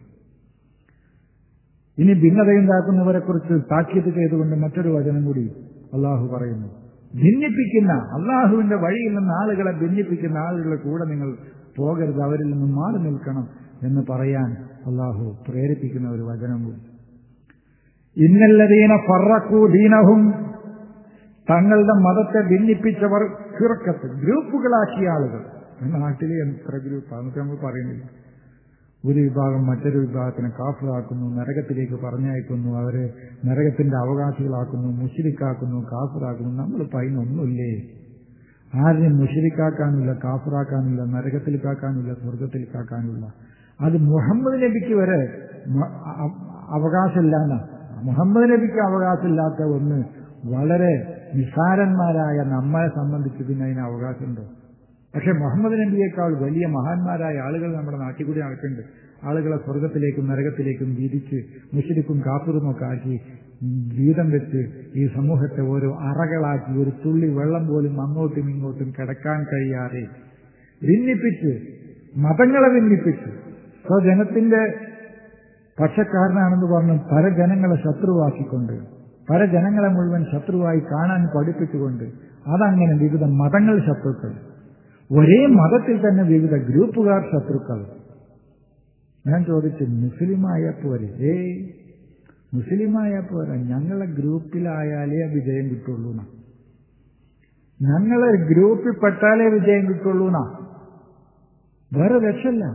[SPEAKER 1] ഇനി ഭിന്നതയുണ്ടാക്കുന്നവരെ കുറിച്ച് താക്കീത് ചെയ്തുകൊണ്ട് മറ്റൊരു വചനം കൂടി അള്ളാഹു പറയുന്നു ഭിന്നിപ്പിക്കുന്ന അള്ളാഹുവിന്റെ വഴിയിൽ നിന്ന് ആളുകളെ ഭിന്നിപ്പിക്കുന്ന ആളുകളുടെ കൂടെ നിങ്ങൾ പോകരുത് അവരിൽ നിന്ന് മാറി നിൽക്കണം എന്ന് പറയാൻ അള്ളാഹു പ്രേരിപ്പിക്കുന്ന ഒരു വചനം കൂടി ഇന്നല്ലതീന ഫറക്കൂ ദീനഹും തങ്ങളുടെ മതത്തെ ഭിന്നിപ്പിച്ചവർ ഫിറക്കത്ത് ഗ്രൂപ്പുകളാക്കിയ ആളുകൾ നാട്ടിലെ എത്ര ഗ്രൂപ്പാണ് നമ്മൾ പറയുന്നില്ല ഒരു വിഭാഗം മറ്റൊരു വിഭാഗത്തിനെ കാഫിറാക്കുന്നു നരകത്തിലേക്ക് പറഞ്ഞയക്കുന്നു അവരെ നരകത്തിന്റെ അവകാശികളാക്കുന്നു മുഷിരിക്കാക്കുന്നു കാഫിറാക്കുന്നു നമ്മൾ പറയുന്നൊന്നുമില്ലേ ആരെയും മുഷിരിക്കാക്കാനില്ല കാഫിറാക്കാനില്ല നരകത്തിൽ കാക്കാനില്ല സ്വർഗത്തിൽ കാക്കാനില്ല അത് മുഹമ്മദ് നബിക്ക് വരെ അവകാശമില്ലാന്ന മുഹമ്മദ് നബിക്ക് അവകാശമില്ലാത്ത ഒന്ന് വളരെ നിസാരന്മാരായ നമ്മളെ സംബന്ധിച്ച് പിന്നെ അതിന് അവകാശമുണ്ടോ പക്ഷെ മുഹമ്മദ് നബിയേക്കാൾ വലിയ മഹാന്മാരായ ആളുകൾ നമ്മുടെ നാട്ടിൽ കൂടി നടക്കുന്നുണ്ട് ആളുകളെ സ്വർഗത്തിലേക്കും നരകത്തിലേക്കും വീതിച്ച് മുഷരിക്കും കാപ്പുറും ഒക്കെ ആക്കി വീതം വെച്ച് ഈ സമൂഹത്തെ ഓരോ അറകളാക്കി ഒരു തുള്ളി വെള്ളം പോലും അങ്ങോട്ടും ഇങ്ങോട്ടും കിടക്കാൻ കഴിയാതെ ഭിന്നിപ്പിച്ച് മതങ്ങളെ ഭിന്നിപ്പിച്ച് സ്വജനത്തിന്റെ പക്ഷക്കാരനാണെന്ന് പറഞ്ഞ് പല ജനങ്ങളെ ശത്രുവാക്കിക്കൊണ്ട് പല ജനങ്ങളെ മുഴുവൻ ശത്രുവായി കാണാൻ പഠിപ്പിച്ചുകൊണ്ട് അതങ്ങനെ വിവിധ മതങ്ങൾ ശത്രുക്കൾ ഒരേ മതത്തിൽ തന്നെ വിവിധ ഗ്രൂപ്പുകാർ ശത്രുക്കൾ ഞാൻ ചോദിച്ചു മുസ്ലിമായ പോരെ ഏയ് മുസ്ലിമായ പോരാ ഞങ്ങളെ ഗ്രൂപ്പിലായാലേ വിജയം കിട്ടുള്ളൂ എന്നാ ഞങ്ങളെ ഗ്രൂപ്പിൽ പെട്ടാലേ വിജയം കിട്ടുള്ളൂ എന്നാ വേറെ രക്ഷല്ല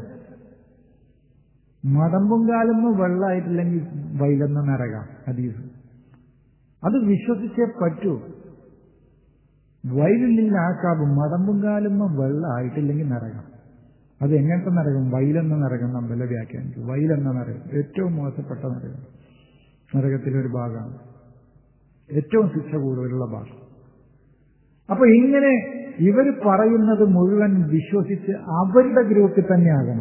[SPEAKER 1] മടമ്പും കാലൊന്നും വെള്ളമായിട്ടില്ലെങ്കിൽ വൈലെന്ന് നരകാം ഹദീസ് അത് വിശ്വസിച്ചേ പറ്റൂ വയലിൽ ആക്കാവും മടമ്പും കാലുമ്പോ വെള്ളമായിട്ടില്ലെങ്കിൽ നരകം അത് എങ്ങനത്തെ നരകം വയലെന്ന നരകം നമ്മൾ വ്യാഖ്യാനിക്കും വയലെന്ന നരകം ഏറ്റവും മോശപ്പെട്ട നരകം നരകത്തിലൊരു ഭാഗമാണ് ഏറ്റവും ശിക്ഷ കൂടുതലുള്ള ഭാഗം അപ്പൊ ഇങ്ങനെ ഇവർ പറയുന്നത് മുഴുവൻ വിശ്വസിച്ച് അവരുടെ ഗ്രൂപ്പിൽ തന്നെ ആകണം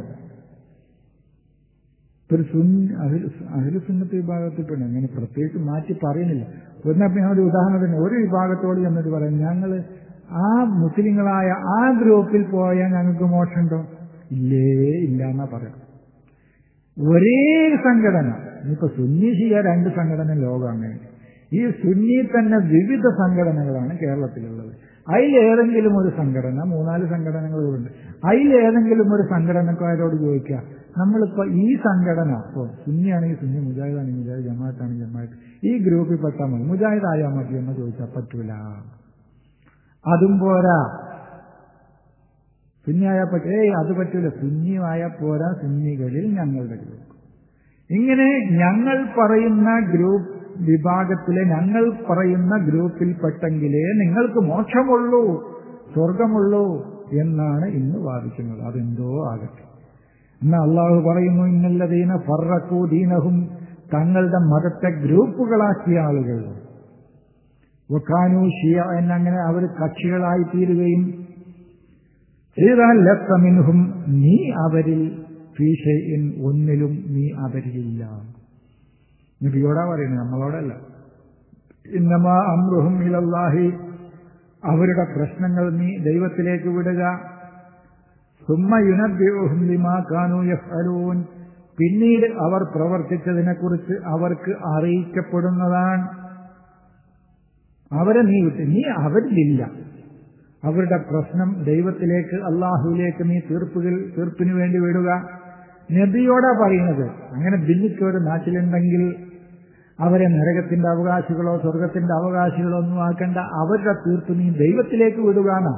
[SPEAKER 1] ഒരു അഹില സുന്നത്ത് വിഭാഗത്തിൽപ്പെടെ അങ്ങനെ പ്രത്യേകിച്ച് മാറ്റി പറയുന്നില്ല ഒന്നപ്പം ഞാൻ ഒരു ഉദാഹരണത്തിന് ഒരു വിഭാഗത്തോട് എന്നിട്ട് പറയാം ഞങ്ങൾ ആ മുസ്ലിങ്ങളായ ആ ഗ്രൂപ്പിൽ പോയാൽ ഞങ്ങൾക്ക് മോക്ഷമുണ്ടോ ഇല്ലേ ഇല്ല എന്നാ പറയാം ഒരേ സംഘടന ഇനിയിപ്പോ സുന്നി ഷിയ രണ്ട് സംഘടന ലോകമാണ് ഈ സുന്നി തന്നെ വിവിധ സംഘടനകളാണ് കേരളത്തിലുള്ളത് അതിലേതെങ്കിലും ഒരു സംഘടന മൂന്നാല് സംഘടനകളുണ്ട് അതിലേതെങ്കിലും ഒരു സംഘടനക്കാരോട് ചോദിക്കുക നമ്മളിപ്പോ ഈ സംഘടന ഇപ്പോ സുന്നിയാണെങ്കിൽ സുന്നി മുജാഹിദാണെങ്കിൽ മുജാഹിദ് ജമാഅത്താണെങ്കിൽ ജമാഅത്ത് ഈ ഗ്രൂപ്പിൽ പെട്ടാൽ മതി മുജാഹിദ് ആയാൽ മതി എന്ന് ചോദിച്ചാൽ പറ്റൂല അതും പോരാ സുന്നിയായാൽ പറ്റ ഏയ് അത് പറ്റൂല സുന്നിയായാൽ പോരാ സുന്നികളിൽ ഞങ്ങളുടെ ഗ്രൂപ്പ് ഇങ്ങനെ ഞങ്ങൾ പറയുന്ന ഗ്രൂപ്പ് വിഭാഗത്തിലെ ഞങ്ങൾ പറയുന്ന ഗ്രൂപ്പിൽ പെട്ടെങ്കിലേ നിങ്ങൾക്ക് മോക്ഷമുള്ളൂ സ്വർഗമുള്ളൂ എന്നാണ് ഇന്ന് വാദിക്കുന്നത് അതെന്തോ ആകട്ടെ എന്നാ അള്ളാഹു പറയുന്നു ഇന്നല്ലതീന ഫറക്കൂ ദീനഹും തങ്ങളുടെ മതത്തെ ഗ്രൂപ്പുകളാക്കിയ ആളുകൾ വക്കാനു ഷിയ എന്നങ്ങനെ അവർ കക്ഷികളായി തീരുകയും ചെയ്താൽ ലത്തമിൻഹും നീ അവരിൽ ഫീഷയിൻ ഒന്നിലും നീ അവരിലില്ല നബിയോടാ പറയുന്നത് നമ്മളോടല്ല ഇന്നമാ അമ്രുഹും ഇലല്ലാഹി അവരുടെ പ്രശ്നങ്ങൾ നീ ദൈവത്തിലേക്ക് വിടുക സുമ്മ യുനബ്യൂഹും ലിമാ കാനു യഫ്അലൂൻ പിന്നീട് അവർ പ്രവർത്തിച്ചതിനെക്കുറിച്ച് അവർക്ക് അറിയിക്കപ്പെടുന്നതാണ് അവരെ നീ വിട്ട് നീ അവരിലില്ല അവരുടെ പ്രശ്നം ദൈവത്തിലേക്ക് അള്ളാഹുവിലേക്ക് നീ തീർപ്പുകൾ തീർപ്പിനു വേണ്ടി വിടുക നബിയോടാ പറയുന്നത് അങ്ങനെ ഭിന്നിച്ചൊരു നാട്ടിലുണ്ടെങ്കിൽ അവരെ നരകത്തിന്റെ അവകാശികളോ സ്വർഗത്തിന്റെ അവകാശികളോ ഒന്നും ആക്കേണ്ട അവരുടെ തീർപ്പ് നീ ദൈവത്തിലേക്ക് വിടുകയാണ്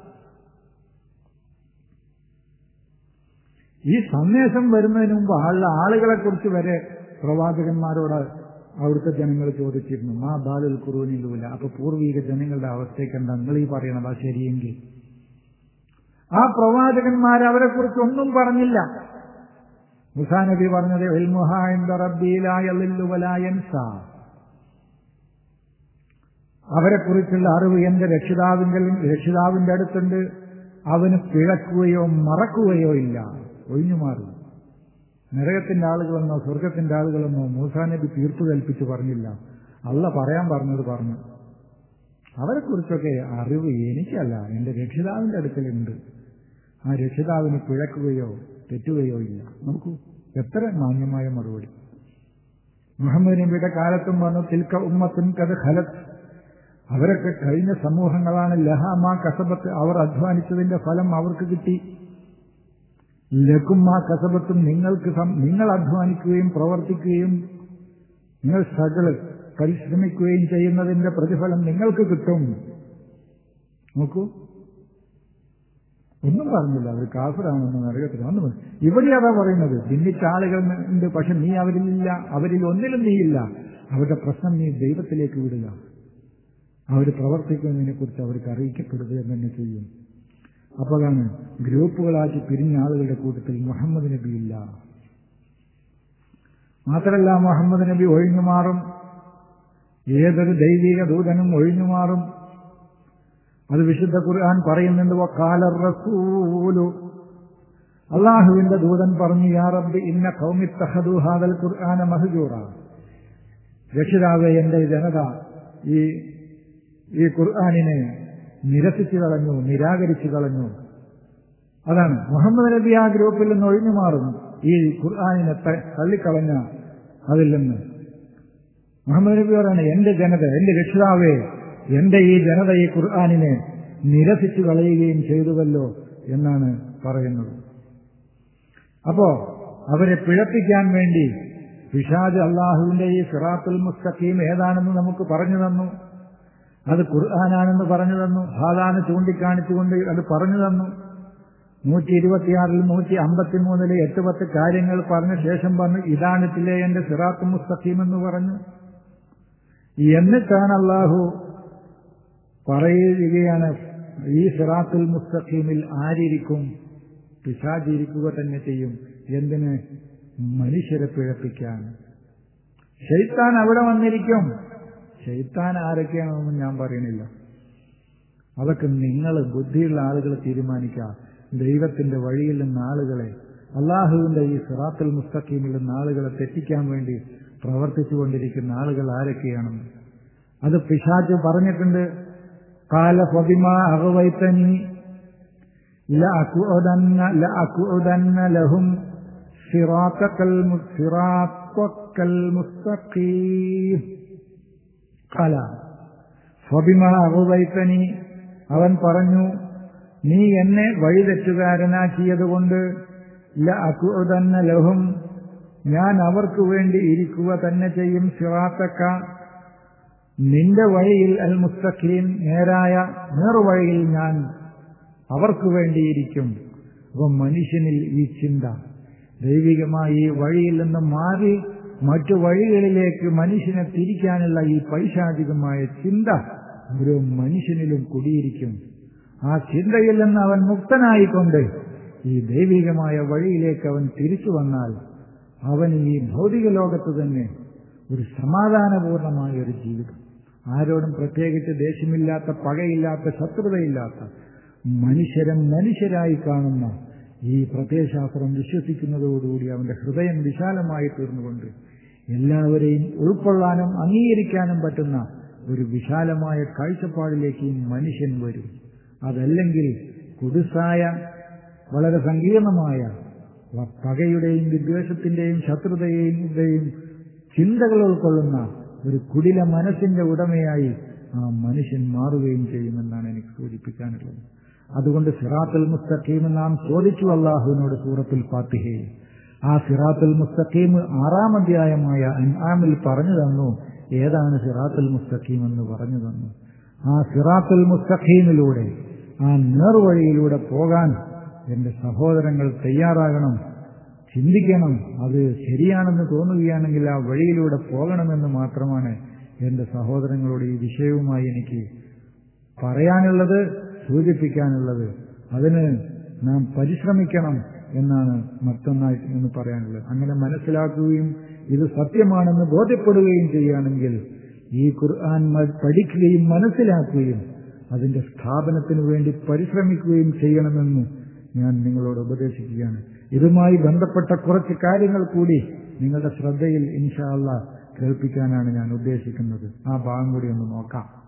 [SPEAKER 1] ഈ സന്ദേശം വരുന്നതിന് മുമ്പ് ആളുടെ ആളുകളെ കുറിച്ച് വരെ പ്രവാചകന്മാരോട് അവിടുത്തെ ജനങ്ങൾ ചോദിച്ചിരുന്നു മാ ബാലുൽ കുറൂനിലൂല അപ്പൊ പൂർവീക ജനങ്ങളുടെ അവസ്ഥയ്ക്ക് എന്താ നിങ്ങൾ ഈ പറയണതാ ശരിയെങ്കിൽ ആ പ്രവാചകന്മാർ അവരെ കുറിച്ച് ഒന്നും പറഞ്ഞില്ല മുസാ നബി പറഞ്ഞത് അവരെ കുറിച്ചുള്ള അറിവ് എന്റെ രക്ഷിതാവിന്റെ രക്ഷിതാവിന്റെ അടുത്തുണ്ട് അവന് പിഴക്കുകയോ മറക്കുകയോ ഇല്ല ഒഴിഞ്ഞു മാറും നരകത്തിന്റെ ആളുകളെന്നോ സ്വർഗത്തിന്റെ ആളുകളെന്നോ മൂസാ നബി തീർപ്പ് കൽപ്പിച്ച് പറഞ്ഞില്ല അല്ല പറയാൻ പറഞ്ഞത് പറഞ്ഞു അവരെക്കുറിച്ചൊക്കെ അറിവ് എനിക്കല്ല എന്റെ രക്ഷിതാവിന്റെ അടുക്കലുണ്ട് ആ രക്ഷിതാവിന് പിഴക്കുകയോ തെറ്റുകയോ ഇല്ല നോക്കൂ എത്ര മാന്യമായ മറുപടി മുഹമ്മദ് നബിയുടെ കാലത്തും വന്നു തിൽക്ക ഉമ്മത്തും കത് ഹലത്ത് അവരൊക്കെ കഴിഞ്ഞ സമൂഹങ്ങളാണ് ലഹാമാ കസബത്ത് അവർ അധ്വാനിച്ചതിന്റെ ഫലം അവർക്ക് കിട്ടി ലക്കുമാ കസബത്തും നിങ്ങൾക്ക് നിങ്ങൾ അധ്വാനിക്കുകയും പ്രവർത്തിക്കുകയും നിങ്ങൾ സകല് പരിശ്രമിക്കുകയും ചെയ്യുന്നതിന്റെ പ്രതിഫലം നിങ്ങൾക്ക് കിട്ടും നോക്കൂ ഒന്നും പറഞ്ഞില്ല അവർ കാഫിറാണെന്ന് നരകത്തിൽ ഒന്നും ഇവിടെ അതാ പറയുന്നത് ഭിന്നിച്ച ആളുകൾ ഉണ്ട് പക്ഷെ നീ അവരിലില്ല അവരിൽ ഒന്നിലും നീയില്ല അവരുടെ പ്രശ്നം നീ ദൈവത്തിലേക്ക് വിടുക അവർ പ്രവർത്തിക്കുന്നതിനെ കുറിച്ച് അവർക്ക് അറിയിക്കപ്പെടുക എന്ന് തന്നെ ചെയ്യും അപ്പോഴാണ് ഗ്രൂപ്പുകളാക്കി പിരിഞ്ഞ ആളുകളുടെ കൂട്ടത്തിൽ മുഹമ്മദ് നബി ഇല്ല മാത്രമല്ല മുഹമ്മദ് നബി ഒഴിഞ്ഞു മാറും ഏതൊരു ദൈവിക ദൂതനും ഒഴിഞ്ഞു മാറും അത് വിശുദ്ധ ഖുർആൻ പറയുന്നുണ്ട് കാലർ റസൂലു അള്ളാഹുവിന്റെ ദൂതൻ പറഞ്ഞു യാ റബ്ബി ഇന്ന കൗമിത്തഹദു ഹാദൽ ഖുർആന മഹജൂറ രക്ഷിതാവെ എന്റെ ജനത ഈ ഈ ഖുർആാനിനെ നിരസിച്ചു കളഞ്ഞു നിരാകരിച്ചു കളഞ്ഞു അതാണ് മുഹമ്മദ് നബി ആ ഗ്രൂപ്പിൽ നിന്ന് ഒഴിഞ്ഞു മാറും ഈ ഖുർആാനിനെ തള്ളിക്കളഞ്ഞ അതിൽ നിന്ന് മുഹമ്മദ് നബി പറയാണ് എന്റെ ജനത എന്റെ രക്ഷിതാവേ എന്റെ ഈ ജനത ഈ ഖുർആാനിനെ നിരസിച്ചു കളയുകയും ചെയ്തുവല്ലോ എന്നാണ് പറയുന്നത് അപ്പോ അവരെ പിഴപ്പിക്കാൻ വേണ്ടി പിഷാജ് അള്ളാഹുവിന്റെ ഈ സിറാത്തുൽ മുസ്തഖീം ഏതാണെന്ന് നമുക്ക് പറഞ്ഞു തന്നു അത് ഖുർആാനാണെന്ന് പറഞ്ഞു തന്നു ഹാദാന് ചൂണ്ടിക്കാണിച്ചുകൊണ്ട് അത് പറഞ്ഞു തന്നു നൂറ്റി ഇരുപത്തിയാറിൽ നൂറ്റി അമ്പത്തിമൂന്നില് എട്ട് പത്ത് കാര്യങ്ങൾ പറഞ്ഞ ശേഷം പറഞ്ഞു ഇതാണിട്ടില്ലേ എന്റെ സിറാത്ത് മുസ്തഖീം എന്ന് പറഞ്ഞു എന്നിട്ടാണ് അള്ളാഹു പറയുകയാണ് ഈ സിറാത്തുൽ മുസ്തഖീമിൽ ആരിയിരിക്കും പിശാചിരിക്കുക തന്നെ ചെയ്യും എന്തിന് മനുഷ്യരെ പിഴപ്പിക്കാൻ ഷെയ്ത്താൻ അവിടെ വന്നിരിക്കും ഷെയ്ത്താൻ ആരൊക്കെയാണെന്നും ഞാൻ പറയണില്ല അതൊക്കെ നിങ്ങൾ ബുദ്ധിയുള്ള ആളുകൾ തീരുമാനിക്കുക ദൈവത്തിന്റെ വഴിയിൽ നിന്ന് ആളുകളെ അള്ളാഹുവിന്റെ ഈ സിറാത്തുൽ മുസ്തഖീമിൽ നിന്ന് ആളുകളെ തെറ്റിക്കാൻ വേണ്ടി പ്രവർത്തിച്ചുകൊണ്ടിരിക്കുന്ന ആളുകൾ ആരൊക്കെയാണെന്ന് അത് പിശാച്ച് പറഞ്ഞിട്ടുണ്ട് കാല ഫതിമ അഹവൈത്തനി ലഹും കാല ഫബിമ അഹുവൈത്തനി അവൻ പറഞ്ഞു നീ എന്നെ വഴിതെറ്റുകാരനാക്കിയതുകൊണ്ട് ലഅകുഅദന്ന ലഹും ഞാൻ അവർക്ക് വേണ്ടി ഇരിക്കുക തന്നെ ചെയ്യും സിറാത്തക്ക നിന്റെ വഴിയിൽ അൽ മുസ്തഖീം നേരായ നേർവഴിയിൽ ഞാൻ അവർക്ക് വേണ്ടിയിരിക്കും അപ്പം മനുഷ്യനിൽ ഈ ചിന്ത ദൈവികമായി ഈ വഴിയിൽ നിന്ന് മാറി മറ്റു വഴികളിലേക്ക് മനുഷ്യനെ തിരിക്കാനുള്ള ഈ പൈശാചികമായ ചിന്ത ഓരോ മനുഷ്യനിലും കുടിയിരിക്കും ആ ചിന്തയിൽ നിന്ന് അവൻ മുക്തനായിക്കൊണ്ട് ഈ ദൈവികമായ വഴിയിലേക്ക് അവൻ തിരിച്ചു വന്നാൽ അവൻ ഈ ഭൗതിക ലോകത്ത് തന്നെ ഒരു സമാധാനപൂർണമായ ഒരു ജീവിതം ആരോടും പ്രത്യേകിച്ച് ദേഷ്യമില്ലാത്ത പകയില്ലാത്ത ശത്രുതയില്ലാത്ത മനുഷ്യരും മനുഷ്യരായി കാണുന്ന ഈ പ്രത്യയശാസ്ത്രം വിശ്വസിക്കുന്നതോടുകൂടി അവന്റെ ഹൃദയം വിശാലമായി തീർന്നുകൊണ്ട് എല്ലാവരെയും ഉൾക്കൊള്ളാനും അംഗീകരിക്കാനും പറ്റുന്ന ഒരു വിശാലമായ കാഴ്ചപ്പാടിലേക്ക് ഈ മനുഷ്യൻ വരും അതല്ലെങ്കിൽ കുടുസായ വളരെ സങ്കീർണമായ പകയുടെയും വിദ്വേഷത്തിന്റെയും ശത്രുതയുടെയും ചിന്തകൾ ഉൾക്കൊള്ളുന്ന ഒരു കുടില മനസ്സിന്റെ ഉടമയായി ആ മനുഷ്യൻ മാറുകയും ചെയ്യുമെന്നാണ് എനിക്ക് സൂചിപ്പിക്കാനുള്ളത് അതുകൊണ്ട് സിറാത്തുൽ മുസ്തഖീം നാം ചോദിച്ചു അള്ളാഹുവിനോട് സൂറത്തുൽ ഫാത്തിഹയിൽ ആ സിറാത്തുൽ മുസ്തഖീം ആറാം അധ്യായമായ അൻആമിൽ പറഞ്ഞു തന്നു ഏതാണ് സിറാത്തുൽ മുസ്തഖീം എന്ന് പറഞ്ഞു തന്നു ആ സിറാത്തുൽ മുസ്തഖീമിലൂടെ ആ നേർവഴിയിലൂടെ പോകാൻ എന്റെ സഹോദരങ്ങൾ തയ്യാറാകണം ചിന്തിക്കണം അത് ശരിയാണെന്ന് തോന്നുകയാണെങ്കിൽ ആ വഴിയിലൂടെ പോകണമെന്ന് മാത്രമാണ് എന്റെ സഹോദരങ്ങളോട് ഈ വിഷയവുമായി എനിക്ക് പറയാനുള്ളത് സൂചിപ്പിക്കാനുള്ളത് അതിന് നാം പരിശ്രമിക്കണം എന്നാണ് മറ്റൊന്നായിട്ട് എന്ന് പറയാനുള്ളത് അങ്ങനെ മനസ്സിലാക്കുകയും ഇത് സത്യമാണെന്ന് ബോധ്യപ്പെടുകയും ചെയ്യുകയാണെങ്കിൽ ഈ ഖുർആൻ പഠിക്കുകയും മനസ്സിലാക്കുകയും അതിന്റെ സ്ഥാപനത്തിനു വേണ്ടി പരിശ്രമിക്കുകയും ചെയ്യണമെന്ന് ഞാൻ നിങ്ങളോട് ഉപദേശിക്കുകയാണ് ഇതുമായി ബന്ധപ്പെട്ട കുറച്ച് കാര്യങ്ങൾ കൂടി നിങ്ങളുടെ ശ്രദ്ധയിൽ ഇൻഷാ അള്ളാഹ് കേൾപ്പിക്കാനാണ് ഞാൻ ഉദ്ദേശിക്കുന്നത് ആ ഭാഗം കൂടി ഒന്ന് നോക്കാം